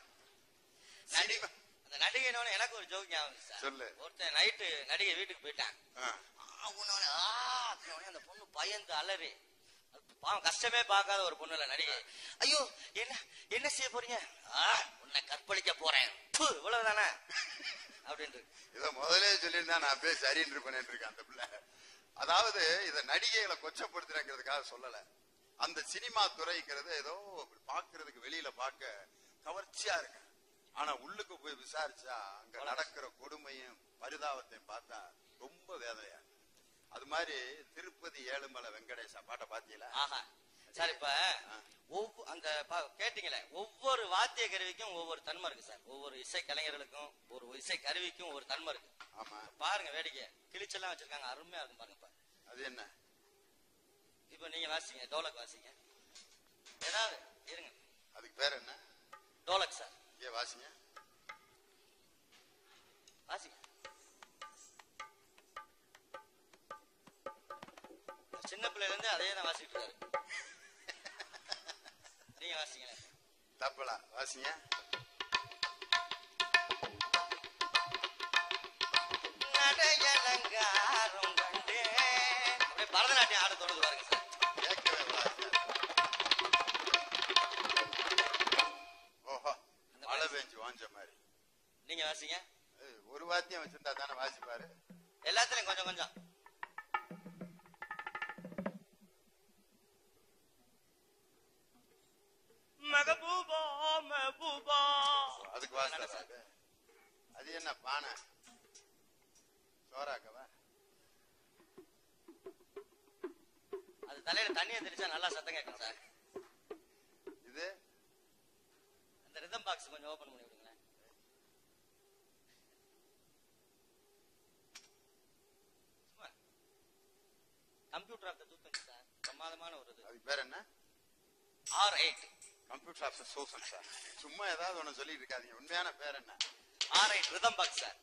நடிகை அந்த நடிகைனோட எனக்கு ஒரு ஜோக் ஞாபகம் இருக்கு சார் சொல்லு. ஒருத்தன் நைட்டு நடிகை வீட்டுக்கு போயிட்டான் ஆ. ஆ, உன்னோட, ஆ, அப்படின்னோடனே அந்த பொண்ணு பயந்து அலறி அது பாவம் கஷ்டமே பார்க்காத ஒரு பொண்ணு இல்ல நடிகை ஐயோ என்ன என்ன செய்ய போறீங்க ஆ, உன்னை கற்பழிக்க போறேன் ப்பு, இவ்வளவுதானே அப்படின்ட்டு இத முதலே சொல்லியிருந்தா நான் அப்படியே சரின்னு இருப்பேன் இருக்கேன் அந்த பிள்ளை அதாவது இத நடிகைகளை கொச்சப்படுத்துறேங்கிறதுக்காக சொல்லல அந்த சினிமா துறைங்கிறது ஏதோ பாக்குறதுக்கு வெளியில பார்க்க கவர்ச்சியா இருக்கு ஆனா உள்ளுக்கு போய் விசாரிச்சா அங்க நடக்கிற கொடுமையும் பரிதாபத்தையும் பார்த்தா ரொம்ப வேதனையா இருக்கு. அது மாதிரி திருப்பதி ஏழுமலை வெங்கடேசா பாட்டை பாத்தீங்களா ஆஹா சார் இப்ப ஒவ்வொரு அந்த பா- கேட்டீங்களே ஒவ்வொரு வாத்திய கருவிக்கும் ஒவ்வொரு தன்மை இருக்கு சார் ஒவ்வொரு இசை கலைஞர்களுக்கும் ஒரு இசை கருவிக்கும் ஒரு தன்மை இருக்கு ஆமா பாருங்க வேடிக்கை கிழிச்செல்லாம் வச்சிருக்காங்க அருமையா இருக்கும் பாருங்க இப்ப. அது என்ன இப்ப நீங்க வாசிங்க டோலக் வாசிங்க ஏதாவது இருங்க அதுக்கு பேர் என்ன டோலக் சார் இங்கே வாசிங்க வாசிங்க சின்ன பிள்ளைல இருந்து அதே தான் வாசிட்டு இருக்காரு நீங்க வாசிங்களேன் தப்பலா வாசிங்க நடையலங்காரம் கண்டேன் அப்படியே பரதநாட்டியம் ஆட தொடர்ந்து பாருங்க சார் கேட்கவே விடாது. ஓஹோ மழை பெஞ்சு வாஞ்ச மாதிரி நீங்க வாசிங்க ஏய், ஒரு வாத்தியம் வச்சிருந்தா தானே வாசிப்பாரு எல்லாத்துலயும் கொஞ்சம் கொஞ்சம் மகபூபா மகபூபா அதுக்கு வாசிப்பாரு அது என்ன பானை சோறாக்கவா அது தலையில தண்ணியை தெளிச்சா நல்லா சத்தம் கேட்கும் சார் இது அந்த ரிதம் பாக்ஸ் கொஞ்சம் ஓபன் பண்ணி விடுங்களேன் சும்மா கம்ப்யூட்டர் ஆஃப் த தூக்கம் சார் பிரமாதமான ஒரு இது அதுக்கு பேர் என்ன ஆர் எயிட் கம்ப்யூட்டர் ஆஃப் சோசன் சார் சும்மா ஏதாவது ஒண்ணு சொல்லிட்டு இருக்காதீங்க உண்மையான பேர் என்ன R eight rhythm box sir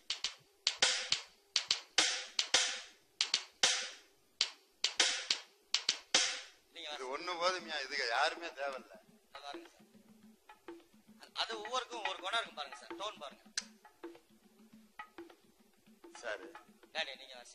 நீங்க இது ஒண்ணு போதுமையா இதுக்கு யாருமே தேவையில்ல அது பாருங்க சார் அது- அது ஒவ்வொருக்கும் ஒவ்வொரு குணம் இருக்கும் பாருங்க சார் டோன் பாருங்க சரி டேடி நீங்க வாசி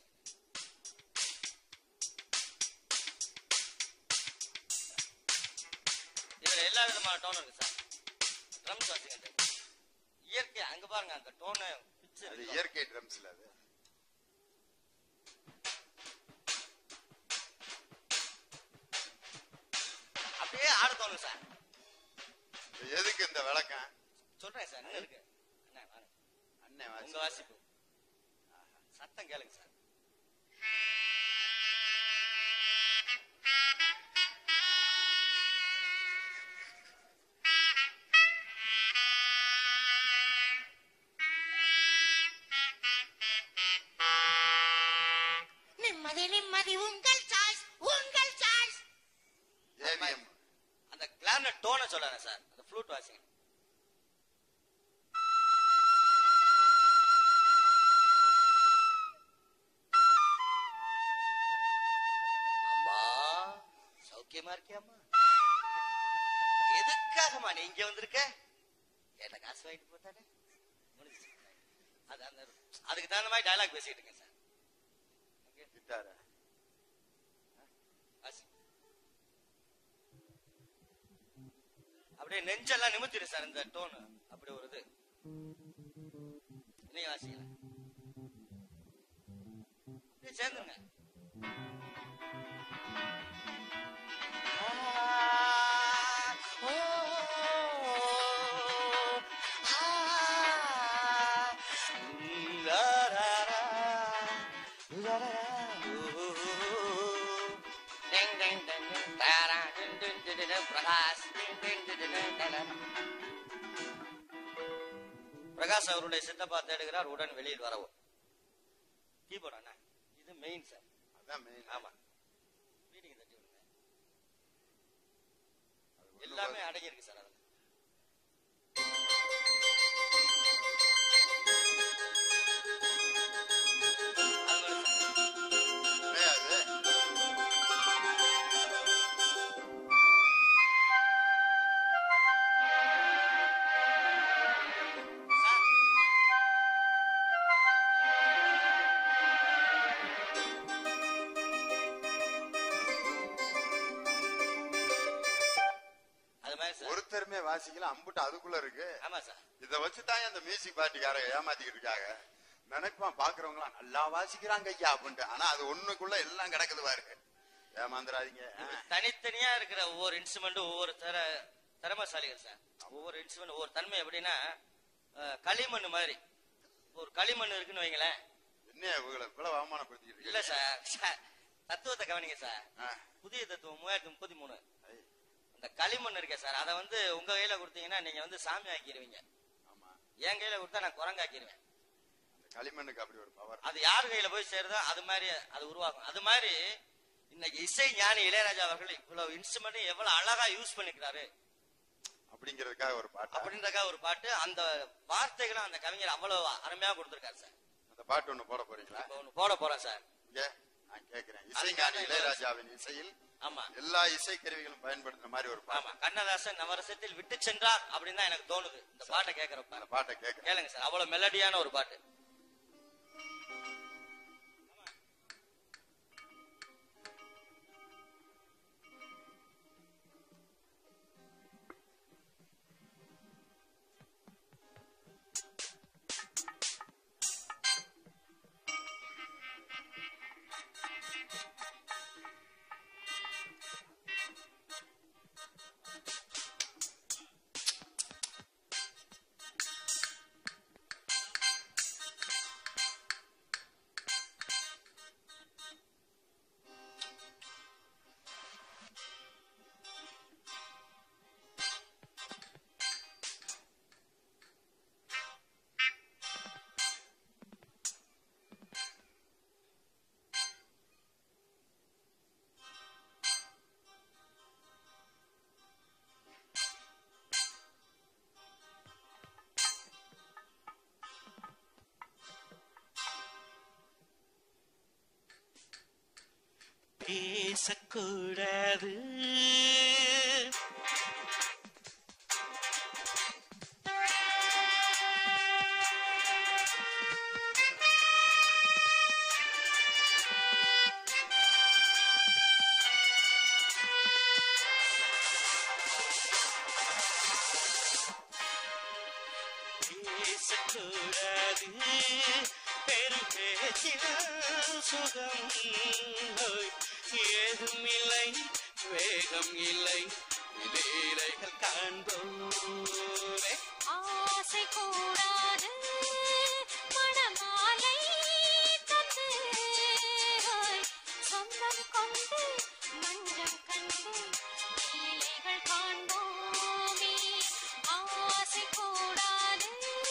இதுல எல்லா விதமான டோன் இருக்கு சார் ட்ரம்ஸ் வாசிங்க இயற்கை அங்க பாருங்க அந்த டோனு பிச்சு அது இயற்கை ட்ரம்ஸ்ல அது அப்படியே ஆட தோணும் சார் இது எதுக்கு இந்த விளக்கம் சொல்றேன் சார் இன்னும் இருக்கு அண்ணா, வாங்க. அண்ணன் உங்க வாசி வாசிப்பு சத்தம் கேளுங்க சார் நிம்மதி நிம்மதி உங்கள் சாய்ஸ் உங்கள் சாய்ஸ் ஏவிஎம் அந்த கிளாரினட் டோனை சொல்லறேன் சார் அந்த ஃப்ளூட் வாசிங்க அம்மா சௌக்கியமா இருக்கியாம்மா எதுக்காகம்மா நீ இங்க வந்திருக்க கேட்ட காசு வாங்கிட்டு போட்டானே முடிஞ்சுச்சு. அது அந்த அதுக்கு தகுந்த மாதிரி டயலாக் பேசிட்டு இருக்கேன் சார் ஓகே கிட்டார வாசி. அப்படியே நெஞ்செல்லாம் நிமித்திடு சார் இந்த டோன் அப்படி ஒரு இது நீங்க வாசிக்கல அப்படியே சேர்ந்துங்க பிரகாஷ் அவருடைய சித்தப்பா தேடுகிறார் உடன் வெளியில் வரவும் கீபோர்ட் அண்ணா இது மெயின் சார் அதான் மெயின் ஆமா வீடிங்க தட்டி விடுங்க எல்லாமே அடங்கி இருக்கு சார் அதுல அது மாதிரி சார். அது சார் அது மாதிரி சார் ஒருத்தருமே வாசிக்கல அம்புட்டு அதுக்குள்ள இருக்கு ஆமா சார் இத வச்சுதான் அந்த மியூசிக் பார்ட்டிக்காரங்க ஏமாத்திக்கிட்டு இருக்காங்க நினைப்பான் பாக்குறவங்க எல்லாம் நல்லா வாசிக்கிறாங்க ஐயா அப்படின்ட்டு ஆனா அது ஒண்ணுக்குள்ள எல்லாம் கிடக்குது பாரு ஏமாந்துடாதீங்க ஆ. தனித்தனியா இருக்கிற ஒவ்வொரு இன்ஸ்ட்ருமெண்ட்டும் ஒவ்வொரு தர திறமைசாலிகள் சார் ஒவ்வொரு இன்ஸ்ட்ருமெண்ட் ஒவ்வொரு தன்மை எப்படின்னா அஹ், களிமண் மாதிரி ஒரு களிமண் இருக்குன்னு வைங்களேன் என்ன இவங்களை இவ்வளவு அவமானப்படுத்திக்கிட்டு இல்ல இருக்கீங்க? சார் சார், தத்துவத்தை கவனிங்க சார் ஆ. புதிய தத்துவம் மூவாயிரத்தி முப்பத்தி மூணு ஐ, அந்த களிமண் இருக்கே சார் அதை வந்து உங்க கையில கொடுத்தீங்கன்னா நீங்க வந்து சாமி ஆக்கிடுவீங்க ஆமா என் கையில கொடுத்தா நான் குரங்காக்கிடுவேன் அந்த களிமண்ணுக்கு அப்படி ஒரு பவர் அது யார் கையில போய் சேருதோ அது மாதிரி அது உருவாகும் அது மாதிரி இன்னைக்கு இசை ஞானி இளையராஜா அவர்கள் இவ்வளவு இன்ஸ்ட்ருமெண்ட் எவ்வளவு அழகா யூஸ் பண்ணிக்கிறாரு அப்படிங்கிறதுக்காக ஒரு பாட்டு அப்படின்றக்காக ஒரு பாட்டு அந்த வார்த்தைகளும் அந்த கவிஞர் அவ்வளவு அருமையா கொடுத்திருக்காரு சார் அந்த பாட்டு ஒண்ணு போட போறீங்களா இப்ப ஒண்ணு போட போறேன் சார் இங்க நான் கேக்குறேன் இசைஞானி இளையராஜாவின் இசையில் ஆமா எல்லா இசை கருவிகளும் பயன்படுத்துற மாதிரி ஒரு ஆமா பாட்டு கண்ணதாசன் நவரசத்தில் விட்டு சென்றார் அப்படின்னு தான் எனக்கு தோணுது இந்த பாட்டை கேட்கறப்ப அந்த பாட்டை கேக்குறேன் கேளுங்க சார் அவ்வளவு மெலடியான ஒரு பாட்டு பேசக்கூடாது பேசக்கூடாது பெரும் பேச்சில் சுகம் ஏதும் இல்லை வேகம் இல்லை லீலைகள் காண்போரே ஆசை கூடாது மணமாலை தந்து சொந்தம் கொண்டு மஞ்சம் கண்டு லீலைகள் காண்போமே ஆசை கூடாது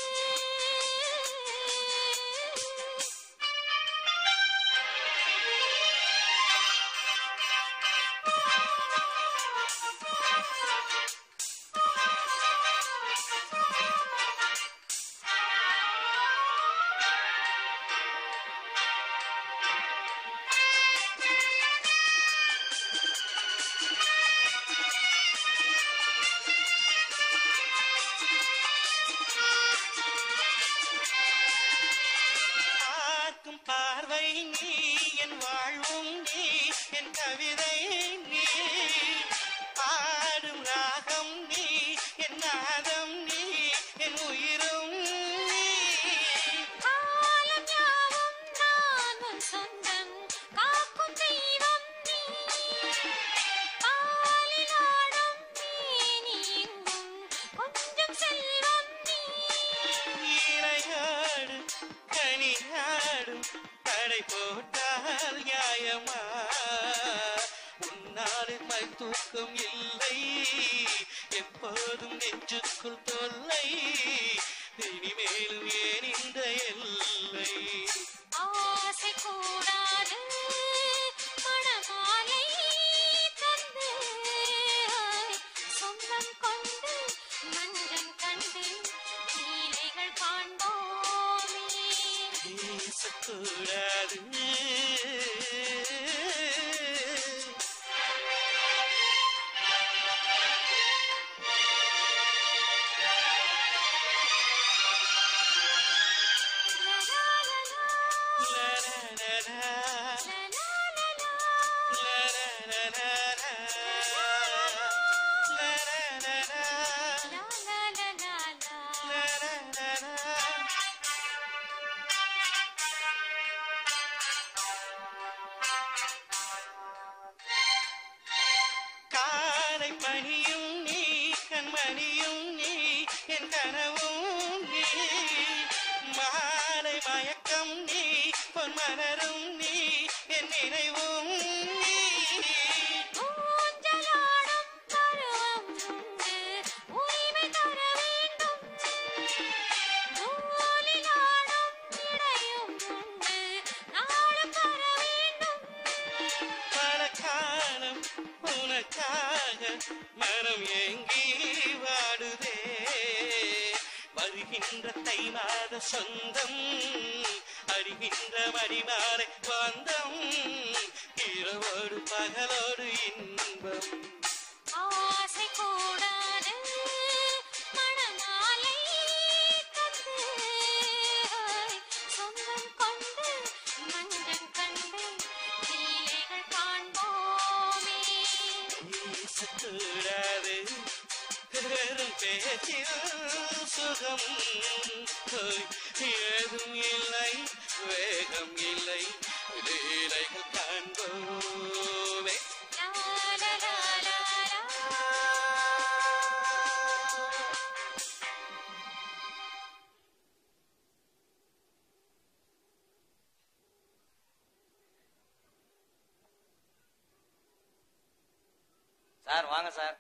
பார்க்கும் பார்வை நீ என் வாழ்வும் நீ என் கவிதை நீ பாடும் ராகம் நீ என் நாதம் நீ என் உயிரும் நீ காலம் யாவும் நான் உன் சொந்தம் காக்கும் தெய்வம் நீ பாலில் ஆடும் மேனி எங்கும் கொஞ்சம் செல்வம் நீ இலையாடு கனியாடும் தடை போட்டால் நியாயமா உன்னாடு மை தூக்கம் இல்லை எப்போதும் நெஞ்சுக்குள் தொல்லை இனிமேலும் ஏன் இந்த எல்லை ஆசை கூடாது மணமாலை தந்து சொந்தம் கொண்டு மஞ்சம் கண்டு லீலைகள் காண்போமே பேசக்கூடாது காலை பணியும் நீ கண்மணியும் நீ என் கனவும் நீ மாலை மயக்கம் நீ பொன் மலரும் நீ என் நினைவும் நீ ஊஞ்சலாடும் பருவம் உண்டு, உரிமை தர வேண்டும். நூலிலாடும் இடையும் உண்டு, நாளும் வர வேண்டும். பல காலம் உனக்காக மனம் ஏங்கி வாடுதே வருகின்ற தை மாத சொந்தம் அறிகின்ற மணிமாலை வந்தம் இரவோடு பகலோடு இன்பம் ஆசை கூடாது, மணமாலை தந்து, சொந்தம் கொண்டு மஞ்சம் கண்டு லீலைகள் காண்போமே பேசக்கூடாது வெறும் பேச்சில் சுகம் ஹோய், ஏதும் இல்லை வேகம் இல்லை லீலைகள் காண்போமே லா லா லா லா லா சார் வாங்க சார்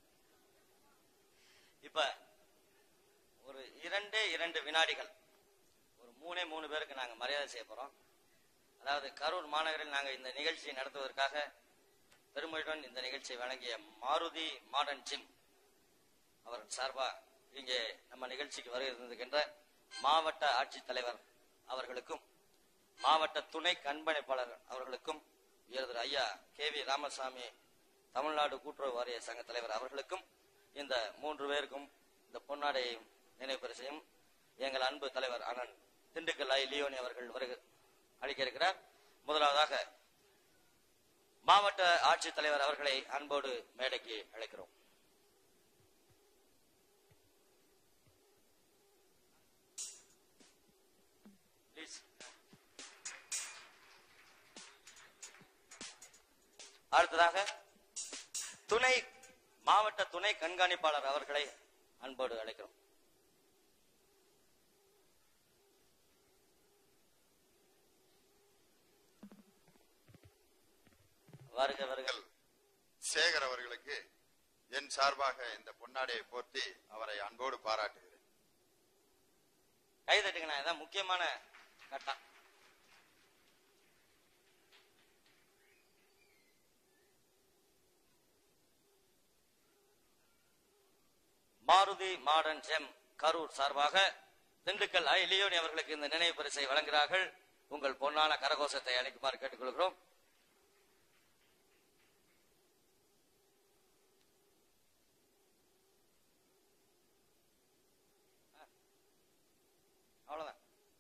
இப்ப ஒரு இரண்டே இரண்டு வினாடிகள் ஒரு மூணே மூணு பேருக்கு நாங்க மரியாதை செய்ய போறோம் அதாவது கரூர் மாநகரில் நாங்க இந்த நிகழ்ச்சியை நடத்துவதற்காக பெருமையுடன் இந்த நிகழ்ச்சியை வழங்கிய மாருதி மாடர்ன் ஜிம் அவர்கள் சார்பா இங்கே நம்ம நிகழ்ச்சிக்கு வருகை இருந்திருக்கின்ற மாவட்ட ஆட்சித்தலைவர் அவர்களுக்கும் மாவட்ட துணை கண்காணிப்பாளர் அவர்களுக்கும் உயர்திரு ஐயா கே வி ராமசாமி தமிழ்நாடு கூட்டுறவு வாரிய சங்க தலைவர் அவர்களுக்கும் இந்த மூன்று பேருக்கும் இந்த பொன்னாடை நினைவு பரிசையும் எங்கள் அன்பு தலைவர் அண்ணன் திண்டுக்கல் ஐ லியோனி அவர்கள் வருக அளிக்க இருக்கிறார் முதலாவதாக மாவட்ட ஆட்சித்தலைவர் அவர்களை அன்போடு மேடைக்கு அழைக்கிறோம் Please. அடுத்ததாக துணை மாவட்ட துணை கண்காணிப்பாளர் அவர்களை அன்போடு அழைக்கிறோம் வருக வருக சேகர் அவர்களுக்கு என் சார்பாக இந்த பொன்னாடையை போர்த்தி அவரை அன்போடு பாராட்டுகிறேன் கை தட்டுங்கண்ணா இதான் முக்கியமான கட்டம் மாருதி மாடர்ன் ஜெம் கரூர் சார்பாக திண்டுக்கல் ஐ லியோனி அவர்களுக்கு இந்த நினைவு பரிசை வழங்குகிறார்கள் உங்கள் பொன்னான கரகோஷத்தை அளிக்குமாறு கேட்டுக்கொள்கிறோம் அவ்வளவுதான்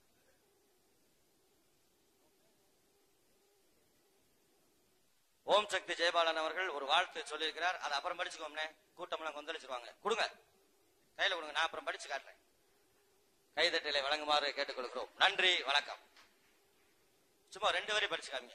ஓம் சக்தி ஜெயபாலன் அவர்கள் ஒரு வாழ்த்து சொல்லியிருக்கிறார் அதை அப்புறம் படிச்சுக்கோம்னே கூட்டம்லாம் கொந்தளிச்சிருவாங்க கொடுங்க கையில கொடுங்க நான் அப்புறம் படிச்சு காட்டுறேன் கைதட்டலை வழங்குமாறு கேட்டுக்கொள்கிறோம் நன்றி வணக்கம் சும்மா ரெண்டு வரை படிச்சு காமிங்க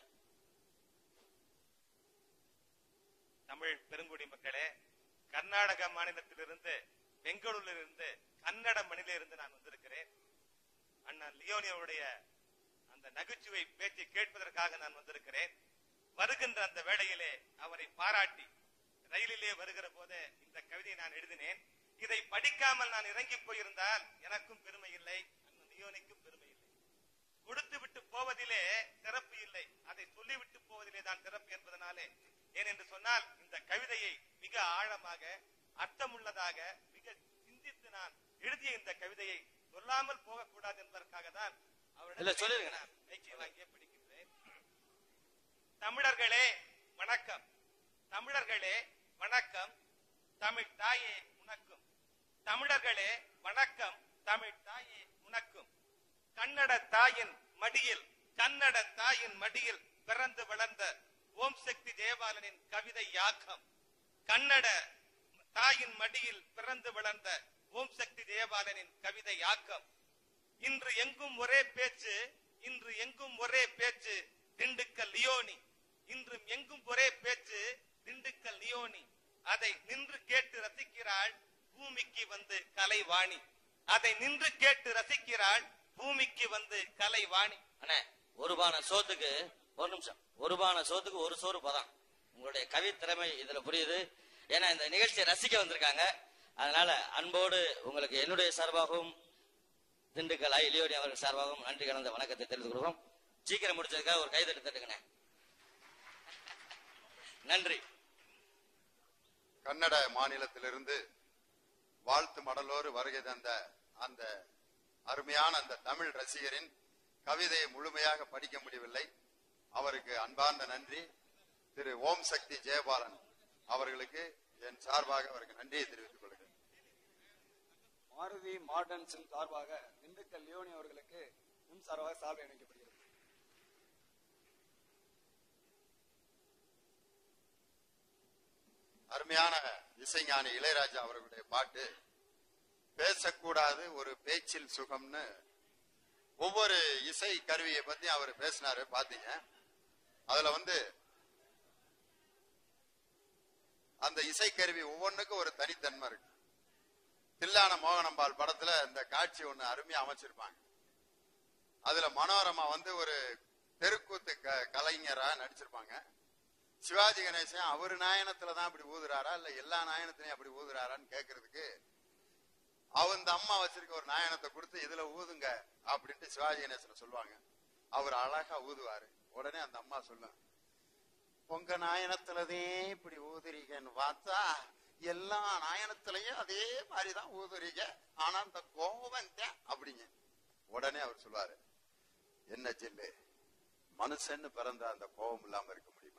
தமிழ் பெருங்குடி மக்களே கர்நாடக மாநிலத்திலிருந்து பெங்களூரிலிருந்து கன்னட மண்ணிலிருந்து நான் வந்திருக்கிறேன் அண்ணன் லியோனி அவருடைய அந்த நகைச்சுவை பேச்சை கேட்பதற்காக நான் வந்திருக்கிறேன் வருகின்ற அந்த வேளையிலே அவரை பாராட்டி ரயிலிலே வருகிற போதே இந்த கவிதையை நான் எழுதினேன் இதை படிக்காமல் நான் இறங்கி போயிருந்தால் எனக்கும் பெருமை இல்லை அண்ணன் லியோனிக்கும் பெருமை இல்லை கொடுத்து விட்டு போவதிலே சிறப்பு இல்லை அதை சொல்லிவிட்டு போவதிலே தான் சிறப்பு என்பதனாலே ஏனென்று சொன்னால் இந்த கவிதையை மிக ஆழமாக அர்த்தமுள்ளதாக மிக சிந்தித்து நான் எழுதிய இந்த கவிதையை சொல்லாமல் போகக்கூடாது என்பதற்காக தான் இல்ல, சொல்லிருங்க. நான் மைக்கை வாங்கியே படிக்கின்றேன் தமிழர்களே வணக்கம் தமிழர்களே வணக்கம் தமிழ் தாயே உனக்கும் தமிழர்களே வணக்கம் தமிழ் தாயே உனக்கும் கன்னட தாயின் மடியில் கன்னட தாயின் மடியில் பிறந்து வளர்ந்த ஓம் சக்தி தேவாலனின் கவிதை யாக்கம் கன்னட தாயின் மடியில் பிறந்து வளர்ந்த ஓம் சக்தி தேவாலனின் கவிதை யாக்கம் இன்று எங்கும் ஒரே பேச்சு இன்று எங்கும் ஒரே பேச்சு திண்டுக்கல் லியோனி இன்றும் எங்கும் ஒரே பேச்சு திண்டுக்கல் லியோனி அதை நின்று கேட்டு ரசிக்கிறாள் பூமிக்கு வந்து கலைவாணி அதை நின்று கேட்டு ரசிக்கிறாள் பூமிக்கு வந்து கலைவாணி அண்ணே ஒரு பானை சோத்துக்கு ஒரு நிமிஷம் ஒரு பானை சோத்துக்கு ஒரு சோறு பதம் உங்களுடைய கவி திறமை இதுல புரியுது ஏன்னா இந்த நிகழ்ச்சியை ரசிக்க வந்திருக்காங்க அதனால அன்போடு உங்களுக்கு என்னுடைய சார்பாகவும் திண்டுக்கல் ஐ லியோனி அவர்கள் சார்பாகவும் நன்றி கலந்த வணக்கத்தை தெரிவித்துக் கொள்கிறோம் சீக்கிரம் முடிச்சதுக்காக ஒரு கைதட்டு தட்டுங்கண்ணே நன்றி கன்னட மாநிலத்திலிருந்து வாழ்த்து மடலோடு வருகை தந்த அந்த அருமையான அந்த தமிழ் ரசிகரின் கவிதையை முழுமையாக படிக்க முடியவில்லை அவருக்கு அன்பார்ந்த நன்றி திரு ஓம் சக்தி ஜெயபாலன் அவர்களுக்கு என் சார்பாக அவருக்கு நன்றியை தெரிவித்துக் கொள்கிறேன் மாருதி மாடர்ன்ஸின் சார்பாக திண்டுக்கல் லியோனி அவர்களுக்கு முன் சார்பாக சால்வை அணிவிக்கப்படுகிறது அருமையான இசைஞானி இளையராஜா அவர்களுடைய பாட்டு பேசக்கூடாது ஒரு பேச்சில் சுகம்னு ஒவ்வொரு இசை கருவியை பத்தி அவர் பேசினாரு பாத்தீங்க அதுல வந்து அந்த இசைக்கருவி ஒவ்வொன்றுக்கும் ஒரு தனித்தன்மை இருக்கு தில்லான மோகனம்பால் படத்துல இந்த காட்சி ஒண்ணு அருமையா அமைச்சிருப்பாங்க அதுல மனோரமா வந்து ஒரு தெருக்கூத்து க- கலைஞரா நடிச்சிருப்பாங்க சிவாஜி கணேசன் அவர் நாயனத்துல தான் அப்படி ஊதுறாரா இல்ல எல்லா நாயனத்திலையும் அப்படி ஊதுறாரான்னு கேக்குறதுக்கு அவன் இந்த அம்மா வச்சிருக்க ஒரு நாயனத்தை கொடுத்து இதுல ஊதுங்க அப்படின்ட்டு சிவாஜி கணேசன் சொல்லுவாங்க அவர் அழகா ஊதுவாரு உடனே அந்த அம்மா சொல்லும் உங்க நாயனத்துலதே இப்படி ஊதுறீங்கன்னு பார்த்தா எல்லா நாயனத்திலையும் அதே மாதிரிதான் ஊதுறீங்க ஆனா இந்த கோபம் தான் அப்படிங்க உடனே அவர் சொல்லுவாரு என்ன ஜில்லு மனுஷன்னு பிறந்த அந்த கோபம் இல்லாம இருக்க முடியுமா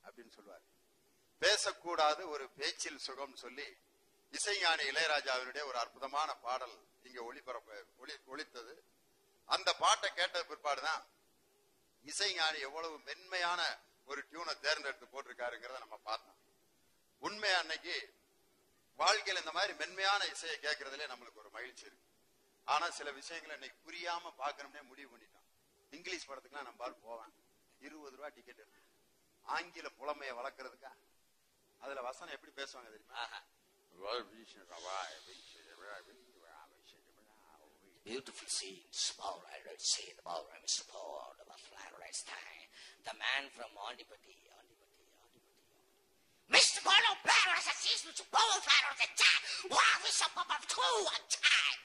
அப்படின்னு சொல்லுவார் பேசக்கூடாது ஒரு பேச்சில் சுகம் சொல்லி இசைஞானி இளையராஜாவினுடைய ஒரு அற்புதமான பாடல் இங்க ஒளிபரப்ப ஒளி ஒளித்தது அந்த பாட்டை கேட்ட பிற்பாடுதான் இசைஞானி எவ்வளவு மென்மையான ஒரு டியூனை தேர்ந்தெடுத்து போட்டிருக்காருங்கிறத நம்ம பார்த்தோம் உண்மை அன்னைக்கு வாழ்க்கையில இந்த மாதிரி மென்மையான இசையை கேட்கறதுல நம்மளுக்கு ஒரு மகிழ்ச்சி இருக்கு ஆனா சில விஷயங்களை இன்னைக்கு புரியாம பார்க்கணும்னே முடிவு பண்ணிட்டோம் இங்கிலீஷ் படத்துக்குலாம் நம்ம ஆள் போவேன் இருபது ரூபா டிக்கெட் எடுத்து ஆங்கில புலமையை வளர்க்கறதுக்கா அதுல வசனம் எப்படி பேசுவாங்க தெரியுமா Beautiful scenes, small I would say the ballroom is support of a flowerless time. The man from Andipati, Andipati, Andipati. Mr. Bono Barrows has season to bowl fire the time. Wow, we shall pop up two one time.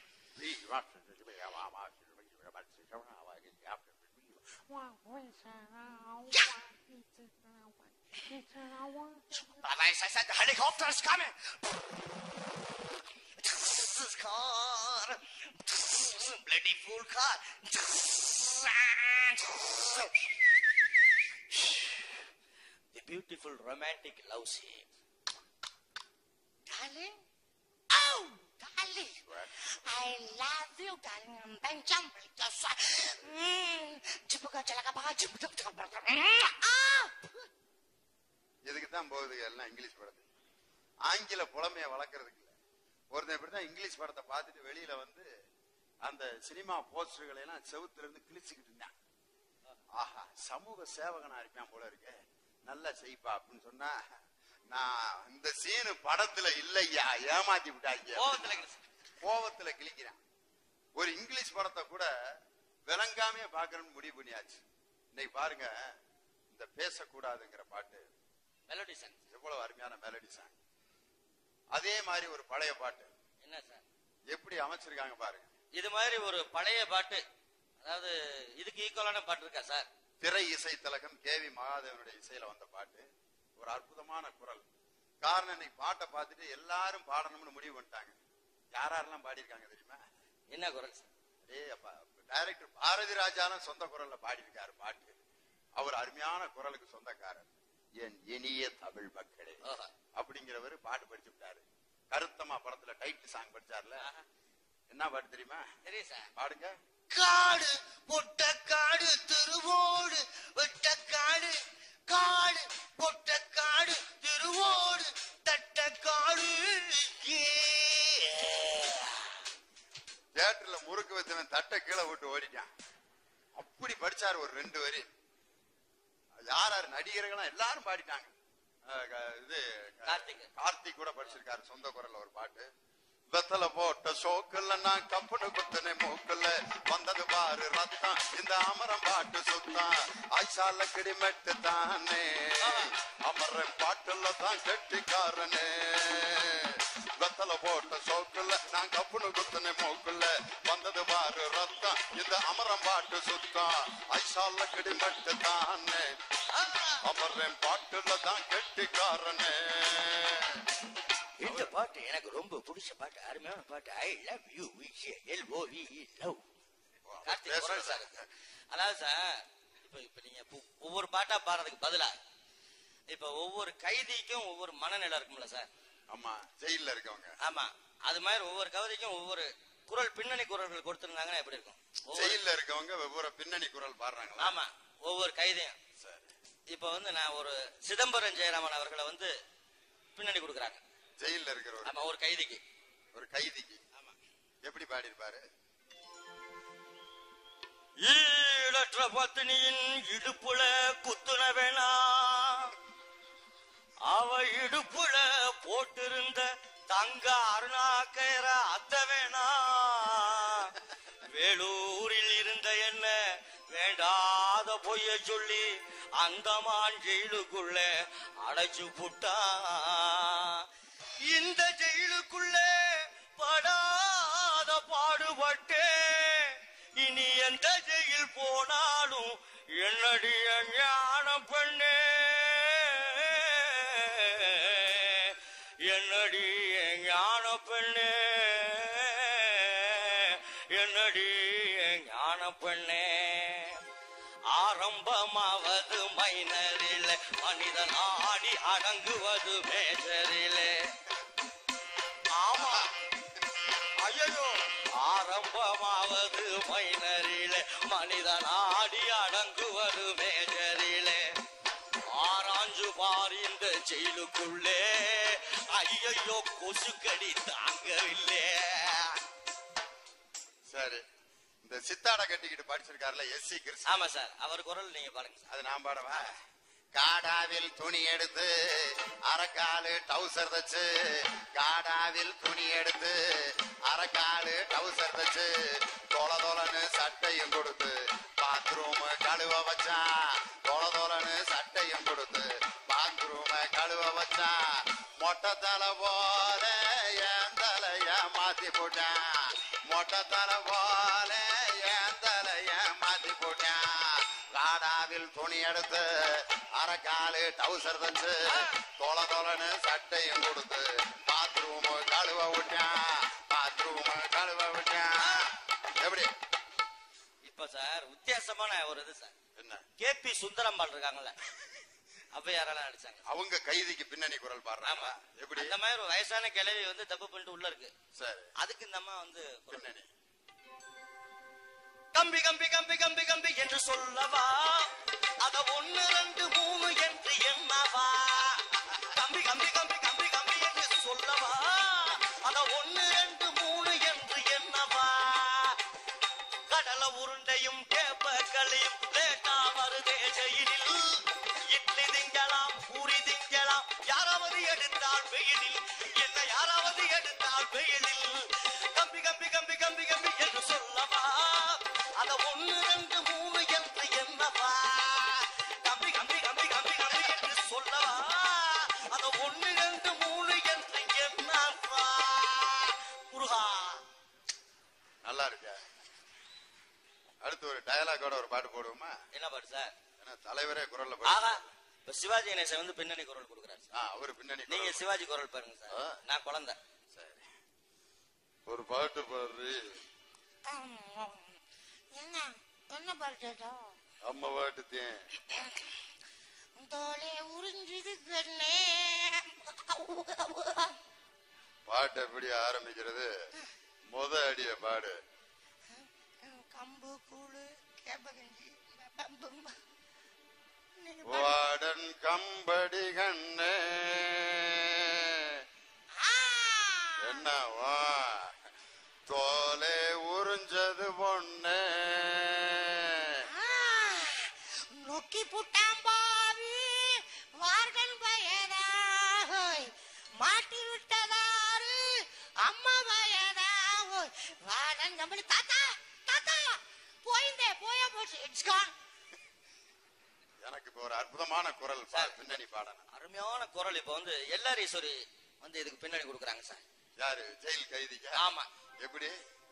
But as I said, the helicopter is coming. This car, bloody fool car. The beautiful romantic love scene. Darling? Oh, darling. I love you, darling. I'm Benjamin. Yes, Mmm. Chibuka chalaka ba, chibuka chalaka ba. Ah! இதுக்கு தான் போகுது எல்லாம் இங்கிலீஷ் படத்துக்கு ஆங்கில புலமையை வளர்க்கறதுக்கு இல்ல ஒருத்தன் இப்படிதான் இங்கிலீஷ் படத்தை பார்த்துட்டு வெளியில வந்து அந்த சினிமா போஸ்டர்களை எல்லாம் செவுத்துல இருந்து கிழிச்சுக்கிட்டு இருந்தான் ஆஹா சமூக சேவகனா இருப்பான் போல இருக்கு நல்லா செய்ப்பா அப்படின்னு சொன்னா நான் இந்த சீனு படத்துல இல்லையா ஏமாத்தி விட்டாங்க கோவத்துல கிழிச்சு. கோவத்துல கிழிக்கிறான் ஒரு இங்கிலீஷ் படத்தை கூட விளங்காமே பார்க்கணும்னு முடிவு பண்ணியாச்சு இன்னைக்கு பாருங்க இந்த பேசக்கூடாதுங்கிற பாட்டு மெலோடி சாங் எவ்வளவு அருமையான மெலடி சாங் அதே மாதிரி ஒரு பழைய பாட்டு என்ன சார் எப்படி அமைச்சிருக்காங்க பாருங்க இது மாதிரி ஒரு பழைய பாட்டு அதாவது இதுக்கு ஈக்குவலான பாட்டு இருக்கா சார் திரை இசை திலகம் கே வி மகாதேவனுடைய இசையில வந்த பாட்டு ஒரு அற்புதமான குரல் காரணம் இன்னைக்கு பாட்டை பார்த்துட்டு எல்லாரும் பாடணும்னு முடிவு பண்ணிட்டாங்க யார் யாரெல்லாம் பாடியிருக்காங்க தெரியுமா என்ன குரல் சார் ஏ அப்பா டைரக்டர் பாரதி ராஜாலும் சொந்த குரல்ல பாடியிருக்காரு பாட்டு அவர் அருமையான குரலுக்கு சொந்தக்காரர் என் இனிய தமிழ் மக்களே ஓஹோ. அப்படிங்கிறவர் பாட்டு படிச்சு விட்டாரு கருத்தம்மா படத்துல டைட்டில் சாங் படிச்சார்ல என்ன பாட்டு தெரியுமா தெரியும் சார் பாடுங்க காடு பொட்ட காடு திருவோடு வெட்ட காடு காடு பொட்ட காடு திருவோடு தட்ட காடு தியேட்டர்ல முறுக்கு வச்சவன் தட்டை கீழே விட்டு ஓடிட்டான் அப்படி படிச்சாரு ஒரு ரெண்டு வரி யார் யார் நடிகர்களும் எல்லாரும் பாடிட்டாங்க அஹ் க- இது க- கார்த்திக். கார்த்திக் கூட படிச்சிருக்காரு சொந்த குரல்ல ஒரு பாட்டு வெத்தல போட்ட சோக்குல நான் கம்பனு குத்தனை மூக்குல வந்தது பாரு ரத்தம் இந்த அமரம் பாட்டு சுத்தம் ஆய்சால கிடிமெட்டு தானே அமரன் பாட்டுல தான் கெட்டிக்காரனே வெத்தல போட்ட சோக்குல நான் கப்புனு குத்தனை மூக்குல வந்தது பாரு ரத்தம் இந்த அமரம் பாட்டு சுத்தம் ஐசால கிடிமெட்டு தானே அமரன் பாட்டுல தான் கெட்டிக்காரனே இந்த பாட்டு எனக்கு ரொம்ப பிடிச்ச பாட்டு அருமையான பாட்டு I love you L O love Karthik குரல் சார் இது. அதாவது சார் இப்ப இப்ப நீங்க பு- ஒவ்வொரு பாட்டா பாடுறதுக்கு பதிலா இப்ப ஒவ்வொரு கைதிக்கும் ஒவ்வொரு மனநிலை இருக்கும்ல சார் ஆமா ஜெயில்ல இருக்கவங்க ஆமா அது மாதிரி ஒவ்வொரு கவிதைக்கும் ஒவ்வொரு குரல் பின்னணி குரல்கள் கொடுத்திருந்தாங்கன்னா எப்படி இருக்கும் ஒவ்வொரு- ஜெயில்ல இருக்கவங்க வெவ்வேறு பின்னணி குரல் பாடுறாங்களா ஆமா ஒவ்வொரு கைதையும் சரி இப்ப வந்து நான் ஒரு சிதம்பரம் ஜெயராமன் அவர்களை வந்து பின்னணி கொடுக்குறாங்க ஜெயில்ல இருக்கிற ஒரு ஆமா ஒரு கைதிக்கு ஒரு கைதிக்கு எப்படி பாடியிருப்பாரு ஈழற்ற பத்தினியின் இடுப்புல குத்துன வேணா அவ இடுப்புல போட்டிருந்த தங்க அருணாக்கர அத்த வேணா வேலூரில் இருந்த என்ன வேண்டாத பொய்ய சொல்லி அந்தமான் ஜெயிலுக்குள்ள அடைச்சு புட்டா இந்த ஜெயிலுக்குள்ள படாத பாடுபட்டே இனி எந்த ஜெயில் போனாலும் என்னடிய ஞான பெண்ணே என்னடிய ஞான பெண்ணே என்னடிய ஞான பெண்ணே ஆரம்பமாவது மைனரில மைனரிலே மனிதன் ஆடி அடங்குவது மேஜரிலே ஆமா ஐயோ ஆரம்பமாவது மைனரிலே மனிதன் ஆடி அடங்குவது மேஜரிலே ஆராஞ்சு பார் இந்த ஜெயிலுக்குள்ளே ஐயையோ கொசுக்கடி தாங்கவில்லை சரி இந்த சித்தாடை கட்டிக்கிட்டு படிச்சிருக்காருல எஸ் சி கிருஷ்ணன் ஆமா சார் அவர் குரல் நீங்க பாருங்க சார் அது நான் பாடவா காடாவில் துணி எடுத்து அரைக்காலு டவுசர் தச்சு காடாவில் துணி எடுத்து அரைக்காலு டவுசர் தச்சு தொல தொலன்னு சட்டையும் கொடுத்து பாத்ரூம் கழுவ வச்சான் தொல தொலன்னு சட்டையும் கொடுத்து பாத்ரூம் கழுவ வச்சான் மொட்டை தலை போல என் தலைய மாத்தி போட்டான் மொட்டை தலை போல என் தலைய மாத்தி போட்டான் காடாவில் துணி எடுத்து அரைக்காலு டவுசர் தச்சு தொல தொலன்னு சட்டையும் கொடுத்து பாத்ரூம் கழுவ விட்டான் பாத்ரூம் கழுவ விட்டான் எப்படி இப்ப சார் வித்தியாசமான ஒரு இது சார் என்ன கே பி சுந்தரம்பாள் இருக்காங்கல்ல அப்ப யாரெல்லாம் நடிச்சாங்க அவங்க கைதிக்கு பின்னணி குரல் பாடுறாங்க ஆமா எப்படி அந்த மாதிரி ஒரு வயசான கிழவி வந்து தப்பு பண்ணிட்டு உள்ள இருக்கு சரி அதுக்கு இந்த அம்மா வந்து குரல். பின்னணி கம்பி கம்பி கம்பி கம்பி கம்பி என்று சொல்லவா அத ஒண்ணு ரெண்டு மூணு என்று எண்ணவா கம்பி கம்பி கம்பி கம்பி கம்பி என்று சொல்லவா அத ஒண்ணு ரெண்டு மூணு என்று எண்ணவா கடல உருண்டையும் கேப்பக்களையும் லேட்டா வருதே ஜெயிலில் இட்லி திங்கலாம் பூரி திங்கலாம் யாராவது எடுத்தால் வெயிலில் என்ன யாராவது எடுத்தால் வெயிலில் கம்பி கம்பி கம்பி கம்பி கம்பி என்று சொல்லவா அத ஒண்ணு ரெண்டு மூணு என்று என்னவா கம்பி கம்பி கம்பி கம்பி கம்பி என்று சொல்லவா அத ஒண்ணு ரெண்டு மூணு என்று என்னவா முருகா நல்லா இருக்கு அடுத்து ஒரு டயலாகோட ஒரு பாட்டு போடுவோமா என்ன பாட்டு சார் ஏன்னா தலைவரே குரல்ல ஆஹா பாடு இப்ப சிவாஜி கணேசன் வந்து பின்னணி குரல் கொடுக்குறாரு சார். ஆ, அவரு பின்னணி நீங்க குரல். சிவாஜி குரல் பாருங்க சார் ஆ. நான் குழந்தை சரி ஒரு பாட்டு பாடுறி என்ன என்ன பண்றதோ அம்மா பாட்டுத்தேன் தோலே உறிஞ்சுது கண்ணே பாட்டு எப்படி ஆரம்பிக்கிறது முத அடிய பாடு கம்பு கூழு கேப்பகஞ்சி வாடன் கம்படி கண்ணே என்னவா தோலே உறிஞ்சது பொண்ணே நொக்கி புட்டாம் பாவி வார்கன் பயதா ஹோய். மாட்டி விட்டதாரு அம்மா பயதா ஹோய். வாடன் கம்பளி தாத்தா தாத்தா போயிருந்தே போயா போச்சு இட்ஸ் கான் எனக்கு இப்ப ஒரு அற்புதமான குரல் பா- பின்னணி பாடணும் அருமையான குரல் இப்ப வந்து எல்ஆர் ஈஸ்வரி வந்து இதுக்கு பின்னணி கொடுக்குறாங்க சார் யாரு ஜெயில் கைதிக்கு ஆமா எப்படி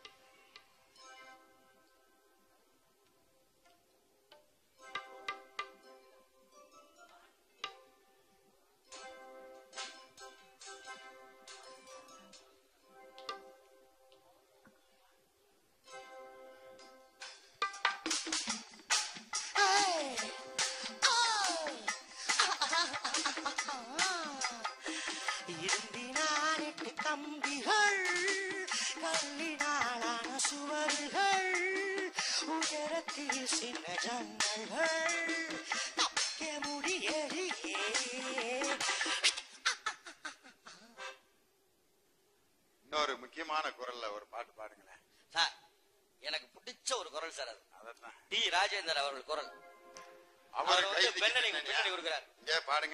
இரும்பினால் எட்டு கம்பிகள் கல்லினாலான சுவர்கள் உயரத்தில் சின்ன ஜன்னல்கள் தப்பிக்க முடியலையே இன்னொரு முக்கியமான குரல்ல ஒரு பாட்டு பாடுங்களேன் சார் எனக்கு பிடிச்ச ஒரு குரல் சார் அது அதான் டி ராஜேந்தர் அவர்கள் குரல் அவர் அவர் வந்து கைதிக்கு பின்னணி பின்னணியா? பின்னணி கொடுக்குறார் இங்கே பாடுங்க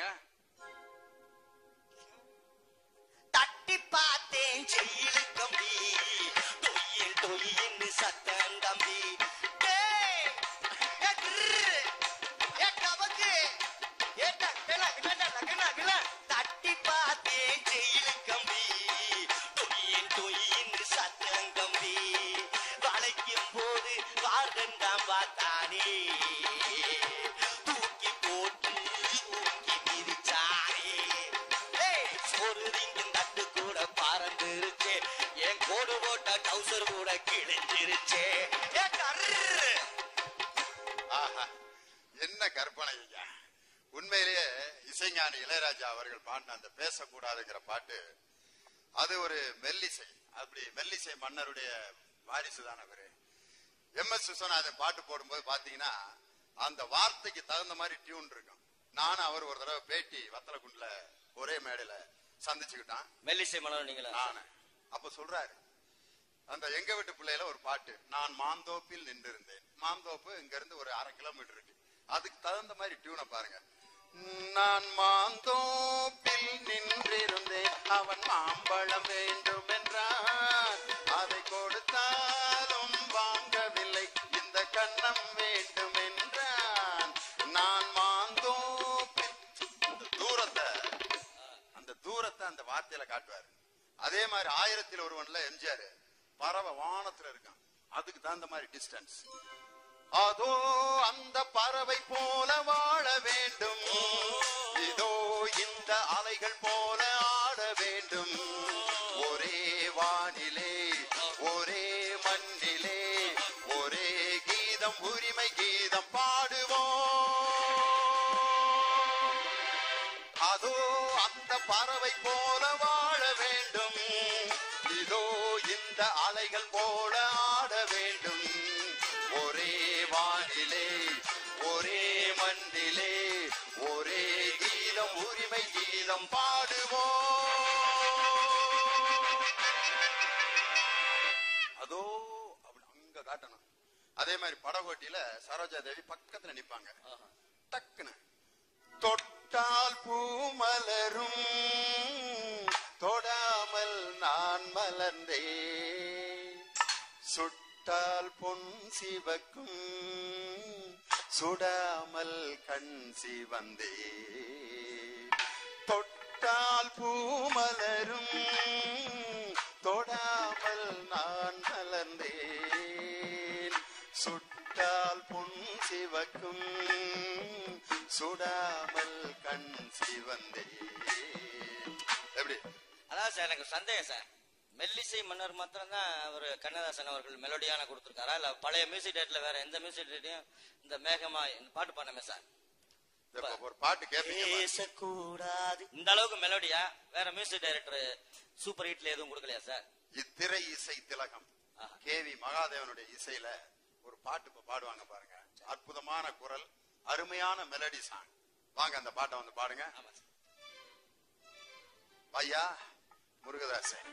தட்டி பார்த்தேன் ஜெயிலு கம்பி தொய்யில் தொய்யின்னு சத்தம் தம்பி டேய், ஏ கிர்ரு, ஏ கபக்கு, ஏ டக்கல, கிணட, லகன, கிண. தட்டி பார்த்தேன் ஜெயிலு கம்பி தொய்யில் தொய்யின்னு சத்தம் கம்பி வளைக்கும் போது வார்டன் தான் பார்த்தானே தூக்கி போட்டு ஊக்கி மிதிச்சானே ஏய், ஒரு ரிங்கும் தட்டு கூட பறந்துருச்சே என் கோடு போட்ட டவுசர் கூட கிழிஞ்சிருச்சே ஏ கர்ரு. ஆஹா என்ன கற்பனை ஐயா உண்மையிலேயே இசைஞானி இளையராஜா அவர்கள் பாடின அந்த பேசக்கூடாதுங்கிற பாட்டு அது ஒரு மெல்லிசை அப்படி மெல்லிசை மன்னருடைய வாரிசு தான் அவரு எம் எஸ் விஸ்வநாதன் பாட்டு போடும்போது பாத்தீங்கன்னா அந்த வார்த்தைக்கு தகுந்த மாதிரி டியூன் இருக்கும் நானும் அவர் ஒரு தடவை பேட்டி வத்தலக்குண்டுல ஒரே மேடையில சந்திச்சுக்கிட்டான் மெல்லிசை மலர் நீங்களா நானு அப்ப சொல்றாரு அந்த எங்க வீட்டு பிள்ளையில ஒரு பாட்டு நான் மாந்தோப்பில் நின்றிருந்தேன் மாந்தோப்பு இங்க இருந்து ஒரு அரை கிலோமீட்டர் இருக்கு அதுக்கு தகுந்த மாதிரி டியூனை பாருங்க நான் மாந்தோப்பில் நின்றிருந்தேன் அவன் மாம்பழம் வேண்டும் என்றான் அதை கொடுத்தாலும் வாங்கவில்லை இந்த கண்ணம் வேண்டும் என்றான் நான் மாந்தோப்பில் அந்த தூரத்தை அந்த தூரத்தை அந்த வார்த்தையில காட்டுவாரு அதே மாதிரி ஆயிரத்தில் ஒருவன்ல எம்ஜிஆர் பறவை வானத்துல இருக்கான் அதுக்கு தகுந்த மாதிரி டிஸ்டன்ஸ் அதோ அந்த பறவை போல வாழ வேண்டும் இதோ இந்த அலைகள் போல ஆட வேண்டும் ஒரே வானிலே ஒரே மண்ணிலே ஒரே கீதம் உரிமை கீதம் பாடுவோம் அதோ அந்த பறவை போல வாழ வேண்டும் இதோ இந்த அலைகள் போல ஆட வேண்டும் ஒரே வானிலே ஒரே மண்ணிலே ஒரே கீதம் உரிமை கீதம் பாடுவோம் அதோ அப்படி அங்க காட்டணும் அதே மாதிரி படகோட்டியில சரோஜா தேவி பக்கத்துல நிப்பாங்க டக்குன்னு தொட்டால் பூ மலரும் தொடாமல் நான் மலர்ந்தேன் சுட்டால் பொன் சிவக்கும் சுடாமல் கண் சிவந்தே தொட்டால் பூ மலரும் தொடாமல் நான் மலர்ந்தேன் சுட்டால் பொன் சிவக்கும் சுடாமல் கண் சிவந்தே எப்படி அதான் சார் எனக்கு சந்தேகம் சார் மெல்லிசை மன்னர் மாத்திரம் தான் அவர் கண்ணதாசன் அவர்கள் மெலோடியான கொடுத்துருக்காரா இல்ல பழைய மியூசிக் டேட்ல வேற எந்த மியூசிக் டேட்லயும் இந்த மேகமா இந்த பாட்டு பாடமே சார் இப்ப ஒரு பாட்டு கேட்பீங்க பாருங்க. பேசக்கூடாது இந்த அளவுக்கு மெலோடியா வேற மியூசிக் டைரக்டர் சூப்பர் ஹிட்ல எதுவும் கொடுக்கலையா சார் இத்திரை இசை திலகம் ஆஹா. கேவி மகாதேவனுடைய இசையில ஒரு பாட்டு இப்ப பாடுவாங்க பாருங்க அற்புதமான குரல் அருமையான மெலடி சாங் வாங்க அந்த பாட்டை வந்து பாடுங்க ஆமா சார் ஐயா முருகதாசன்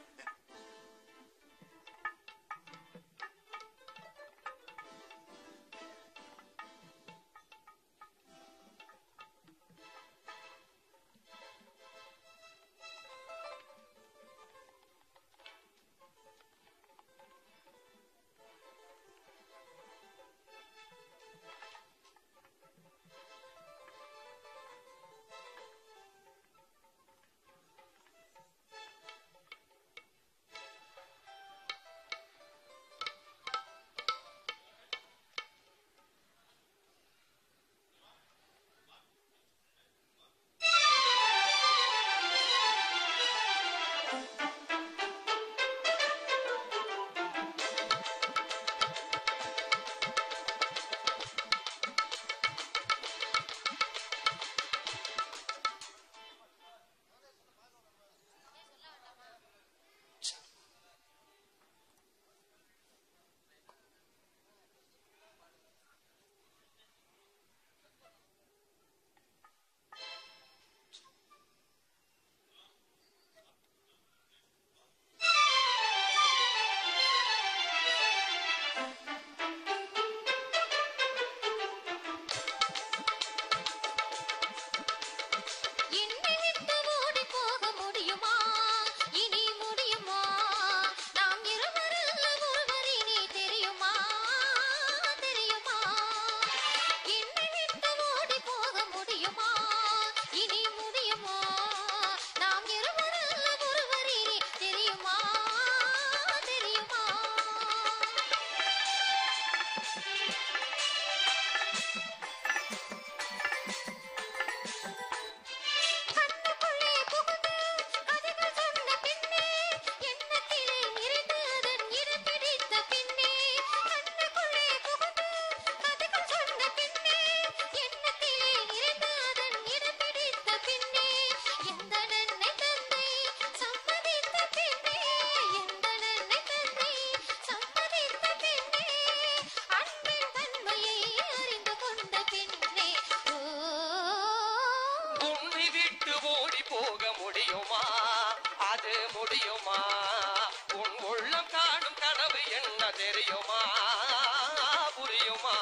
தெரியுமா புரியுமா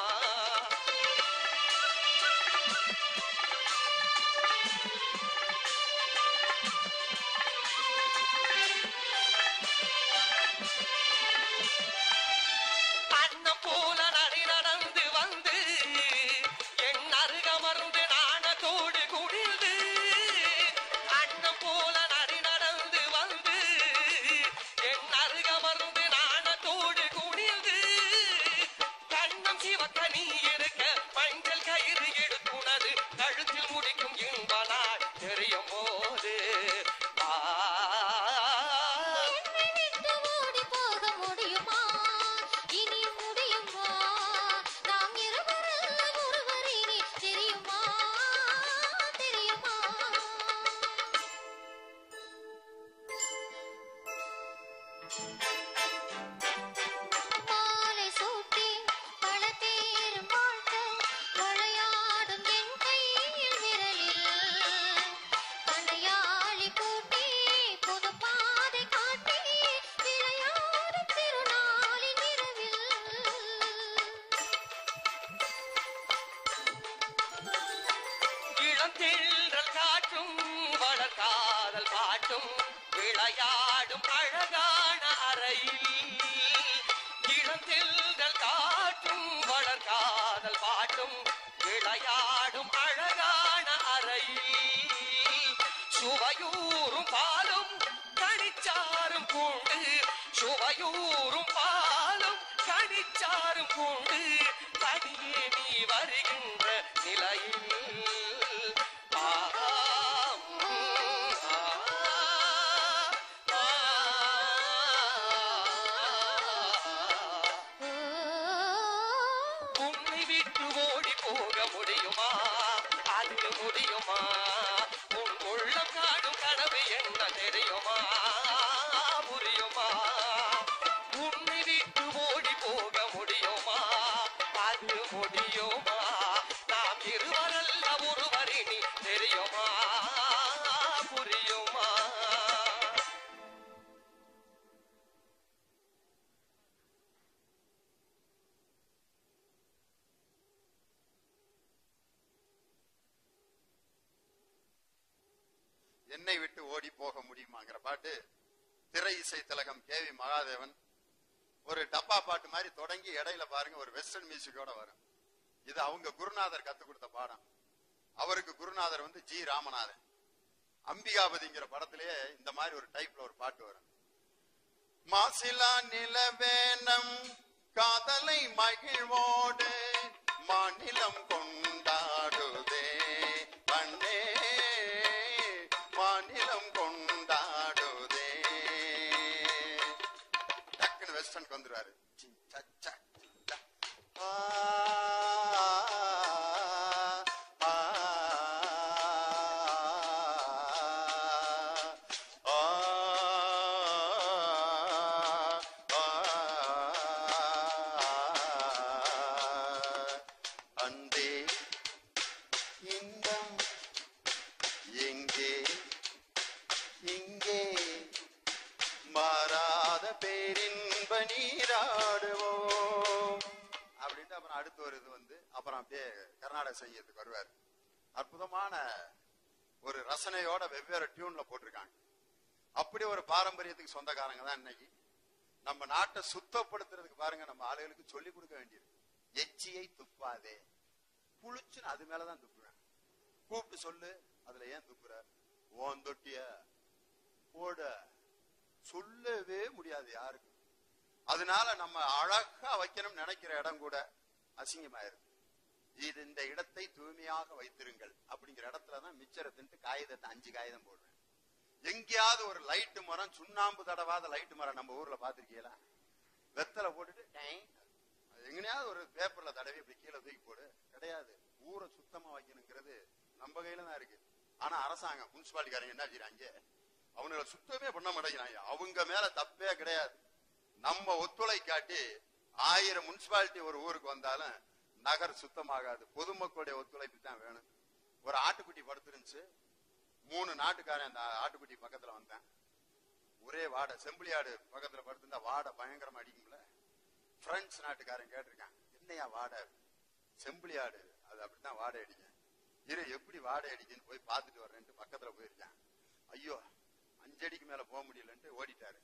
அன்னம் போல நடி நடந்து வந்து என் அருகமர்ந்து நாணத்தோடு குடிந்து அன்னம் போல நடி நடந்து வந்து என் அருகமர்ந்து நாணத்தோடு குடிந்து கண்ணம் சிவக்க நீ இருக்க மஞ்சள் கயிறு எடுத்துனது கழுத்தில் முடிக்கும் இன்ப நாள் தெரியும் போது ஆ என்னை விட்டு ஓடி போக முடியுமா இனி முடியுமா நாம் இருவரல்ல ஒருவர் இனி தெரியுமா தெரியுமா மாலை சூட்டி பல பேரும் வாழ்த்த விளையாடும் என் கையில் விரலில் பனையாழி பூட்டி புது பாதை காட்டி விளையாடும் திருநாளின் இரவில் இளந்தென்றல் காற்றும் வளர்காதல் பாட்டும் விளையாடும் அழகான அறையில் இளந்தென்றல் காற்றும் வளர்காதல் பாட்டும் விளையாடும் அழகான அறையில் சுவையூறும் பாலும் கனிச்சாரும் பூண்டு சுவையூறும் பாலும் கனிச்சாரும் பூண்டு தனியே நீ வருகின்ற நிலையில் ஆம், ஆ, ஆ, உன்னை விட்டு ஓடி போக முடியுமா அது முடியுமா உன் உள்ளம் காடும் கனவு என்ன தெரியுமா புரியுமா உன்னை விட்டு ஓடி போக முடியுமா அது முடியுமா நாம் இருவரல்ல ஒருவரினி தெரியுமா புரியுமா என்னை விட்டு ஓடி போக முடியுமாங்கிற பாட்டு திரை இசை திலகம் கே வி மகாதேவன் ஒரு டப்பா பாட்டு மாதிரி தொடங்கி இடையில பாருங்க ஒரு வெஸ்டர்ன் மியூசிக்கோட வரும் இது அவங்க குருநாதர் கத்து கொடுத்த பாடம் அவருக்கு குருநாதர் வந்து ஜி ராமநாதன் அம்பிகாபதிங்கிற படத்திலேயே இந்த மாதிரி ஒரு டைப்ல ஒரு பாட்டு வரும் மாசிலா நிலவேனம் காதலை மகிழ்வோடு மாநிலம் கொண்டாடுதே பண்ணே மாநிலம் கொண்டாடுதே டக்குன்னு வெஸ்டர்னுக்கு வந்துருவாரு சி, ச, ச, ச. ஆ, ஆ, ஆ, அன்பே இன்பம் எங்கே இங்கே மாறாத பேரின்ப நீராடுவோம் அப்படின்ட்டு அப்புறம் அடுத்து ஒரு இது வந்து அப்புறம் அப்படியே கர்நாடக சங்கீதத்துக்கு வருவார் அற்புதமான ஒரு ரசனையோட வெவ்வேறு டியூன்ல போட்டிருக்காங்க அப்படி ஒரு பாரம்பரியத்துக்கு சொந்தக்காரங்க தான் இன்னைக்கு நம்ம நாட்டை சுத்தப்படுத்துறதுக்கு பாருங்க நம்ம ஆளுகளுக்கு சொல்லி கொடுக்க வேண்டியது எச்சியை துப்பாதே புளிச்சுன்னு அது மேலதான் துப்புவேன் கூப்பிட்டு சொல்லு அதுல ஏன் துப்புற ஓன் தொட்டிய போட சொல்லவே முடியாது யாருக்கும் அதனால நம்ம அழகா வைக்கணும்னு நினைக்கிற இடம் கூட அசிங்கமாயிருது இது இந்த இடத்தை தூய்மையாக வைத்திருங்கள் அப்படிங்கிற இடத்துல தான் மிச்சரை தின்ட்டு காகிதத்தை அஞ்சு காகிதம் போடுவேன் எங்கேயாவது ஒரு லைட்டு மரம் சுண்ணாம்பு தடவாத லைட்டு மரம் நம்ம ஊர்ல பாத்திருக்கீங்களா வெத்தலை போட்டுட்டு டேங். அது எங்கனையாவது ஒரு பேப்பர்ல தடவி இப்படி கீழே தூக்கி போடு கிடையாது ஊரை சுத்தமா வைக்கணுங்கிறது நம்ம கையில தான் இருக்கு ஆனா அரசாங்கம் முனிசிபாலிட்டிக்காரங்க என்ன செய்யறாங்க அவங்கள சுத்தமே பண்ண மாட்டேங்கிறாங்க அவங்க மேல தப்பே கிடையாது நம்ம ஒத்துழை காட்டி ஆயிரம் முனிசிபாலிட்டி ஒரு ஊருக்கு வந்தாலும் நகர் சுத்தமாகாது பொதுமக்களுடைய ஒத்துழைப்பு தான் வேணும் ஒரு ஆட்டுக்குட்டி படுத்துருந்துச்சு மூணு நாட்டுக்காரன் அந்த ஆட்டுக்குட்டி பக்கத்துல வந்தேன் ஒரே வாடை செம்பிளி ஆடு பக்கத்துல படுத்திருந்தா வாடை பயங்கரமா அடிக்கும்ல பிரெஞ்சு நாட்டுக்காரன் கேட்டிருக்கான் என்னையா வாடை செம்பிளி ஆடு அது அப்படித்தான் வாடை அடிக்கும் இரு எப்படி வாடை அடிக்குன்னு போய் பார்த்துட்டு வர்றேன்ட்டு பக்கத்துல போயிருக்கான் ஐயோ அஞ்சடிக்கு மேல போக முடியலன்ட்டு ஓடிட்டாரு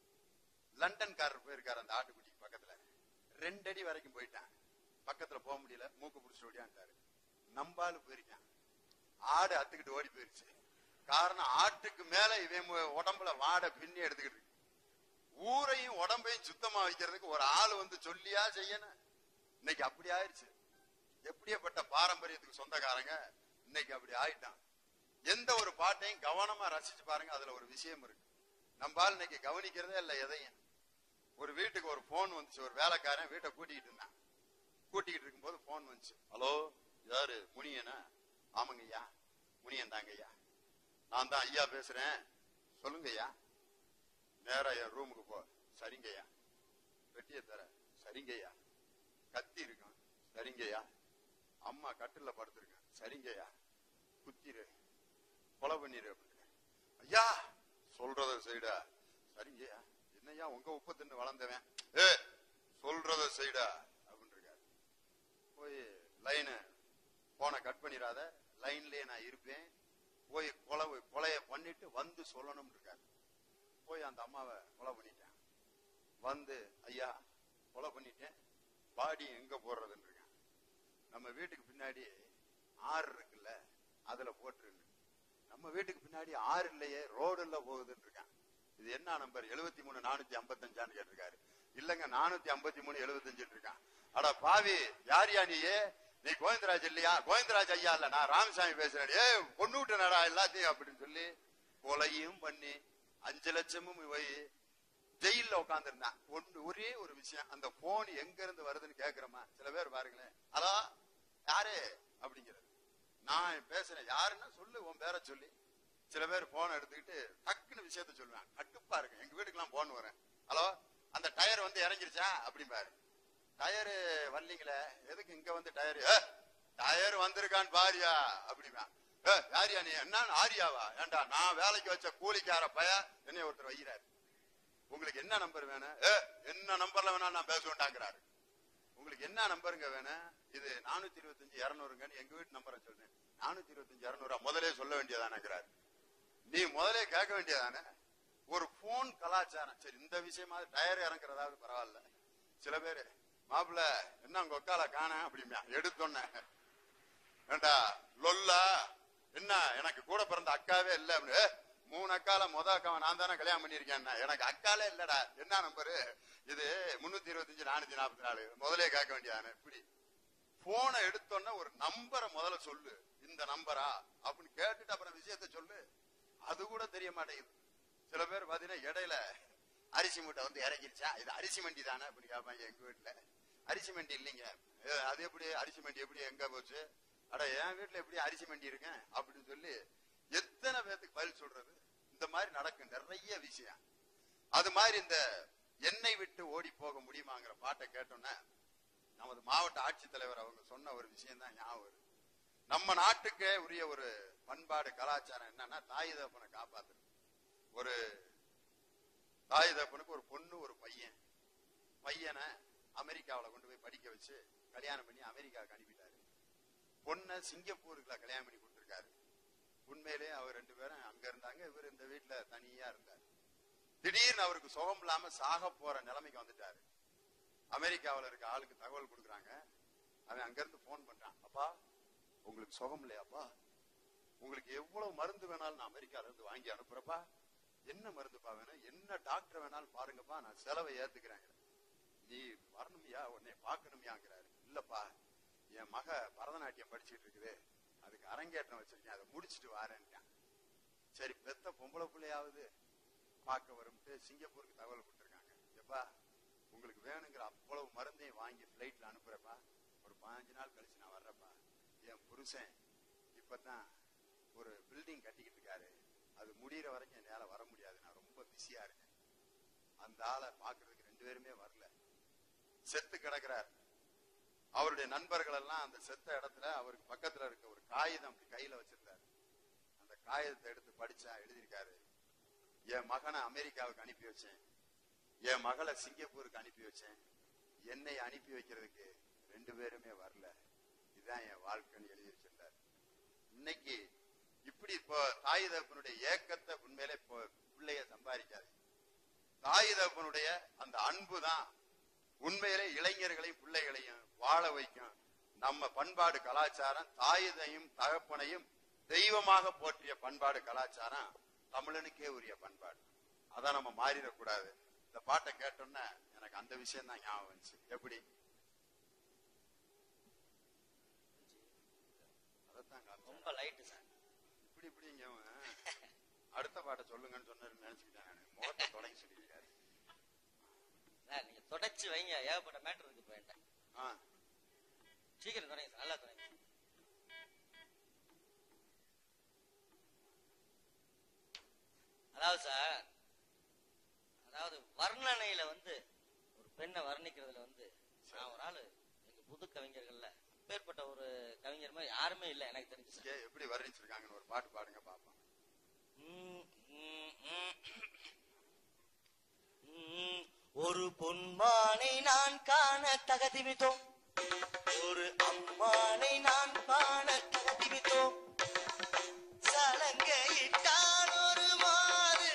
லண்டன்காரர் போயிருக்காரு அந்த ஆட்டுக்குட்டிக்கு பக்கத்துல ரெண்டு அடி வரைக்கும் போயிட்டான் பக்கத்துல போக முடியல மூக்கு பிடிச்சி ஓடியான்ட்டாரு நம்பாலு போயிருக்கான் ஆடு அத்துக்கிட்டு ஓடி போயிருச்சு காரணம் ஆட்டுக்கு மேல இவன் மு- உடம்புல வாடை பின்னி எடுத்துக்கிட்டு இருக்கு. ஊரையும் உடம்பையும் சுத்தமா வைக்கிறதுக்கு ஒரு ஆள் வந்து சொல்லியா செய்யணும் இன்னைக்கு அப்படி ஆயிருச்சு எப்படியப்பட்ட பாரம்பரியத்துக்கு சொந்தக்காரங்க இன்னைக்கு அப்படி ஆயிட்டான் எந்த ஒரு பாட்டையும் கவனமா ரசிச்சு பாருங்க அதுல ஒரு விஷயம் இருக்கு நம்ம ஆள் இன்னைக்கு கவனிக்கிறதே இல்ல எதையும் ஒரு வீட்டுக்கு ஒரு போன் வந்துச்சு ஒரு வேலைக்காரன் வீட்டை கூட்டிக்கிட்டு இருந்தான் கூட்டிக்கிட்டு இருக்கும்போது போன் வந்துச்சு ஹலோ யாரு முனியனா ஆமாங்க ஐயா முனியன் தாங்க ஐயா நான் தான் ஐயா பேசுறேன் சொல்லுங்க ஐயா நேரா என் ரூமுக்கு போ சரிங்க ஐயா பெட்டியை தர சரிங்க ஐயா கத்தி இருக்கும் சரிங்க ஐயா அம்மா கட்டில படுத்திருக்கேன் சரிங்க ஐயா குத்திரு கொலை பண்ணிரு அப்படின்னு ஐயா சொல்றத செய்டா சரிங்க ஐயா என்னய்யா உங்க உப்பு தின்னு வளர்ந்தவன் ஏ சொல்றத செய்டா அப்படின்னு இருக்காரு போய் லைனு போனை கட் பண்ணிடாத லைன்லயே நான் இருப்பேன் போய் கொலை கொலைய பண்ணிட்டு வந்து சொல்லணும்னு இருக்காரு போய் அந்த அம்மாவை கொலை பண்ணிட்டேன் வந்து ஐயா கொலை பண்ணிட்டேன் பாடி எங்க போடுறதுன்னு இருக்கேன் நம்ம வீட்டுக்கு பின்னாடி ஆறு இருக்குல்ல அதுல போட்டுருங்க நம்ம வீட்டுக்கு பின்னாடி ஆறு இல்லையே ரோடு இல்ல போகுதுன்னு இருக்கான் இது என்ன நம்பர் எழுபத்தி மூணு நானூத்தி ஐம்பத்தஞ்சான்னு கேட்டிருக்காரு இல்லங்க நானூத்தி ஐம்பத்தி மூணு எழுபத்தஞ்சு இருக்கான் அட பாவி யார் யா நீயே நீ கோவிந்தராஜ் இல்லையா கோவிந்தராஜ் ஐயா இல்ல நான் ராமசாமி பேசுறேன் ஏ பொண்ணு விட்டனடா எல்லாத்தையும் அப்படின்னு சொல்லி கொலையும் பண்ணி அஞ்சு லட்சமும் போய் ஜெயில உட்காந்துருந்தான் ஒன்று ஒரே ஒரு விஷயம் அந்த போன் எங்க இருந்து வருதுன்னு கேக்குறமா சில பேர் பாருங்களேன் ஹலோ யாரு அப்படிங்கிறது நான் பேசுறேன் யாருன்னா சொல்லு உன் பேரை சொல்லி சில பேர் போன் எடுத்துக்கிட்டு டக்குன்னு விஷயத்த சொல்லுவேன் கட்டுப்பா இருக்கு எங்க வீட்டுக்கெல்லாம் போன் வரேன் ஹலோ அந்த டயர் வந்து இறங்கிருச்சா அப்படிம்பாரு டயரு வரலீங்களே எதுக்கு இங்க வந்து டயர் டயர் வந்திருக்கான்னு பாரியா அப்படிமா ஏ யாரியா நீ என்ன ஆரியாவா ஏண்டா நான் வேலைக்கு வச்ச கூலிக்கார பய என்னைய ஒருத்தர் வைக்கிறாரு உங்களுக்கு என்ன நம்பர் வேணும் ஏ என்ன நம்பர்ல வேணா நான் பேசுவேன்டாங்கிறாரு உங்களுக்கு என்ன நம்பருங்க வேணும் இது நானூத்தி இருபத்தஞ்சு இருநூறுங்கன்னு எங்க வீட்டு நம்பரை சொல்றேன் நானூத்தி இருபத்தஞ்சு இருநூறா முதலே சொல்ல வேண்டியதானங்கிறாரு நீ முதலே கேட்க வேண்டியதானே ஒரு போன் கலாச்சாரம் சரி இந்த விஷயமா டயர் இறங்குறதாவது பரவாயில்ல சில பேரு மாப்பிள்ள என்ன உங்க ஒக்கால காண அப்படிமா எடுத்தோன்ன ஏண்டா லொல்லா என்ன எனக்கு கூட பிறந்த அக்காவே இல்ல அப்படின்னு "ஏ, மூணு அக்கால முத அக்காவை நான் தானே கல்யாணம் பண்ணிருக்கேன் எனக்கு அக்காலே இல்லடா என்ன நம்பரு இது முன்னூத்தி இருபத்தஞ்சு நானூத்தி நாற்பத்தி நாலு முதலே கேட்க வேண்டியதானே இப்படி போனை எடுத்தோன்ன ஒரு நம்பரை முதல்ல சொல்லு இந்த நம்பரா அப்படின்னு கேட்டுட்டு அப்புறம் விஷயத்த சொல்லு அது கூட தெரிய மாட்டேங்குது சில பேர் பாத்தீங்கன்னா இடையில அரிசி மூட்டை வந்து இறங்கிருச்சா இது அரிசி மண்டி தானே அப்படின்னு கேட்பாங்க எங்க வீட்டுல அரிசி மண்டி இல்லைங்க ஏ, அது எப்படி அரிசி மண்டி எப்படி எங்க போச்சு அட என் வீட்டுல எப்படி அரிசி மண்டி இருக்கேன் அப்படின்னு சொல்லி எத்தனை பேத்துக்கு பதில் சொல்றது இந்த மாதிரி நடக்கும் நிறைய விஷயம் அது மாதிரி இந்த எண்ணெய் விட்டு ஓடி போக முடியுமாங்கிற பாட்டை கேட்டோன்னே நமது மாவட்ட ஆட்சித்தலைவர் அவங்க சொன்ன ஒரு விஷயம் தான் ஞாபகம் வருது. நம்ம நாட்டுக்கே உரிய ஒரு பண்பாடு கலாச்சாரம் என்னன்னா தாய் தகப்பனை காப்பாத்துறது ஒரு தாய் தகப்பனுக்கு ஒரு பொண்ணு ஒரு பையன் பையனை அமெரிக்காவுல கொண்டு போய் படிக்க வச்சு கல்யாணம் பண்ணி அமெரிக்காவுக்கு அனுப்பிட்டாரு பொண்ணை சிங்கப்பூருக்குள்ள கல்யாணம் பண்ணி கொடுத்துருக்காரு உண்மையிலேயே அவர் ரெண்டு பேரும் அங்க இருந்தாங்க இவர் இந்த வீட்டுல தனியா இருந்தார் திடீர்னு அவருக்கு சுகம் இல்லாம சாக போற நிலைமைக்கு வந்துட்டாரு அமெரிக்காவுல இருக்க ஆளுக்கு தகவல் கொடுக்குறாங்க அவன் அங்க இருந்து போன் பண்றான் அப்பா உங்களுக்கு சுகம் இல்லையாப்பா உங்களுக்கு எவ்வளவு மருந்து வேணாலும் நான் அமெரிக்கால இருந்து வாங்கி அனுப்புறப்பா என்ன மருந்துப்பா வேணும் என்ன டாக்டர் வேணாலும் பாருங்கப்பா நான் செலவை ஏத்துக்கிறேன் நீ வரணுமியா உன்னை பார்க்கணுமியாங்கிறாரு இல்லப்பா என் மக பரதநாட்டியம் படிச்சுட்டு இருக்குது அதுக்கு அரங்கேற்றம் வச்சிருக்கேன் அதை முடிச்சிட்டு வாரேன்ட்டான் சரி பெத்த பொம்பளை பிள்ளையாவது பார்க்க வரும்ட்டு சிங்கப்பூருக்கு தகவல் கொடுத்துருக்காங்க எப்பா உங்களுக்கு வேணுங்கிற அவ்வளவு மருந்தையும் வாங்கி பிளைட்ல அனுப்புறப்பா ஒரு பதினஞ்சு நாள் கழிச்சு நான் வர்றப்பா என் புருஷன் இப்பதான் ஒரு பில்டிங் கட்டிக்கிட்டு இருக்காரு அது முடியிற வரைக்கும் என்னால வர முடியாது நான் ரொம்ப பிஸியா இருக்கேன் அந்த ஆளை பாக்குறதுக்கு ரெண்டு பேருமே வரல செத்து கிடக்குறார் அவருடைய நண்பர்கள் எல்லாம் அந்த செத்த இடத்துல அவருக்கு பக்கத்துல இருக்க ஒரு காகிதம் அப்படி கையில வச்சிருந்தாரு அந்த காகிதத்தை எடுத்து படிச்சா எழுதியிருக்காரு என் மகனை அமெரிக்காவுக்கு அனுப்பி வச்சேன் என் மகளை சிங்கப்பூருக்கு அனுப்பி வச்சேன் என்னை அனுப்பி வைக்கிறதுக்கு ரெண்டு பேருமே வரல இதுதான் என் வாழ்க்கைன்னு எழுதி வச்சிருந்தார் இன்னைக்கு இப்படி இப்போ தாய் தகப்பனுடைய ஏக்கத்தை உண்மையிலே இப்போ பிள்ளைய சம்பாதிக்காது தாய் தகப்பனுடைய அந்த அன்பு தான் உண்மையிலே இளைஞர்களையும் பிள்ளைகளையும் வாழ வைக்கும் நம்ம பண்பாடு கலாச்சாரம் தாயதையும் தகப்பனையும் தெய்வமாக போற்றிய பண்பாடு கலாச்சாரம் தமிழனுக்கே உரிய பண்பாடு அதான் நம்ம மாறிடக்கூடாது இந்த பாட்டை கேட்டோன்னே எனக்கு அந்த விஷயம் தான் ஞாபகம் வந்துச்சு எப்படி அதைத்தான் காமிச்சேன். ரொம்ப லைட்டு சார் இப்படி இப்படிங்க அவன். அடுத்த பாட்டை சொல்லுங்கன்னு சொன்னாரு நினைச்சுக்கிட்டேன் நானு. முகத்தை தொடங்கி சொல்லியிருக்காரு சார் நீங்க தொடச்சு வைங்க ஏகப்பட்ட மேட்டர் இருக்கு போயிட்டேன் ஆ சீக்கிரம் தொடங்க சார் நல்லா தொடங்க அதாவது சார் அதாவது வர்ணனையில வந்து ஒரு பெண்ணை வர்ணிக்கிறதுல வந்து நான் ஒரு ஆளு எங்க புது கவிஞர்கள்ல அப்பேற்பட்ட ஒரு கவிஞர் மாதிரி யாருமே இல்லை எனக்கு தெரிஞ்சு சார் ஏ, எப்படி வர்ணிச்சிருக்காங்கன்னு ஒரு பாட்டு பாடுங்க பாப்போம் ம், ம், ம். ம், ஒரு பொன்மானை நான் காண தகதிமிதோம் ஒரு அம்மானை நான் காண தகதிமிதோம் சலங்கையிட்டால் ஒரு மாறு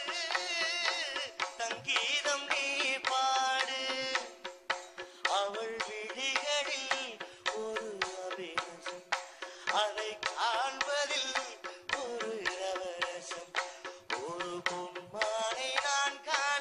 சங்கீதம் நீ பாடு அவள் விழிகளில் ஒரு அபிநசம் அதை காண்பதில் ஒரு ரவரசம் ஒரு பொன்மானை நான் காண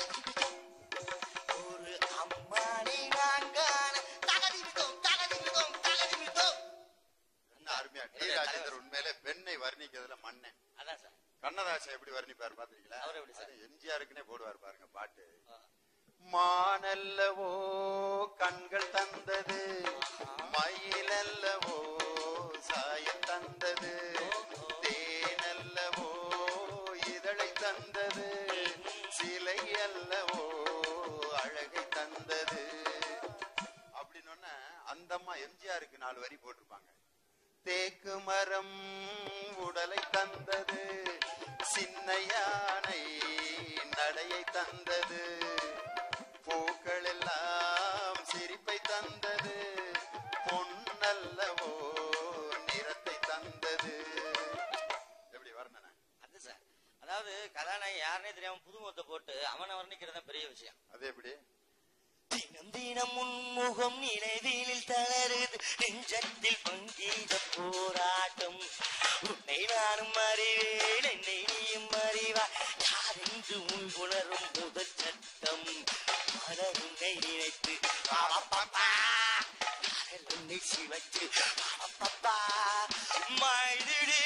ஒரு அம்மானை நான் காண தகதிமிதோம் தகதிமிதோம் தகதிமிதோம் என்ன அருமையா டி ராஜேந்தர் உண்மையிலே பெண்ணை வர்ணிக்கிறதுல மண்ணேன் அதான் சார் கண்ணதாசன் எப்படி வர்ணிப்பார் பாத்திருக்கீங்களா அவர் எப்படி சார்? அது எம்ஜிஆருக்குனே போடுவார் பாருங்க பாட்டு ஆ. மானல்லவோ கண்கள் தந்தது மயிலல்லவோ சாயம் தந்தது தேனல்லவோ இதழை தந்தது சிலை அல்லவோ அழகை தந்தது அப்படின்னு அந்த அம்மா எம்ஜிஆருக்கு நாலு வரி போட்டிருப்பாங்க தேக்கு மரம் உடலை தந்தது சின்ன யானை நடையை தந்தது பூக்கள் எல்லாம் சிரிப்பை தந்தது பொன்னல்லவோ நிறத்தை தந்தது எப்படி வர்ணனை அது சார் அதாவது கதாநாயகன் யாருனே தெரியாம புதுமுகத்தை போட்டு அவனை வர்ணிக்கிறது தான் பெரிய விஷயம் அது எப்படி தினம் தினம் முன்முகம் நினைவிலில் தளருது நெஞ்சத்தில் பங்கீத போராட்டம் உன்னை நானும் அறிவேன் என்னை நீயும் அறிவாய் யாரென்று உன் உணரும் முதல் சட்டம் மலர் உன்னை நினைத்து பாவப்பப்பா காதல் உன்னை சிவச்சு பாவப்பப்பா மழுடே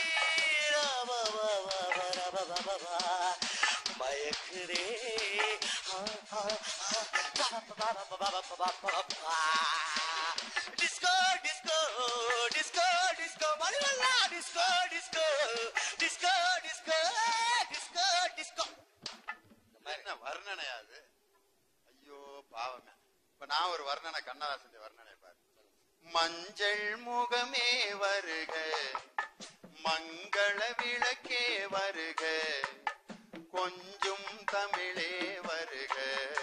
மயக்குதே டிஸ்கோ டிஸ்கோ டிஸ்கோ டிஸ்கோ மதுவல்லா disco disco disco disco disco disco என்ன வர்ணனையா அது ஐயோ பாவமே இப்ப நான் ஒரு வர்ணனை கண்ணதாசன் வர்ணனை பாரு மஞ்சள் முகமே வருக மங்கள விளக்கே வருக கொஞ்சம் தமிழே வருக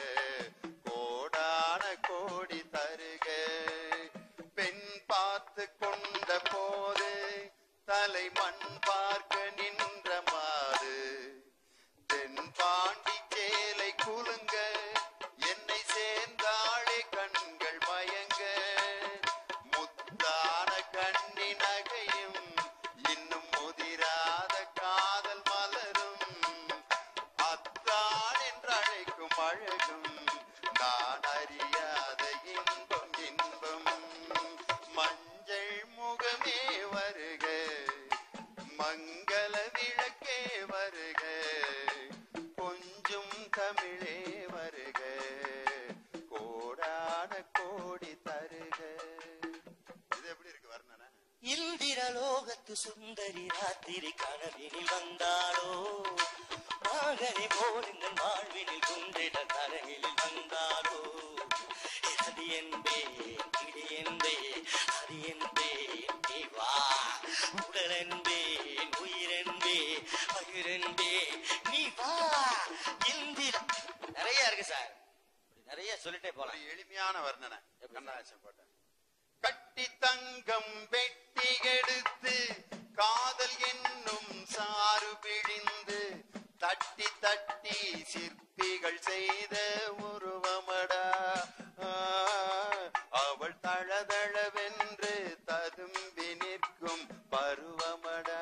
கோடான கோடி தருக பெண் பார்த்து கொண்ட போது தலை மண் பார்க்க நின்ற மாறு தென் பாண்டி சேலை குலுங்க என்னை சேர்ந்தாளே கண்கள் மயங்க முத்தான கண்ணி நகையும் இன்னும் முதிராத காதல் மலரும் அத்தான் என்று அழைக்கும் அழகும் நான் அறியாத இன்பம் இன்பம் மஞ்சள் முகமே வருக மங்கள விளக்கே வருக கொஞ்சம் தமிழே வருக கோடான கோடி தருக இது எப்படி இருக்கு வர்ணனை இந்திரலோகத்து சுந்தரி ராத்திரி கனவினில் வந்தாளோ மாகனி போலுங்கள் வாழ்வினில் குன்றிட தரணிலில் வந்தாளோ அது என்பேன் இது என்பேன் அது என்பேன் நீ வா உடல் என்பேன் உயிர் என்பேன் பயிர் என்பேன் நீ வா இந்திர நிறைய இருக்கு சார் நிறைய சொல்லிட்டே ஒரு போலாம் எளிமையான வர்ணனை எப்படி? கண்ணாசன் போட்டேன் கட்டி தங்கம் வெட்டி எடுத்து காதல் என்னும் சாறு பிழிந்து தட்டி தட்டி சிற்பிகள் செய்த உருவமடா ஆ, அவள் தழதழவென்று ததும்பி நிற்கும் பருவமடா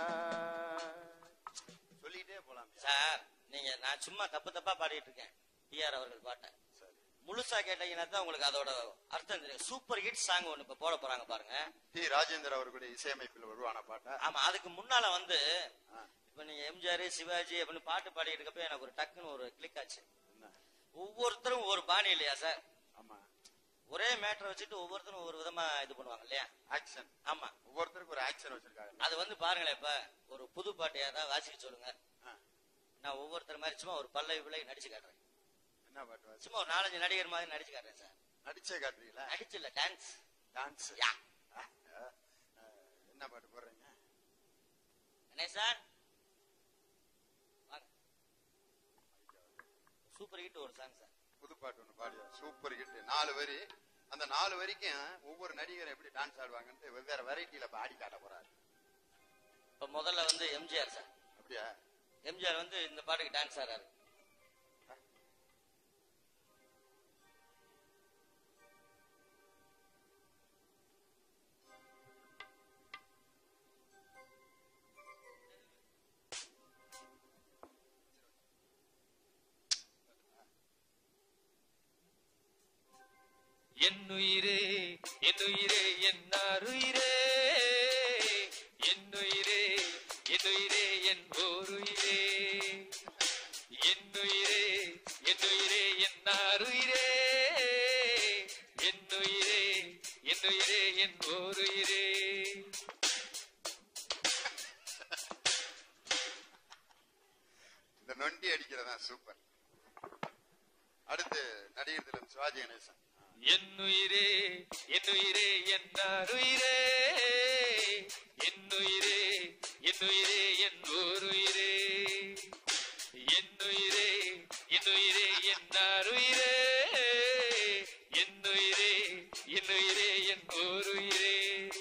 சொல்லிட்டே போலாம் சார் நீங்க நான் சும்மா தப்பு தப்பா பாடிட்டு இருக்கேன் டிஆர் அவர்கள் பாட்டை முழுசா கேட்டீங்கன்னா தான் உங்களுக்கு அதோட அர்த்தம் தெரியும் சூப்பர் ஹிட் சாங் ஒண்ணு இப்ப போட போறாங்க பாருங்க டி ராஜேந்தர் அவர்களுடைய இசையமைப்பில் உருவான பாட்டா ஆமா அதுக்கு முன்னால வந்து ஆ. இப்ப நீங்க எம்ஜிஆர் சிவாஜி அப்படின்னு பாட்டு பாடிட்டு இருக்கப்ப எனக்கு ஒரு டக்குன்னு ஒரு கிளிக் ஆச்சு என்ன ஒவ்வொருத்தரும் ஒவ்வொரு பாணி இல்லையா சார் ஆமா ஒரே மேட்டரை வச்சுட்டு ஒவ்வொருத்தரும் ஒவ்வொரு விதமா இது பண்ணுவாங்க இல்லையா ஆக்ஷன் ஆமா ஒவ்வொருத்தருக்கும் ஒரு ஆக்ஷன் வச்சிருக்காங்க அது வந்து பாருங்களேன் இப்ப ஒரு புது பாட்டு ஏதாவது வாசிக்க சொல்லுங்க ஆ. நான் ஒவ்வொருத்தர் மாதிரி சும்மா ஒரு பல்லை விலை நடிச்சு காட்டுறேன் என்ன பாட்டு வாசி? சும்மா ஒரு நாலஞ்சு நடிகர் மாதிரி நடிச்சு காட்டுறேன் சார் நடிச்சே காட்டுறீங்களா நடிச்சு இல்ல டான்ஸ் டான்ஸ் யா. என்ன பாட்டு போடுறீங்க என்ன சார் வாங்க சூப்பர் ஹிட் ஒரு சாங் சார் புது பாட்டு ஒண்ணு பாடியா சூப்பர் ஹிட் நாலு வரி அந்த நாலு வரிக்கும் ஒவ்வொரு நடிகரும் எப்படி டான்ஸ் ஆடுவாங்கன்ட்டு வெவ்வேறு வெரைட்டியில ஆடி காட்ட போறாரு இப்ப முதல்ல வந்து எம்ஜிஆர் சார் அப்படியா எம்ஜிஆர் வந்து இந்த பாட்டுக்கு டான்ஸ் ஆடுறாரு என்னுயிரே என்னுயிரே என்னாருயிரே என்னுயிரே என்னுயிரே என் ஓருயிரே என்னுயிரே என்னுயிரே என்னாருயிரே என்னுயிரே என்னுயிரே என் ஓருயிரே இந்த நொண்டி அடிக்கிறதா சூப்பர் அடுத்து நடிகர் திலம் சிவாஜி கணேசன் என்னுயிரே என்னுயிரே என்னாருயிரே என்னுயிரே என்னுயிரே என் ஓருயிரே என்னுயிரே என்னுயிரே என்னாருயிரே என்னுயிரே என்னுயிரே என் ஓருயிரே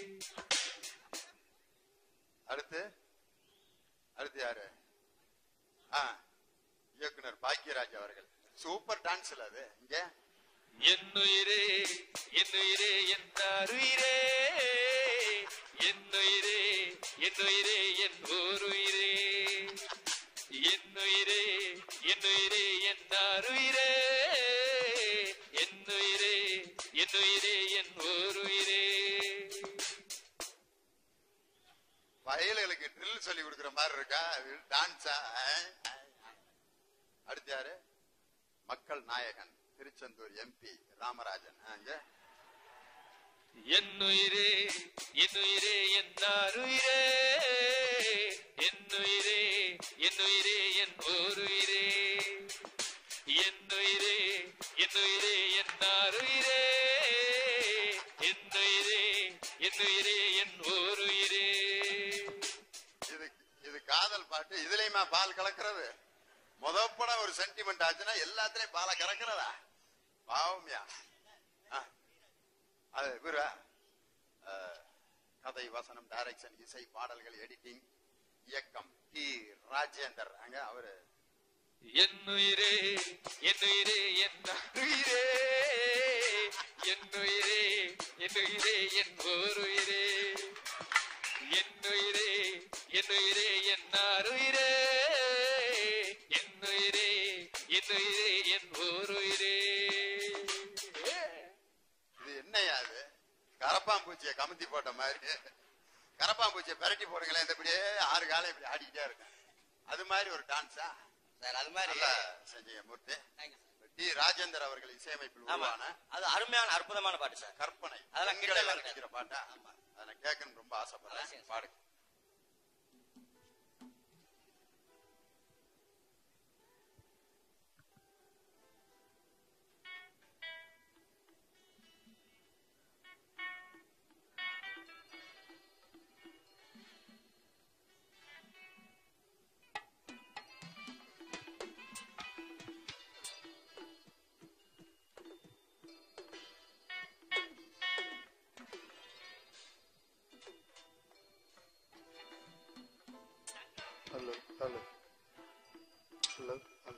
அடுத்து அடுத்து யாரு ஆ இயக்குனர் பாக்கியராஜ் அவர்கள் சூப்பர் டான்ஸ்ல அது இங்க என்னுயிரே என்னுயிரே என்னாருயிரே என்னுயிரே என்னுயிரே என் ஓருயிரே என்னுயிரே என்னுயிரே என்னாருயிரே என்னுயிரே என்னுயிரே என் ஓருயிரே வயலுகளுக்கு ட்ரில் சொல்லி கொடுக்குற மாதிரி இருக்கா டான்ஸா அடுத்து யாரு மக்கள் நாயகன் திருச்செந்தூர் எம்பி ராமராஜன் ஆ, இங்க என்னுயிரே என்னுயிரே என்னாருயிரே என்னுயிரே என்னுயிரே என் ஓருயிரே என்னுயிரே என்னுயிரே என்னாருயிரே என்னுயிரே என்னுயிரே என் ஓருயிரே இது இது காதல் பாட்டு இதுலயுமா பால் கலக்கிறது முத படம் ஒரு சென்டிமெண்ட் ஆச்சுன்னா எல்லாத்துலயும் பாலை கறக்கிறதா பாவம்யா ஆ. அது இவரா ஆ, கதை வசனம் டைரக்ஷன் இசை பாடல்கள் எடிட்டிங் இயக்கம் டி ராஜேந்தர் அங்க அவரு என்னுயிரே என்னுயிரே என்னாருயிரே என்னுயிரே என்னுயிரே என் ஓருயிரே என்னுயிரே என்னுயிரே என்னாருயிரே என்னுயிரே என்னுயிரே என் ஓருயிரே இது என்னையா அது கரப்பாம்பூச்சியை கமுத்தி போட்ட மாதிரி கரப்பாம்பூச்சியை பெரட்டி போடுங்களேன் இந்த இப்படியே ஆறு காலம் இப்படி ஆடிக்கிட்டே இருக்கும் அது மாதிரி ஒரு டான்ஸா சார் அது மாதிரி நல்லா செஞ்சீங்க Murthy Thank you, sir. T Rajendar அவர்கள் இசையமைப்பில் ஆமா உருவான அது அருமையான அற்புதமான பாட்டு சார் கற்பனை அதெல்லாம் பெண்களை கிண்டல் வர்ணிக்கிற பாட்டா ஆமா. அதை நான் கேட்கணும்னு ரொம்ப ஆசைப்படுறேன் அவசியம். பாடுங்க சொல்லு சொல்லு சொல்லு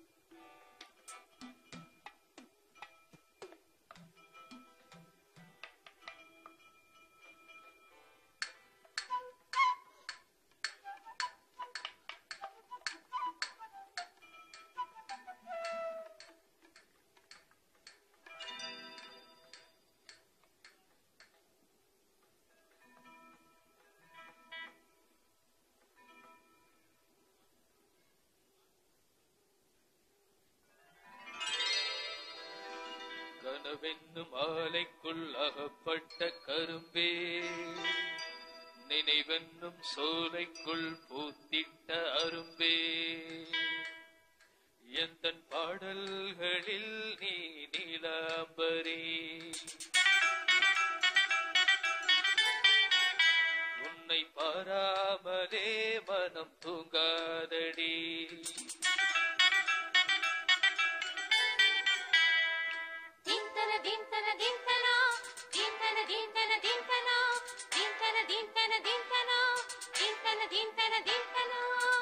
கனவென்னும் ஆலைக்குள் அகப்பட்ட கரும்பே நினைவென்னும் சோலைக்குள் பூத்திட்ட அரும்பே எந்தன் பாடல்களில் நீ நீலாம்பரி உன்னை பாராமலே மனம் தூங்காதடி ದಿಂತನ ದಿಂತನ ದಿಂತನ ದಿಂತನ ದಿಂತನ ದಿಂತನ ದಿಂತನ ದಿಂತನ ದಿಂತನ ದಿಂತನ ದಿಂತನ ದಿಂತನ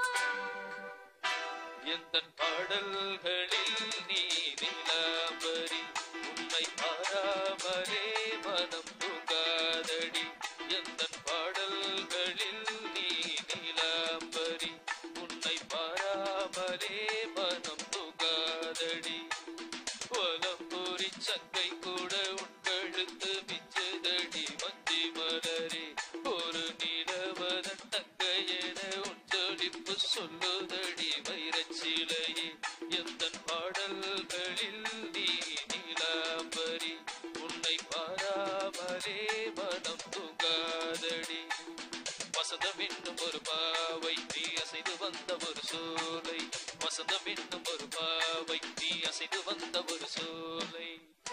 எந்தன் பாடல்களில் நீ நிலாம்பரி உன்னை பாராமலே மனம் தூங்காதடி எந்தன் பாடல்களில் நீ நிலாம்பரி உன்னை பாராமலே மனம் தூங்காதடி வலம்பூரி சங்கை கூட உட்கழுத்து மிச்சதடி மஞ்சி மலரே ஒரு நிலவதன் தங்கை என உன் ஜொலிப்பு சொல்லுதடி வைரச்சிலையே எந்தன் பாடல்களில் நீ நீலாம்பரி உன்னை பாராமலே மனம் தூங்காதடி வசந்தம் என்னும் ஒரு பாவை நீ அசைந்து வந்த ஒரு சோலை வசந்தம் என்னும் ஒரு பாவை நீ அசைந்து வந்த ஒரு சோலை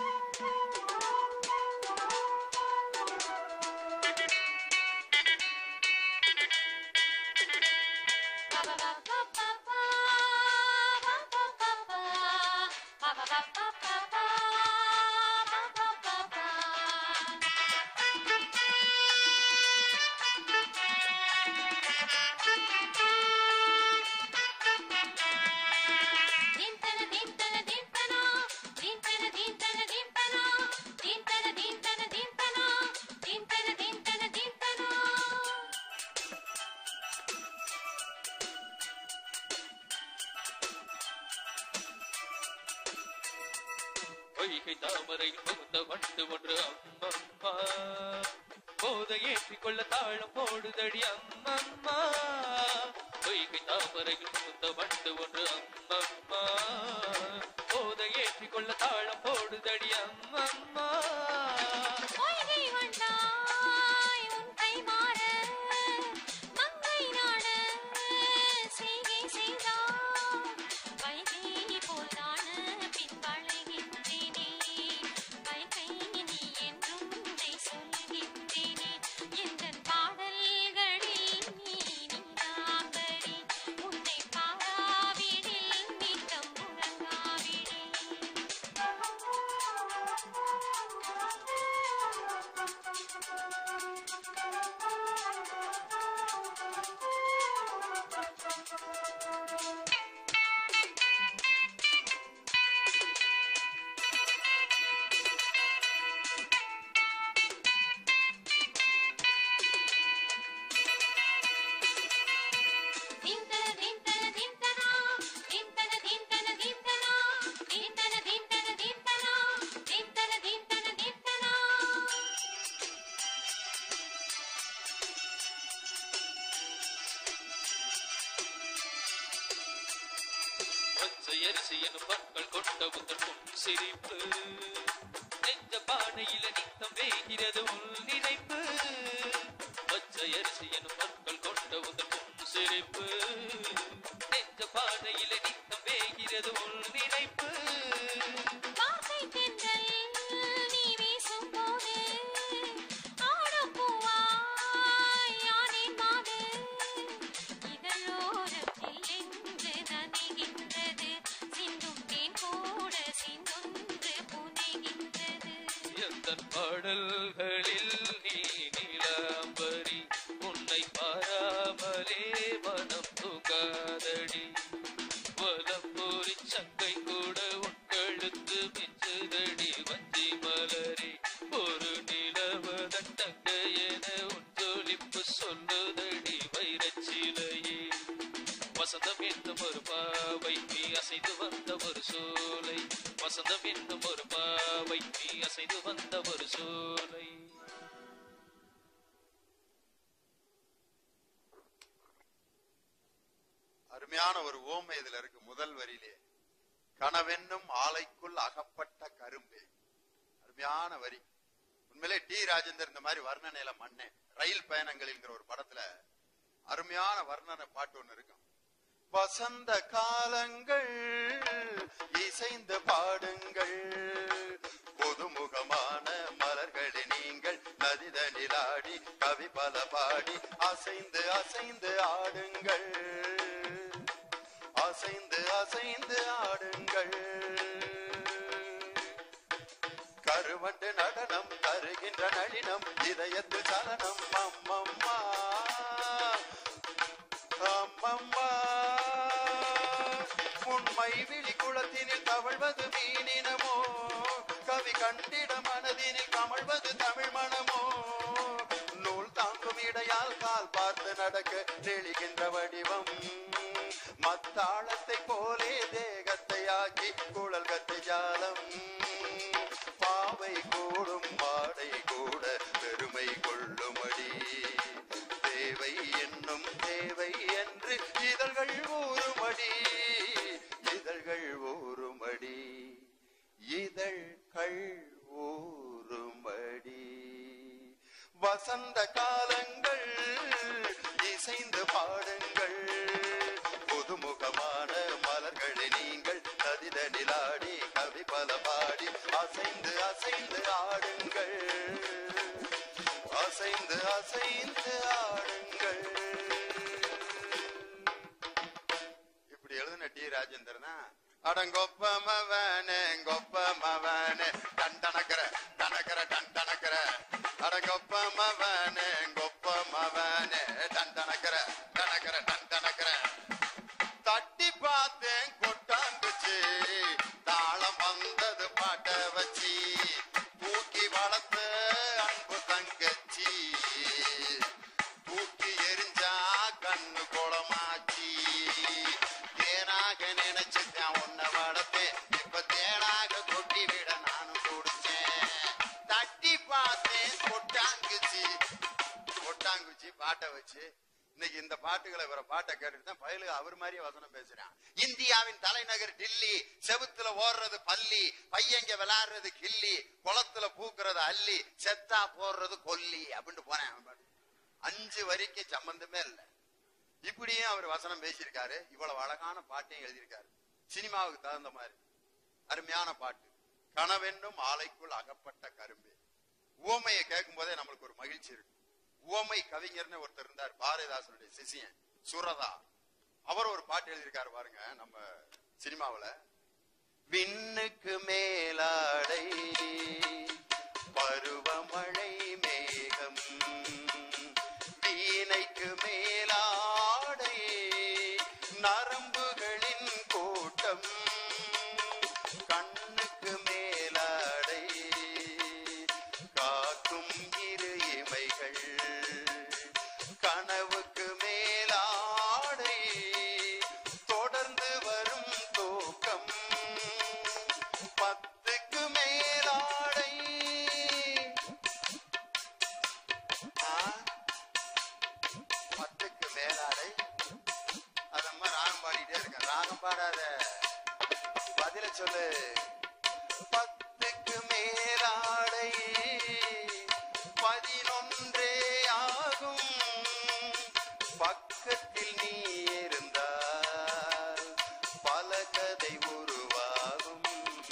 ದಿಂತನ ದಿಂತನ ದಿಂತನ ದಿಂತನ ದಿಂತನ ದಿಂತನ ದಿಂತನ ದಿಂತನ ದಿಂತನ ದಿಂತನ ದಿಂತನ ದಿಂತನ பொய்கை தாமரையில் புகுந்த வண்டு ஒன்று அம்மம்மா போதை ஏற்றிக்கொள்ள தாளம் போடுதடி அம்மம்மா பொய்கை தாமரையில் புகுந்த வண்டு ஒன்று அம்மம்மா போதை ஏற்றிக்கொள்ள தாளம் போடுதடி அம்மம்மா பொய்கை வந்தாய் உன் கை மாற மங்கை நாட செய்கை செய்தாய் வைகை போலான பின்பழைகின்றேனே வைகை நீ என்றும் உன்னை சொல்கின்றேனே எந்தன் பாடல்களில் நீ நீங்காம்படி உன்னை பாராவிடில் நீக்கம் ದಿಂತನ ದಿಂತನ ದಿಂತನ ದಿಂತನ ದಿಂತನ ದಿಂತನ ದಿಂತನ ದಿಂತನ ದಿಂತನ ದಿಂತನ ದಿಂತನ ದಿಂತನ பச்சை அரிசி எனும் பற்கள் கொண்ட உந்தன் பொன் சிரிப்பு நெஞ்ச பானையில நித்தம் வேகிறது உள் நினைப்பு பச்சை அரிசி எனும் பற்கள் கொண்ட உந்தன் பொன் சிரிப்பு நெஞ்ச பானையில நித்தம் வேகிறது உள் நினைப்பு வாசை தென்றல் நீ வீசும்போது ஆடும் பூவாய் யானின் மாது இதழோரத்தில் என்று நனைகின்றது சிந்தும் தேன் கூட சிந்தொன்று புனைகின்றது எந்தன் பாடல்களில் நீ நீலாம்பரி உன்னை பாராமலே மனம் தூங்காதடி சொல்லுதடி வஞ்சி மலரே ஒரு நிலவதன் தங்க என உன் ஜொலிப்பு சொல்லுதடி வைரச்சிலையே வசந்தம் என்னும் ஒரு பாவை நீ அசைந்து வந்த ஒரு சோலை வசந்தம் என்னும் ஒரு பாவை நீ அசைந்து வந்த ஒரு சோலை அருமையான ஒரு ஓமை இதுல இருக்கு முதல் வரியிலே கனவென்னும் ஆலைக்குள் அகப்பட்ட கரும்பே அருமையான வரி உண்மையிலே டி ராஜேந்தர் இந்த மாதிரி வர்ணனையில மண்ணேன் ரயில் பயணங்களில்ங்கிற ஒரு படத்துல அருமையான வர்ணனை பாட்டு ஒண்ணு இருக்கும் வசந்த காலங்கள் இசைந்து பாடுங்கள் புதுமுகமான மலர்களே நீங்கள் நதிதனிலாடி கவி பல பாடி அசைந்து அசைந்து ஆடுங்கள் அசைந்து அசைந்து ஆடுங்கள் கருவண்டு நடனம் தருகின்ற நளினம் இதயத்து சலனம் அம்மம்மா அம்மம்மா உண்மை விழி குளத்தினில் தவழ்வது மீனினமோ கவி கண்டிட மனதினில் கமழ்வது தமிழ் மனமோ நூல் தாங்கும் இடையால் கால் பார்த்து நடக்க நெளிகின்ற வடிவம் மத்தாளத்தை போலே தேகத்தை ஆக்கி குழல் கத்தை ஜாலம் பாவை கூடும் மாடை கூட பெருமை கொள்ளுமடி தேவை என்னும் தேவை என்று இதழ்கள் ஊறுமடி இதழ்கள் ஊறுமடி இதழ்கள் ஊறுமடி வசந்த காலங்கள் இசைந்து பாடுங்கள் புதுமுகமான மலர்களை நீங்கள் நதிதனிலாடி கவி பல பாடி அசைந்து அசைந்து ஆடுங்கள் அசைந்து அசைந்து ஆடுங்கள் இப்படி எழுதின டி ராஜேந்தர் தான் அடங்கொப்ப மவனே கொப்ப மவனே டன் டனக்கற டனக்கற டன் டனக்கற அடங்கொப்ப மவனே கொப்ப மவனே டன் டனக்கற டனக்கற டன் டனக்கற தட்டி பார்த்தேன் கொட்டாங்குச்சு தாளம் வந்தது பாட்ட வச்சு தூக்கி வளர்த்த அன்பு தங்கச்சி தூக்கி எரிஞ்சா கண்ணு குளமாச்சி தேனாக நினைச்சுட்டேன் உன்னை வளர்த்தேன் இப்ப தேனாக கொட்டி விட நானும் குடிச்சேன் தட்டி பார்த்தேன் கொட்டாங்குச்சி கொட்டாங்குச்சி பாட்டை வச்சு இன்னைக்கு இந்த பாட்டுகளை இவர பாட்டை கேட்டுட்டு தான் பயலு அவர் மாதிரியே வசனம் பேசுறான் இந்தியாவின் தலைநகர் டில்லி செவுத்துல ஓடுறது பள்ளி பையங்க விளையாடுறது கில்லி குளத்துல பூக்குறது அள்ளி செத்தா போடுறது கொல்லி அப்படின்ட்டு போனேன் அவன் பாட்டு. அஞ்சு வரிக்கு சம்பந்தமே இல்லை இப்படியும் அவர் வசனம் பேசியிருக்காரு இவ்வளவு அழகான பாட்டையும் எழுதியிருக்காரு சினிமாவுக்கு தகுந்த மாதிரி அருமையான பாட்டு கனவென்னும் ஆலைக்குள் அகப்பட்ட கரும்பு உவமையை கேட்கும் போதே நம்மளுக்கு ஒரு மகிழ்ச்சி இருக்கு உவமை கவிஞர்னு ஒருத்தர் இருந்தார் பாரதிதாசனுடைய சிசியன் சுரதா அவர் ஒரு பாட்டு எழுதியிருக்காரு பாருங்க நம்ம சினிமாவுல விண்ணுக்கு மேலாடை பருவமழை மேகம் வீணைக்கு மேலாடை நரம்புகளின் கூட்டம் கண்ணுக்கு மேலாடை காக்கும் இரு இமைகள் கனவுக்கு மேலாடை தொடர்ந்து வரும் தூக்கம் பத்துக்கு மேலாடை ஆ? பத்துக்கு மேலாடை அதம்மா ராகம் பாடிட்டே இருக்கேன் ராகம் பாடாத பதில சொல்லு பத்துக்கு மேலாடை பதினொன்றே ஆகும் பக்கத்தில் நீ இருந்தால் பல கதை உருவாகும்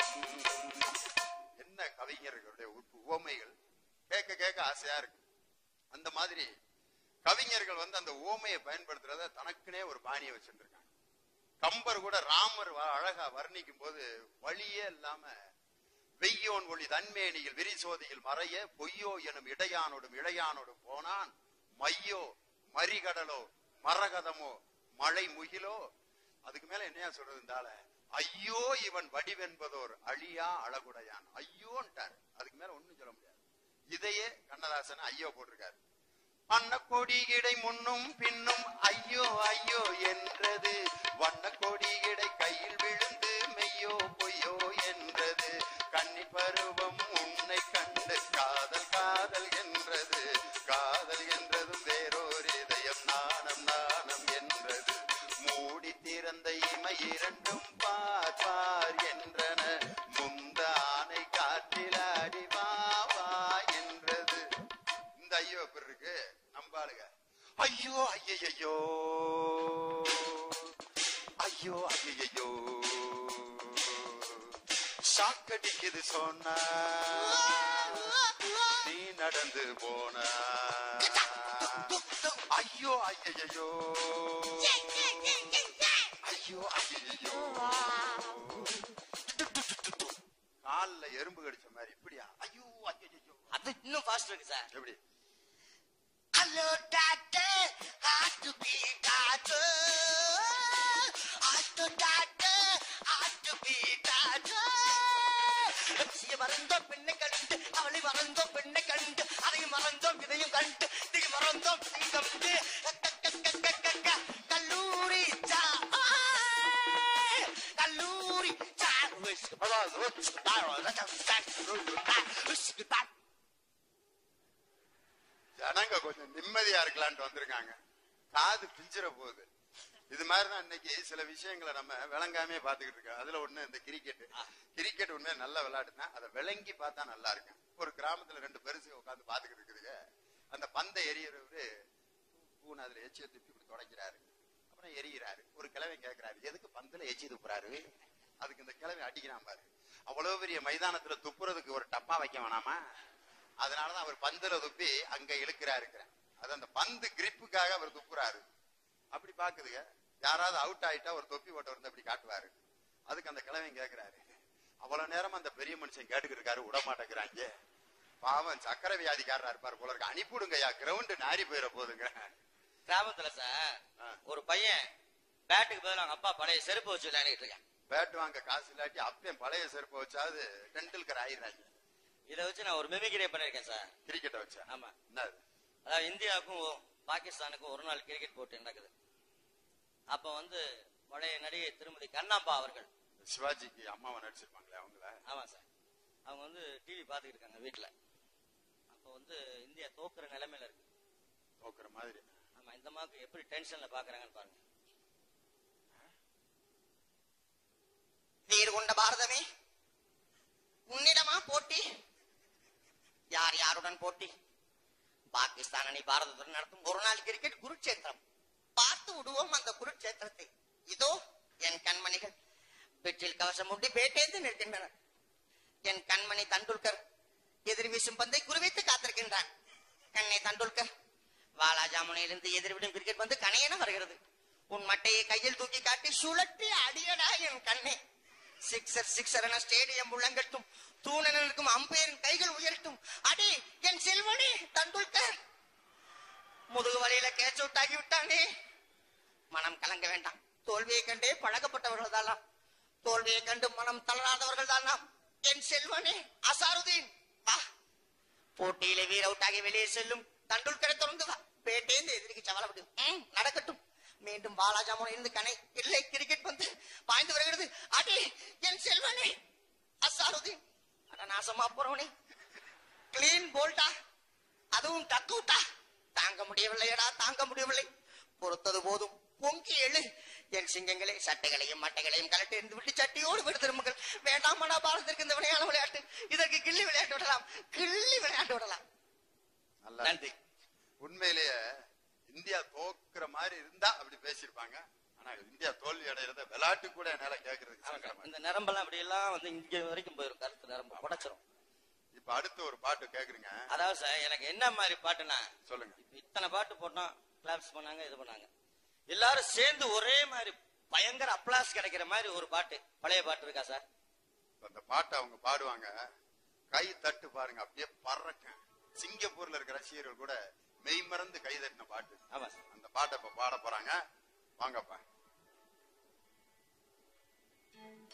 என்ன கவிஞர்களுடைய உப்பு- உவமைகள் கேட்க கேட்க ஆசையா இருக்கு அந்த மாதிரி கவிஞர்கள் வந்து அந்த ஓமையை பயன்படுத்துறத தனக்குனே ஒரு பாணியை வச்சுட்டு இருக்காங்க கம்பர் கூட ராமர் வ- அழகா வர்ணிக்கும் போது வழியே இல்லாம வெய்யோன் ஒளி தன்மேனியில் விரிசோதியில் மறைய பொய்யோ எனும் இடையானோடும் இளையானோடும் போனான் மையோ மறிகடலோ மரகதமோ மழை முகிலோ அதுக்கு மேல என்னையா சொல்றது இருந்தால ஐயோ இவன் வடிவென்பதோர் அழியா அழகுடையான் ஐயோன்ட்டார் அதுக்கு மேல ஒண்ணும் சொல்ல முடியாது இதையே கண்ணதாசன் ஐயோ போட்டிருக்காரு வண்ணக்கொடி இடை முன்னும் பின்னும் ஐயோ ஐயோ என்றது வண்ணக்கொடி இடை கையில் விழுந்து மெய்யோ பொய்யோ என்றது கன்னி பருவம் உன்னை கண்டு காதல் காதல் என்றது காதல் என்றதும் வேறோர் இதயம் நாணம் நாணம் என்றது மூடி திறந்த இமை இரண்டும் பார் பார் என்றன முந்த ஆனை காற்றில் ஆடி வா வா என்றது இந்த ஐயோ எப்படி இருக்கு நம்பாளுங்க ஐயோ ஐயையோ ஐயோ ஐயையோ ஷாக்கடிக்குது சொன்னா நீ நடந்து போன ஐயோ ஐயையோ ஐயோ ஐயையோ கால்ல எறும்பு கடிச்ச மாதிரி இப்படியா ஐயோ ஐயோ அது இன்னும் ஃபாஸ்ட் இருக்கு சார் எப்படி Hello, doctor. Hard to be doctor. Hard to doctor. Hard to be doctor. சிய மறந்தோம் பெண்ணை கண்டு அவளை மறந்தோம் பெண்ணை கண்டு அதையும் மறந்தோம் இதையும் கண்டு இதையும் மறந்தோம் இதையும் கண்டு க- க- க- க- க- க- கல்லூரி சா கல்லூரி சா ஜனங்க கொஞ்சம் நிம்மதியா இருக்கலான்ட்டு வந்திருக்காங்க காது பிஞ்சிர போகுது இது மாதிரிதான் இன்னைக்கு சில விஷயங்களை நம்ம விளங்காமே பாத்துக்கிட்டு இருக்கோம் அதுல ஒண்ணு இந்த கிரிக்கெட் கிரிக்கெட் உண்மையா நல்ல விளையாட்டு தான் அதை விளங்கி பார்த்தா நல்லா இருக்கும் ஒரு கிராமத்துல ரெண்டு பெருசு உட்காந்து பாத்துக்கிட்டு இருக்குதுங்க அந்த பந்தை எரியறவரு பூனை அதுல எச்சியை துப்பி இப்படி தொடக்கிறாரு அப்புறம் எரியிறாரு ஒரு கிழமை கேக்குறாரு எதுக்கு பந்துல எச்சி துப்புறாரு அதுக்கு இந்த கிழமை அடிக்கிறான் பாரு அவ்வளவு பெரிய மைதானத்துல துப்புறதுக்கு ஒரு டப்பா வைக்க வேணாமா அதனாலதான் அவர் பந்துல துப்பி அங்க இழுக்கிறாரு அது அந்த பந்து கிரிப்புக்காக அவர் துப்புறாரு அப்படி பாக்குதுங்க யாராவது அவுட் ஆயிட்டா ஒரு தொப்பி போட்ட வந்து அப்படி காட்டுவாரு அதுக்கு அந்த கிழவன் கேக்குறாரு அவ்வளவு நேரம் அந்த பெரிய மனுஷன் கேட்டுக்கிட்டு இருக்காரு விட மாட்டேங்கிறாங்க பாவம் சக்கரை வியாதிக்காரரா இருப்பாரு போல இருக்கு அனுப்பிவிடுங்கய்யா கிரவுண்டு நாரி போயிட போதுங்க கிராமத்துல சார் ஆ. ஒரு பையன் பேட்டுக்கு பதிலா அவங்க அப்பா பழைய செருப்பு வச்சு விளையாடிட்டு இருக்கேன் பேட் வாங்க காசு இல்லாட்டி அப்பயும் பழைய செருப்பை வச்சாவது டெண்டுல்கர் ஆயிடுறாங்க இதை வச்சு நான் ஒரு மிமிகிரியை பண்ணிருக்கேன் சார் கிரிக்கெட்டை வச்சா ஆமா என்ன அது? அதாவது இந்தியாவுக்கும் பாகிஸ்தானுக்கும் ஒரு நாள் கிரிக்கெட் போட்டி நடக்குது அப்ப வந்து பழைய நடிகை திருமதி கண்ணாம்பா அவர்கள் சிவாஜிக்கு அம்மாவை நடிச்சிருப்பாங்களே அவங்கள ஆமா சார் அவங்க வந்து டிவி பார்த்துக்கிட்டு இருக்காங்க வீட்டுல அப்போ வந்து இந்தியா தோக்குற நிலைமையில இருக்கு தோக்குற மாதிரி ஆமா இந்த மாதிரி எப்படி டென்ஷன்ல பாக்குறாங்கன்னு பாருங்க வீறு கொண்ட பாரதமே உன்னிடமா போட்டி யார் யாருடன் போட்டி பாகிஸ்தான் அணி பாரதத்துடன் நடத்தும் ஒரு நாள் கிரிக்கெட் குருட்சேத்திரம் பார்த்து விடுவோம் அந்த குருட்சேத்திரத்தை இதோ என் கண்மணிகள் பெற்றில் கவசம் முட்டி பேட்டேந்து நிற்கின்றனர் என் கண்மணி தண்டுல்கர் எதிர் வீசும் பந்தை குறிவைத்து காத்திருக்கின்றான் கண்ணே தண்டுல்கர் வாலாஜாமுனையிலிருந்து எதிர்விடும் கிரிக்கெட் வந்து கணையென வருகிறது உன் மட்டையை கையில் தூக்கி காட்டி சுழற்றி அடியடா என் கண்ணே சிக்ஸர் சிக்ஸர் என ஸ்டேடியம் முழங்கட்டும் தூணென நிற்கும் அம்பையரின் கைகள் உயரட்டும் அடி என் செல்வனே தண்டுல்கர் முதுகு வலையில கேட்ச் அவுட் ஆகி விட்டானே மனம் கலங்க வேண்டாம் தோல்வியை கண்டே பழக்கப்பட்டவர்கள் தானாம் தோல்வியை கண்டு மனம் தளராதவர்கள் தானாம் என் செல்வனே அசாருதீன் வா போட்டியிலே வீர் அவுட் ஆகி வெளியே செல்லும் தண்டுல்கரை தொடர்ந்து வா பேட்டேந்து எதிரிக்கு சவால விடும் ம், நடக்கட்டும் மீண்டும் பாலாஜாமுன் இருந்து கணை இல்லை கிரிக்கெட் வந்து பாய்ந்து வருகிறது அடி என் செல்வனே அசாருதீன் அட நாசமா போறவனே கிளீன் போல்டா அதுவும் டக் அவுட்டா தாங்க முடியவில்லையடா தாங்க முடியவில்லை பொறுத்தது போதும் பொங்கி எழு என் சிங்கங்களே சட்டைகளையும் மட்டைகளையும் கலட்டி இருந்து விட்டு சட்டியோடு விடு திரும்புங்கள் வேண்டாமடா பாரதத்திற்கு இந்த விளையாட விளையாட்டு இதற்கு கிள்ளி விளையாட்டு விடலாம் கிள்ளி விளையாட்டு விடலாம் நல்லா நன்றி உண்மையிலேயே இந்தியா தோக்குற மாதிரி இருந்தா அப்படி பேசியிருப்பாங்க ஆனா இந்தியா தோல்வி அடைகிறத விளையாட்டு கூட என்னால கேக்குறதுக்கு சங்கடமா இருக்கு. இந்த நரம்பெல்லாம் அப்படி எல்லாம் வந்து இங்க வரைக்கும் போயிரும் கருத்து நரம்பு உடைச்சிரும் இப்ப அடுத்து ஒரு பாட்டு கேக்குறீங்க அதாவது சார் எனக்கு என்ன மாதிரி பாட்டுனா சொல்லுங்க இப்ப இத்தனை பாட்டு போட்டோம் கிளாப்ஸ் பண்ணாங்க இது பண்ணாங்க எல்லாரும் சேர்ந்து ஒரே மாதிரி பயங்கர அப்ளாஸ் கிடைக்கிற மாதிரி ஒரு பாட்டு பழைய பாட்டு இருக்கா சார் இப்ப அந்த பாட்டை அவங்க பாடுவாங்க கை தட்டு பாருங்க அப்படியே பறக்க சிங்கப்பூர்ல இருக்கிற ரசிகர்கள் கூட மெய் மறந்து கை தட்டின பாட்டு ஆமா சார் அந்த பாட்டை இப்ப பாட போறாங்க வாங்கப்பா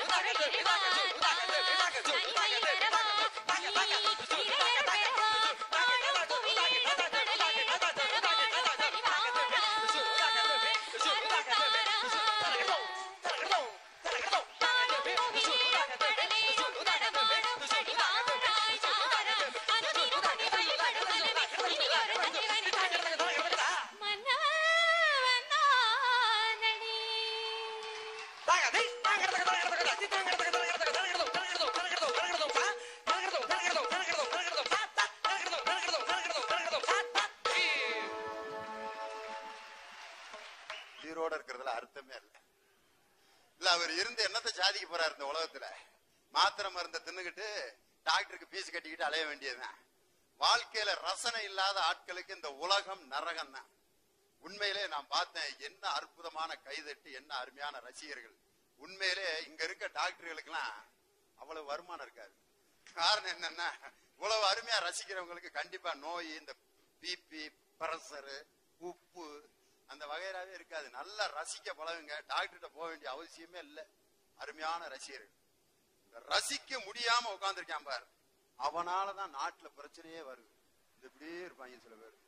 உயிரோட இருக்கிறதுல அர்த்தமே இல்ல இல்ல அவர் இருந்து என்னத்தை சாதிக்க போறாரு இந்த உலகத்துல மாத்திரை மருந்தை தின்னுகிட்டு டாக்டருக்கு பீஸ் கட்டிக்கிட்டு அலைய வேண்டியதுதான் வாழ்க்கையில ரசனை இல்லாத ஆட்களுக்கு இந்த உலகம் நரகம் தான் உண்மையிலே நான் பார்த்தேன் என்ன அற்புதமான கைதட்டி என்ன அருமையான ரசிகர்கள் உண்மையிலே இங்க இருக்க டாக்டர்களுக்கெல்லாம் அவ்வளவு வருமானம் இருக்காது காரணம் என்னன்னா இவ்வளவு அருமையா ரசிக்கிறவங்களுக்கு கண்டிப்பா நோய் இந்த பிபி பிரஷர் உப்பு அந்த வகைராவே இருக்காது நல்லா ரசிக்க பழகுங்க டாக்டர்கிட்ட போக வேண்டிய அவசியமே இல்லை அருமையான ரசிகர்கள் இந்த ரசிக்க முடியாம உட்கார்ந்துருக்கான் பாரு அவனாலதான் நாட்டுல பிரச்சனையே வருது இந்த இப்படியே இருப்பாங்க சில பேர்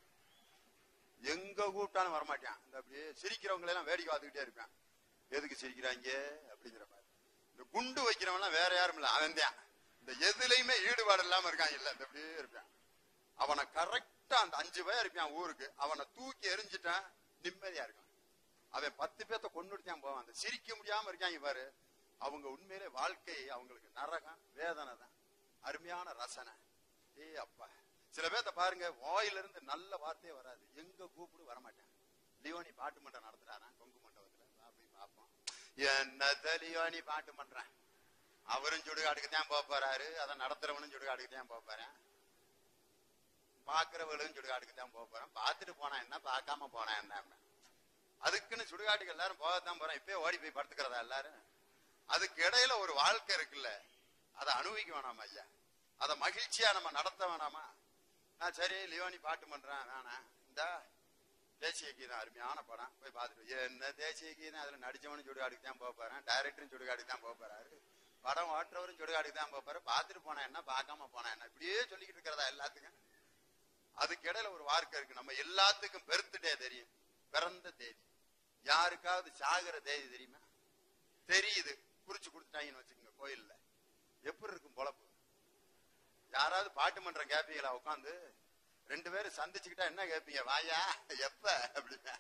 எங்க கூப்பிட்டாலும் வரமாட்டான் இந்த அப்படியே சிரிக்கிறவங்களை எல்லாம் வேடிக்கை பார்த்துக்கிட்டே இருப்பான் எதுக்கு சிரிக்கிறாங்க அப்படிங்கிற மாதிரி இந்த குண்டு வைக்கிறவன்லாம் வேற யாரும் இல்ல அவன் தான் இந்த எதுலையுமே ஈடுபாடு இல்லாம இருக்கான் இல்ல இந்த அப்படியே இருப்பான் அவனை கரெக்டா அந்த அஞ்சு பேர் இருப்பான் ஊருக்கு அவனை தூக்கி எரிஞ்சிட்டான் நிம்மதியா இருக்கான் அவன் பத்து பேத்த கொண்டுட்டான் போவான் அந்த சிரிக்க முடியாம இருக்காங்க பாரு அவங்க உண்மையிலே வாழ்க்கை அவங்களுக்கு நரகம் வேதனை தான் அருமையான ரசனை ஏய் அப்பா சில பேர்த்த பாருங்க வாயிலிருந்து நல்ல வார்த்தையே வராது எங்க கூப்பிடு வரமாட்டான் லியோனி பாட்டு மன்றம் நடத்துறானா கொங்கு மண்டபத்துல வா போய் பார்ப்போம் என்னத்த லியோனி பாட்டு மன்றம் அவரும் சுடுகாடுக்கு தான் போக போறாரு அதை நடத்துறவனும் சுடுகாடுக்கு தான் போக போறேன் பாக்குறவர்களும் சுடுகாடுக்கு தான் போக போறேன் பார்த்துட்டு போனா என்ன பார்க்காம போனா என்ன அதுக்குன்னு சுடுகாட்டுக்கு எல்லாரும் போகத்தான் போறேன் இப்பயே ஓடி போய் படுத்துக்கிறதா எல்லாரும் அதுக்கு இடையில ஒரு வாழ்க்கை இருக்குல்ல அதை அனுபவிக்க வேணாமா ஐயா அதை மகிழ்ச்சியா நம்ம நடத்த வேணாமா நான் சரி லியோனி பாட்டு பண்றேன் வேணாம் இந்த தேசிய கீதம் அருமையான படம் போய் பார்த்துட்டு என்ன தேசிய கீதம் அதுல நடிச்சவனும் சுடுகாடுக்கு தான் போக போறேன் டைரக்டரும் சுடுகாடுக்கு தான் போக போறாரு படம் ஓட்டுறவரும் சுடுகாடுக்கு தான் போக போறாரு பார்த்துட்டு போனா என்ன பார்க்காம போனா என்ன இப்படியே சொல்லிக்கிட்டு இருக்கிறதா எல்லாத்துக்கும் அதுக்கு இடையில ஒரு வார்த்தை இருக்கு நம்ம எல்லாத்துக்கும் பெர்த்டே தெரியும் பிறந்த தேதி யாருக்காவது சாகிற தேதி தெரியுமா தெரியுது குறிச்சு கொடுத்துட்டாங்கன்னு வச்சுக்கோங்க கோயில்ல எப்படி இருக்கும் பொழப்பு யாராவது பாட்டு மன்றம் கேப்பீங்களா உட்காந்து ரெண்டு பேரும் சந்திச்சுக்கிட்டா என்ன கேப்பீங்க வாயா எப்ப அப்படின்னா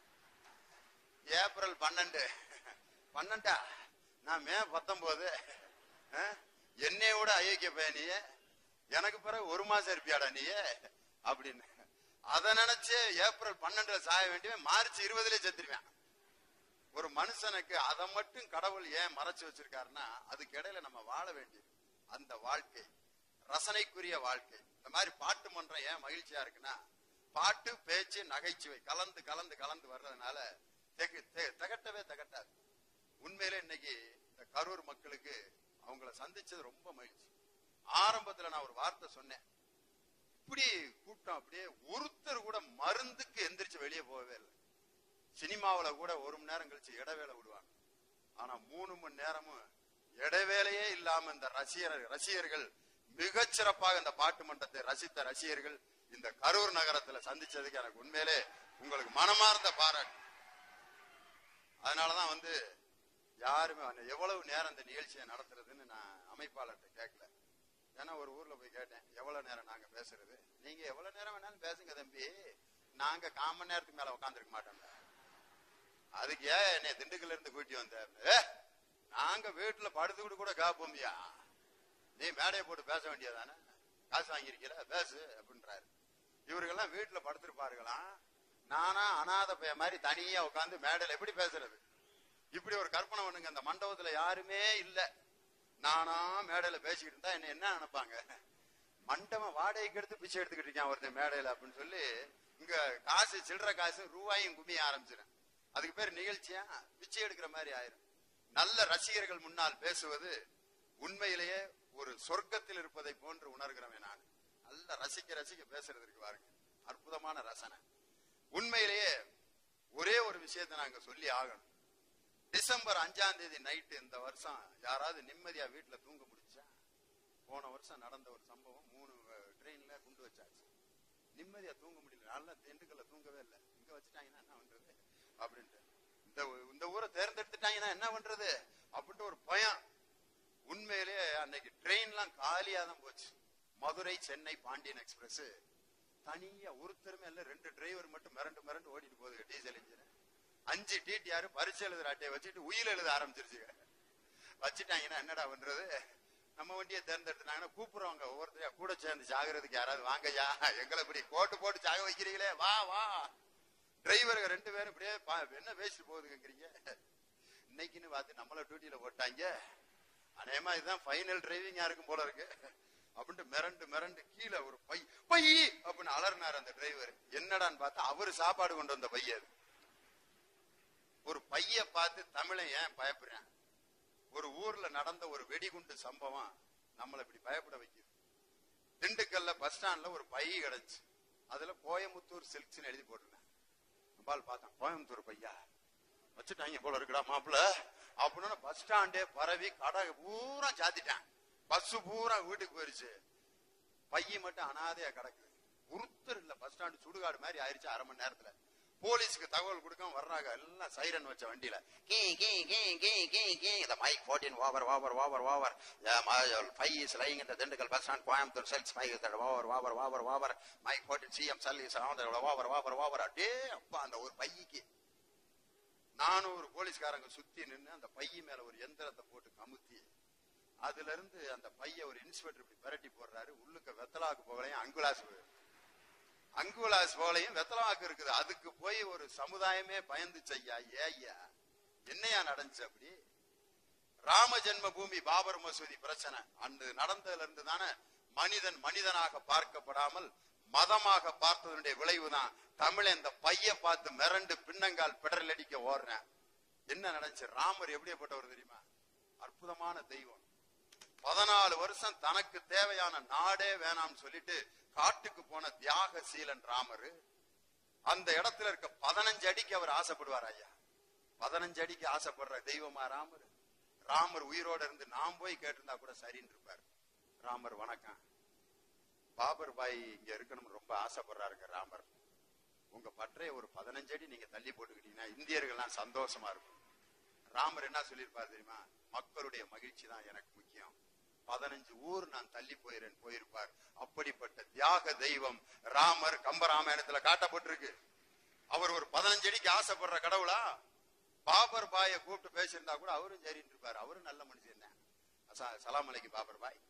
ஏப்ரல் பன்னெண்டு பன்னெண்டா நான் மே பத்தொன்பது அஹ், என்னைய விட அயோக்கிய பையன் நீ எனக்கு பிறகு ஒரு மாசம் இருப்பியாடா நீ அப்படின்னு அதை நினைச்சு ஏப்ரல் பன்னெண்டுல சாய வேண்டியவன் மார்ச் இருபதுல செத்துருவேன் ஒரு மனுஷனுக்கு அதை மட்டும் கடவுள் ஏன் மறைச்சு வச்சிருக்காருன்னா அதுக்கு இடையில நம்ம வாழ வேண்டியது அந்த வாழ்க்கை ரசனைக்குரிய வாழ்க்கை இந்த மாதிரி பாட்டு மன்றம் ஏன் மகிழ்ச்சியா இருக்குன்னா பாட்டு பேச்சு நகைச்சுவை கலந்து கலந்து கலந்து வர்றதுனால தெகு- தெ- திகட்டவே திகட்டாது உண்மையிலே இன்னைக்கு இந்த கரூர் மக்களுக்கு அவங்கள சந்திச்சது ரொம்ப மகிழ்ச்சி ஆரம்பத்துல நான் ஒரு வார்த்தை சொன்னேன் இப்படி கூட்டம் அப்படியே ஒருத்தர் கூட மருந்துக்கு எந்திரிச்சு வெளியே போகவே இல்லை சினிமாவுல கூட ஒரு மணி நேரம் கழிச்சு இடைவேளை விடுவாங்க ஆனா மூணு மணி நேரமும் இடைவேளையே இல்லாம இந்த ரசிகர் ரசிகர்கள் மிகச் சிறப்பாக இந்த பாட்டு மன்றத்தை ரசித்த ரசிகர்கள் இந்த கரூர் நகரத்துல சந்திச்சதுக்கு எனக்கு உண்மையிலே உங்களுக்கு மனமார்ந்த பாராட்டு அதனாலதான் வந்து யாருமே அந்த எவ்வளவு நேரம் இந்த நிகழ்ச்சியை நடத்துறதுன்னு நான் அமைப்பாளர்கிட்ட கேட்கல ஏன்னா ஒரு ஊர்ல போய் கேட்டேன் எவ்வளவு நேரம் நாங்க பேசுறது நீங்க எவ்வளவு நேரம் வேணாலும் பேசுங்க தம்பி நாங்க கால் மணி நேரத்துக்கு மேல உட்காந்துருக்க மாட்டோம் அதுக்கு ஏன் என்னை திண்டுக்கல்ல இருந்து கூட்டி வந்த ஏ, நாங்க வீட்டுல படுத்துக்கிட்டு கூட காப்போம்யா நீ மேடையை போட்டு பேச வேண்டியதானே காசு வாங்கியிருக்கல பேசு அப்படின்றாரு இவர்கள்லாம் வீட்டுல படுத்திருப்பார்களாம் நானா அனாதை பைய மாதிரி தனியா உட்காந்து மேடையில எப்படி பேசுறது இப்படி ஒரு கற்பனை பண்ணுங்க அந்த மண்டபத்துல யாருமே இல்ல நானா மேடையில பேசிக்கிட்டு இருந்தா என்ன என்ன நினைப்பாங்க மண்டபம் வாடகைக்கு எடுத்து பிச்சை எடுத்துக்கிட்டு இருக்கான் ஒருத்தன் மேடையில அப்படின்னு சொல்லி இங்க காசு சில்லற காசு ரூபாயும் குமிய ஆரம்பிச்சிடும் அதுக்கு பேர் நிகழ்ச்சியா பிச்சை எடுக்கிற மாதிரி ஆயிரும் நல்ல ரசிகர்கள் முன்னால் பேசுவது உண்மையிலேயே ஒரு சொர்க்கத்தில் இருப்பதை போன்று உணர்கிறவன் நான் நல்ல ரசிக்க ரசிக்க பேசுறதுக்கு பாருங்க அற்புதமான ரசனை உண்மையிலேயே ஒரே ஒரு விஷயத்தை நாங்க சொல்லி ஆகணும் டிசம்பர் அஞ்சாம் தேதி நைட்டு இந்த வருஷம் யாராவது நிம்மதியா வீட்டுல தூங்க முடிச்சா போன வருஷம் நடந்த ஒரு சம்பவம் மூணு ட்ரெயின்ல குண்டு வச்சாச்சு நிம்மதியா தூங்க முடியல நல்லா திண்டுக்கல்ல தூங்கவே இல்லை இங்க வச்சுட்டாங்கன்னா என்ன பண்றது அப்படின்ட்டு இந்த ஊ- இந்த ஊரை தேர்ந்தெடுத்துட்டாங்கன்னா என்ன பண்றது அப்படின்ட்டு ஒரு பயம் உண்மையிலேயே அன்னைக்கு ட்ரெயின்லாம் காலியா தான் போச்சு மதுரை சென்னை பாண்டியன் எக்ஸ்பிரஸ் தனியா ஒருத்தருமே இல்ல ரெண்டு டிரைவர் மட்டும் மிரண்டு மிரண்டு ஓடிட்டு போகுது டீசல் இன்ஜின் அஞ்சு டிடிஆர் பரிசு எழுதுற அட்டையை வச்சுட்டு உயிர் எழுத ஆரம்பிச்சிருச்சுங்க வச்சுட்டாங்கன்னா என்னடா பண்றது நம்ம வண்டியை தேர்ந்தெடுத்தாங்கன்னா கூப்பிடுறவங்க ஒவ்வொருத்தரையா கூட சேர்ந்து சாகுறதுக்கு யாராவது வாங்கய்யா எங்களை இப்படி கோட்டு போட்டு சாக வைக்கிறீங்களே வா வா டிரைவருங்க ரெண்டு பேரும் இப்படியே பா- என்ன பேசிட்டு போகுதுங்கிறீங்க இன்னைக்குன்னு பார்த்து நம்மள டியூட்டியில போட்டாங்க அநேகமா இதுதான் ஃபைனல் டிரைவிங்கா இருக்கும் போல இருக்கு அப்படின்ட்டு மிரண்டு மிரண்டு கீழே ஒரு பை பை அப்படின்னு அலறினார் அந்த டிரைவர் என்னடான்னு பார்த்தா அவரு சாப்பாடு கொண்டு வந்த பைய அது ஒரு பைய பார்த்து தமிழன் ஏன் பயப்படுறேன் ஒரு ஊர்ல நடந்த ஒரு வெடிகுண்டு சம்பவம் நம்மளை இப்படி பயப்பட வைக்குது திண்டுக்கல்ல பஸ் ஸ்டாண்ட்ல ஒரு பை கிடைச்சு அதுல கோயமுத்தூர் சில்க்ஸ்னு எழுதி போட்டிருந்தேன் பால் பார்த்தேன் கோயம்புத்தூர் பையா வச்சுட்டாங்க போல இருக்குடா மாப்பிள அப்படின்னு பஸ் ஸ்டாண்டே பரவி கடை பூரா சாத்திட்டான் பஸ் பூரா வீட்டுக்கு போயிருச்சு பைய மட்டும் அனாதையா கிடக்குது ஒருத்தர் இல்ல பஸ் ஸ்டாண்டு சுடுகாடு மாதிரி ஆயிருச்சு அரை மணி நேரத்துல போலீஸ்க்கு தகவல் கொடுக்காம வர்றாங்க எல்லாம் சைரன் வச்ச வண்டியில கீ கீ கீ கீ கீ கீ இந்த mike fourteen over over over over five is lying இந்த Dindigul bus stand Coimbatore cells five over over over over mike fourteen CM cell is over over over அடே அப்பா அந்த ஒரு பையக்கு நானூறு போலீஸ்காரங்க சுத்தி நின்னு அந்த பைய மேல ஒரு எந்திரத்தை போட்டு கமுத்தி அதுல இருந்து அந்த பைய ஒரு இன்ஸ்பெக்டர் இப்படி பிரட்டி போடுறாரு உள்ளுக்க வெத்தலாக்கு போகலையும் அங்குலாஸ் அங்குலாஸ் போகலையும் வெத்தலாக்கு இருக்குது அதுக்கு போய் ஒரு சமுதாயமே பயந்து செய்யா ஏய்யா என்னையா நடந்துச்சு அப்படி ராம ஜென்ம பூமி பாபர் மசூதி பிரச்சனை அன்று நடந்ததுல இருந்து தானே மனிதன் மனிதனாக பார்க்கப்படாமல் மதமாக பார்த்ததனுடைய விளைவுதான் தமிழன் இந்த பைய பார்த்து மிரண்டு பின்னங்கால் பிடரல் அடிக்க ஓடுறேன் என்ன நடந்துச்சு ராமர் எப்படிப்பட்டவர் தெரியுமா அற்புதமான தெய்வம் பதினாலு வருஷம் தனக்கு தேவையான நாடே வேணாம்னு சொல்லிட்டு காட்டுக்கு போன தியாக சீலன் ராமர் அந்த இடத்துல இருக்க பதினஞ்சு அடிக்கு அவர் ஆசைப்படுவார் ஐயா பதினஞ்சு அடிக்கு ஆசைப்படுற தெய்வமா ராமர் ராமர் உயிரோட இருந்து நாம் போய் கேட்டிருந்தா கூட சரின்னு இருப்பார் ராமர் வணக்கம் பாபர் பாய் இங்க இருக்கணும்னு ரொம்ப ஆசைப்படுறாருங்க ராமர் உங்க பற்றைய ஒரு பதினஞ்சு அடி நீங்க தள்ளி போட்டுக்கிட்டீங்கன்னா இந்தியர்கள்லாம் சந்தோஷமா இருக்கும் ராமர் என்ன சொல்லியிருப்பார் தெரியுமா மக்களுடைய மகிழ்ச்சி தான் எனக்கு முக்கியம் பதினஞ்சு ஊர் நான் தள்ளி போயிறேன் போயிருப்பார் அப்படிப்பட்ட தியாக தெய்வம் ராமர் கம்பராமாயணத்துல காட்டப்பட்டிருக்கு அவர் ஒரு பதினஞ்சு அடிக்கு ஆசைப்படுற கடவுளா பாபர் பாய கூப்பிட்டு பேசியிருந்தா கூட அவரும் சரின்னு இருப்பார் அவரும் நல்ல மனுஷன் தான் அசா- சலாம் அலைக்கு பாபர் பாய்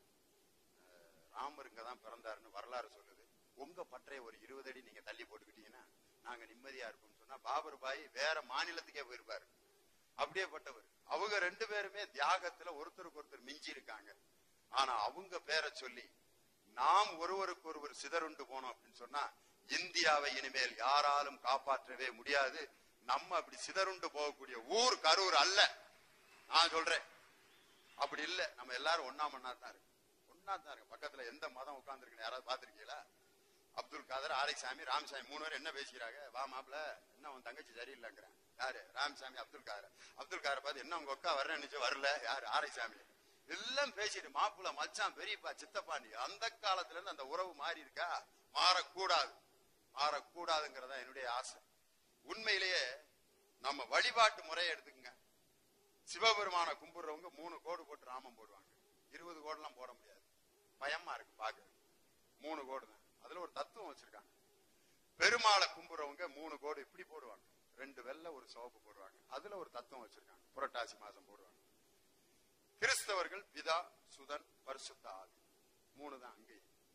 அஹ், ராமர் இங்கதான் பிறந்தாருன்னு வரலாறு சொல்லுது உங்க பற்றைய ஒரு இருபது அடி நீங்க தள்ளி போட்டுக்கிட்டீங்கன்னா நாங்க நிம்மதியா இருப்போம்னு சொன்னா பாபர் பாய் வேற மாநிலத்துக்கே போயிருப்பாரு அப்படியேப்பட்டவர் அவங்க ரெண்டு பேருமே தியாகத்துல ஒருத்தருக்கு ஒருத்தர் மிஞ்சி இருக்காங்க ஆனா அவங்க பேரை சொல்லி நாம் ஒருவருக்கு ஒருவர் சிதறுண்டு போனோம் அப்படின்னு சொன்னா இந்தியாவை இனிமேல் யாராலும் காப்பாற்றவே முடியாது நம்ம அப்படி சிதறுண்டு போகக்கூடிய ஊர் கரூர் அல்ல நான் சொல்றேன் அப்படி இல்ல நம்ம எல்லாரும் ஒன்னா மண்ணா தான் இருக்கு ஒன்னா தான் இருக்கு பக்கத்துல எந்த மதம் உட்கார்ந்துருக்குன்னு யாராவது பாத்திருக்கீங்களா அப்துல் காதர் ஆலைசாமி ராமசாமி மூணு பேர் என்ன பேசிக்கிறாங்க வா மாப்பிள என்ன உன் தங்கச்சி சரியில்லைங்கிறேன் யாரு ராமசாமி அப்துல் காதர் அப்துல் காதர் பார்த்து என்ன உங்க அக்கா வர்றேன்னு வரல யாரு ஆரைசாமி எல்லாம் பேசிட்டு மாப்பிள மச்சான் பெரியப்பா சித்தப்பாண்டி அந்த காலத்துல இருந்து அந்த உறவு மாறி இருக்கா மாறக்கூடாது மாறக்கூடாதுங்கிறதா என்னுடைய ஆசை உண்மையிலேயே நம்ம வழிபாட்டு முறையை எடுத்துக்கங்க சிவபெருமான கும்பிடுறவங்க மூணு கோடு போட்டு ராமம் போடுவாங்க இருபது கோடெல்லாம் போட முடியாது பயமா இருக்கு பாக்க மூணு கோடு தான் அதுல ஒரு தத்துவம் வச்சிருக்காங்க பெருமாளை கும்பிடுறவங்க மூணு கோடு இப்படி போடுவாங்க ரெண்டு வெள்ளை ஒரு சிவப்பு போடுவாங்க அதுல ஒரு தத்துவம் வச்சிருக்காங்க புரட்டாசி மாசம் போடுவாங்க கிறிஸ்தவர்கள் பிதா சுதன் பரிசுத்த ஆவி மூணு தான் அங்கே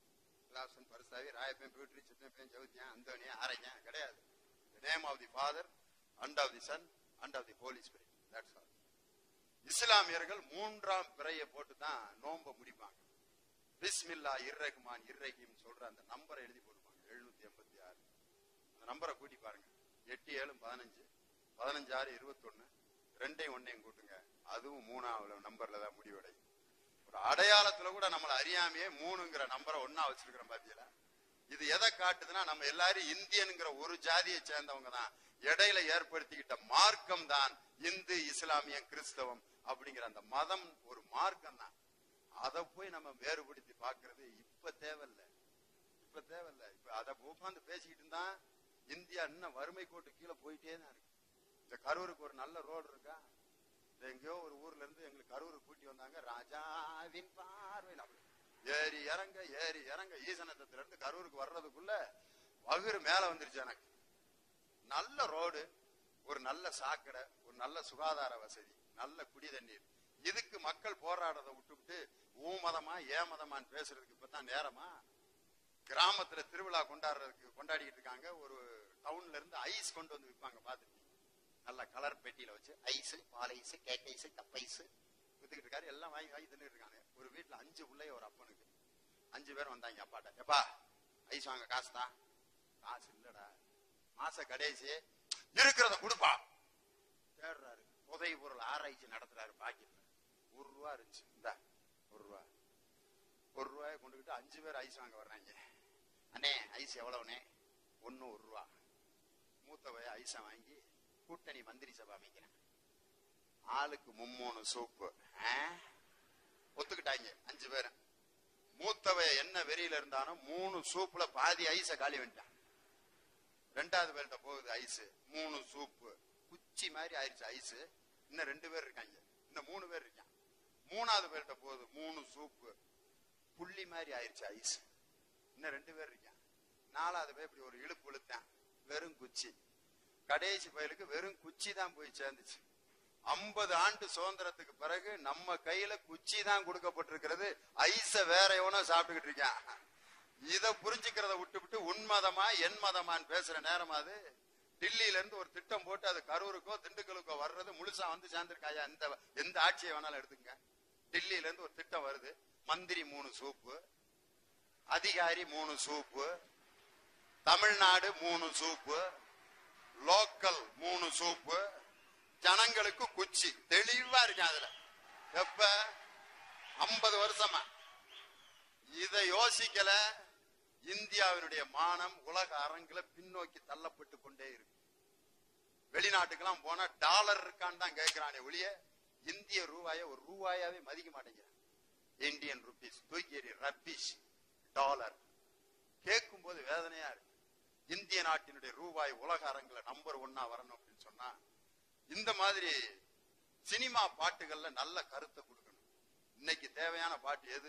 லாசன் பரிசாவி ராயப்பன் பீட்ரி சித்தப்பன் ஜவுத்தியன் அந்தோனியா ஆரையன் கிடையாது name of the father and of the son and of the holy spirit that's all இஸ்லாமியர்கள் மூன்றாம் பிறையை போட்டு தான் நோம்ப முடிப்பாங்க பிஸ்மில்லா இர்ரஹ்மான் இர்ரஹீம் சொல்ற அந்த நம்பரை எழுதி போடுவாங்க எழுநூத்தி எண்பத்தி ஆறு அந்த நம்பரை கூட்டி பாருங்க எட்டு ஏழு பதினஞ்சு பதினஞ்சு ஆறு இருபத்தொன்னு ரெண்டையும் ஒன்னையும் கூட்டுங்க அதுவும் மூணாவது நம்பர்ல தான் முடிவடையும் ஒரு அடையாளத்துல கூட நம்மள அறியாமையே மூணுங்கிற நம்பரை ஒன்னா வச்சிருக்கிறோம் பாத்தீங்களா இது எதை காட்டுதுன்னா நம்ம எல்லாரும் இந்தியனுங்கிற ஒரு ஜாதியை சேர்ந்தவங்க தான் இடையில ஏற்படுத்திக்கிட்ட மார்க்கம் தான் இந்து இஸ்லாமியம் கிறிஸ்தவம் அப்படிங்கிற அந்த மதம் ஒரு மார்க்கம் தான் அதை போய் நம்ம வேறுபடுத்தி பார்க்கிறது இப்ப தேவையில்ல இப்ப தேவையில்ல இப்ப அதை உட்காந்து பேசிக்கிட்டு இருந்தா இந்தியா இன்னும் வறுமை கோட்டு கீழே போயிட்டே தான் இருக்கு இந்த கரூருக்கு ஒரு நல்ல ரோடு இருக்கா இந்த எங்கேயோ ஒரு ஊர்ல இருந்து எங்களுக்கு கரூருக்கு கூட்டி வந்தாங்க ராஜாவின் பார்வையில் அப்படி ஏறி இறங்க ஏறி இறங்க ஈசனத்தத்துல இருந்து கரூருக்கு வர்றதுக்குள்ள வகுறு மேல வந்துருச்சு எனக்கு நல்ல ரோடு ஒரு நல்ல சாக்கடை ஒரு நல்ல சுகாதார வசதி நல்ல குடி தண்ணீர் இதுக்கு மக்கள் போராடுறதை விட்டுவிட்டு ஊ மதமா ஏ மதமான்னு பேசுறதுக்கு இப்பதான் நேரமா கிராமத்துல திருவிழா கொண்டாடுறதுக்கு கொண்டாடிட்டு இருக்காங்க ஒரு டவுன்ல இருந்து ஐஸ் கொண்டு வந்து விற்பாங்க பாத்துருக்கீங்க நல்ல கலர் பெட்டியில வச்சு ice ball ice cake ice cup ice வித்துக்கிட்டு இருக்காரு எல்லாம் வாங்கி வாங்கி தின்னுட்டு இருக்காங்க ஒரு வீட்டுல அஞ்சு பிள்ளைய ஒரு அப்பனுக்கு அஞ்சு பேர் வந்தாங்க அப்பாட்ட எப்பா ஐஸ் வாங்க காசு தான் காசு இல்லடா மாச கடைசி இருக்கிறத கொடுப்பா தேடுறாரு புதை பொருள் ஆராய்ச்சி நடத்துறாரு பாக்கெட்ல ஒரு ரூபா இருந்துச்சு இந்த ஒரு ரூபா ஒரு ரூபாயை கொண்டுகிட்டு அஞ்சு பேர் ஐஸ் வாங்க வர்றாங்க அண்ணே ஐஸ் எவ்வளவுனே ஒன்னு ஒரு ரூபா மூத்தவைய ஐஸை வாங்கி கூட்டணி மந்திரி சபை அமைக்கிறேன் ஆளுக்கு மும்மூணு சூப்பு ஆ? ஒத்துக்கிட்டாங்க அஞ்சு பேர் மூத்தவைய என்ன வெறியில இருந்தானோ மூணு சூப்புல பாதி ஐஸ காலி பண்ணிட்டான் ரெண்டாவது பேர்கிட்ட போகுது ஐஸ் மூணு சூப்பு குச்சி மாதிரி ஆயிடுச்சு ஐஸ் இன்னும் ரெண்டு பேர் இருக்காங்க இன்னும் மூணு பேர் இருக்கான் மூணாவது பேர்கிட்ட போகுது மூணு சூப்பு புள்ளி மாதிரி ஆயிடுச்சு ஐஸ் இன்னும் ரெண்டு பேர் இருக்கான் நாலாவது பேர் இப்படி ஒரு இழுப்பு இழுத்தான் வெறும் குச்சி கடைசி பயலுக்கு வெறும் குச்சி தான் போய் சேர்ந்துச்சு ஐம்பது ஆண்டு சுதந்திரத்துக்கு பிறகு நம்ம கையில குச்சி தான் கொடுக்கப்பட்டிருக்கிறது ஐஸ வேற எவனோ சாப்பிட்டுக்கிட்டு இருக்கான் இத புரிஞ்சுக்கிறத விட்டுவிட்டு உன்மதமா என் மதமான்னு பேசுற நேரம் அது டில்லியில இருந்து ஒரு திட்டம் போட்டு அது கரூருக்கோ திண்டுக்கலுக்கோ வர்றது முழுசா வந்து சேர்ந்திருக்காயா எந்த எந்த ஆட்சியை வேணாலும் எடுத்துங்க டில்லியில இருந்து ஒரு திட்டம் வருது மந்திரி மூணு சூப்பு அதிகாரி மூணு சூப்பு தமிழ்நாடு மூணு சூப்பு லோக்கல் மூணு சூப்பு ஜனங்களுக்கு குச்சி தெளிவா இருக்கு அதுல எப்ப ஐம்பது வருஷமா இத யோசிக்கல இந்தியாவினுடைய மானம் உலக அரங்குல பின்னோக்கி தள்ளப்பட்டு கொண்டே இருக்கு வெளிநாட்டுக்கெல்லாம் போனா டாலர் இருக்கான்னு தான் கேட்கிறானே ஒழிய இந்திய ரூபாய ஒரு ரூபாயாவே மதிக்க மாட்டேங்கிறான் இந்தியன் ருபீஸ் தூக்கி எறி ரப்பீஸ் டாலர் கேட்கும் போது வேதனையா இருக்கு இந்திய நாட்டினுடைய ரூபாய் உலக அரங்குல நம்பர் ஒன்னா வரணும் அப்படின்னு சொன்னா இந்த மாதிரி சினிமா பாட்டுகள்ல நல்ல கருத்தை கொடுக்கணும் இன்னைக்கு தேவையான பாட்டு எது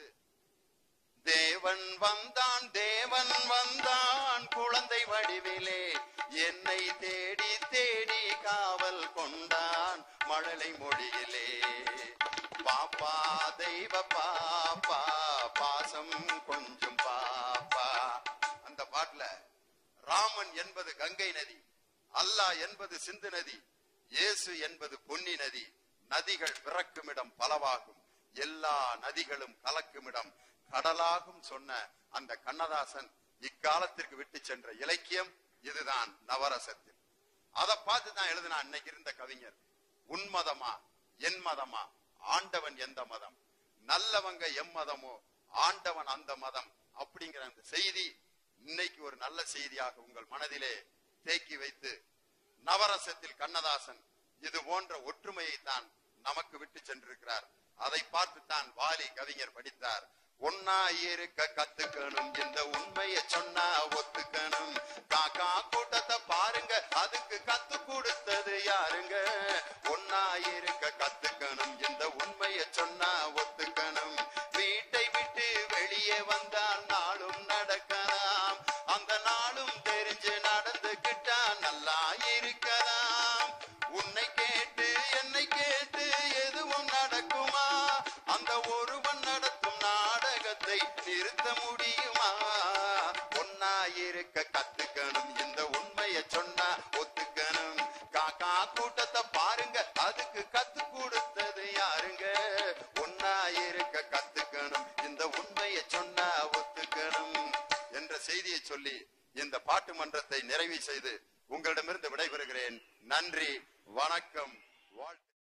தேவன் வந்தான் தேவன் வந்தான் குழந்தை வடிவிலே என்னை தேடி தேடி காவல் கொண்டான் மழலை மொழியிலே பாப்பா தெய்வ பாப்பா பாசம் கொஞ்சம் பாப்பா அந்த பாட்டுல ராமன் என்பது கங்கை நதி அல்லாஹ் என்பது சிந்து நதி இயேசு என்பது பொன்னி நதி நதிகள் பிறக்குமிடம் பலவாகும் எல்லா நதிகளும் கலக்குமிடம் கடலாகும் சொன்ன அந்த கண்ணதாசன் இக்காலத்திற்கு விட்டு சென்ற இலக்கியம் இதுதான் நவரசத்தில் அதை பார்த்து தான் எழுதினா அன்னைக்கு இருந்த கவிஞர் உன்மதமா என் மதமா ஆண்டவன் எந்த மதம் நல்லவங்க எம் மதமோ ஆண்டவன் அந்த மதம் அப்படிங்கிற அந்த செய்தி இன்னைக்கு ஒரு நல்ல செய்தியாக உங்கள் மனதிலே தேக்கி வைத்து நவரசத்தில் கண்ணதாசன் இது போன்ற ஒற்றுமையை தான் நமக்கு விட்டு சென்றிருக்கிறார் அதை பார்த்து தான் வாலி கவிஞர் படித்தார் ஒன்னா இருக்க கத்துக்கணும் இந்த உண்மையை சொன்னா ஒத்துக்கணும் காக்கா கூட்டத்தை பாருங்க அதுக்கு கத்து கொடுத்தது யாருங்க ஒன்னா இருக்க கத்துக்கணும் இந்த உண்மையை சொன்னா ஒத்துக்கணும் வீட்டை விட்டு வெளியே வந்தால் நாளும் நடக்கலாம் அந்த நாளும் தெரிஞ்சு நடந்துகிட்டா நல்லா இருக்கலாம் உன்னை கேட்டு என்னை கேட்டு எதுவும் நடக்குமா அந்த ஒருவன் நடத்தும் நாடகத்தை நிறுத்த முடியுமா ஒன்னா இருக்க கத்துக்கணும் இந்த உண்மையை சொன்னா ஒத்துக்கணும் காக்கா கூட்டத்தை பாருங்க அதுக்கு கத்து கொடுத்தது யாருங்க ஒன்னா இருக்க கத்துக்கணும் இந்த உண்மையை சொன்னா ஒத்துக்கணும் என்ற செய்தியை சொல்லி இந்த பாட்டு மன்றத்தை நிறைவு செய்து உங்களிடமிருந்து விடைபெறுகிறேன் நன்றி வணக்கம் வாழ்த்து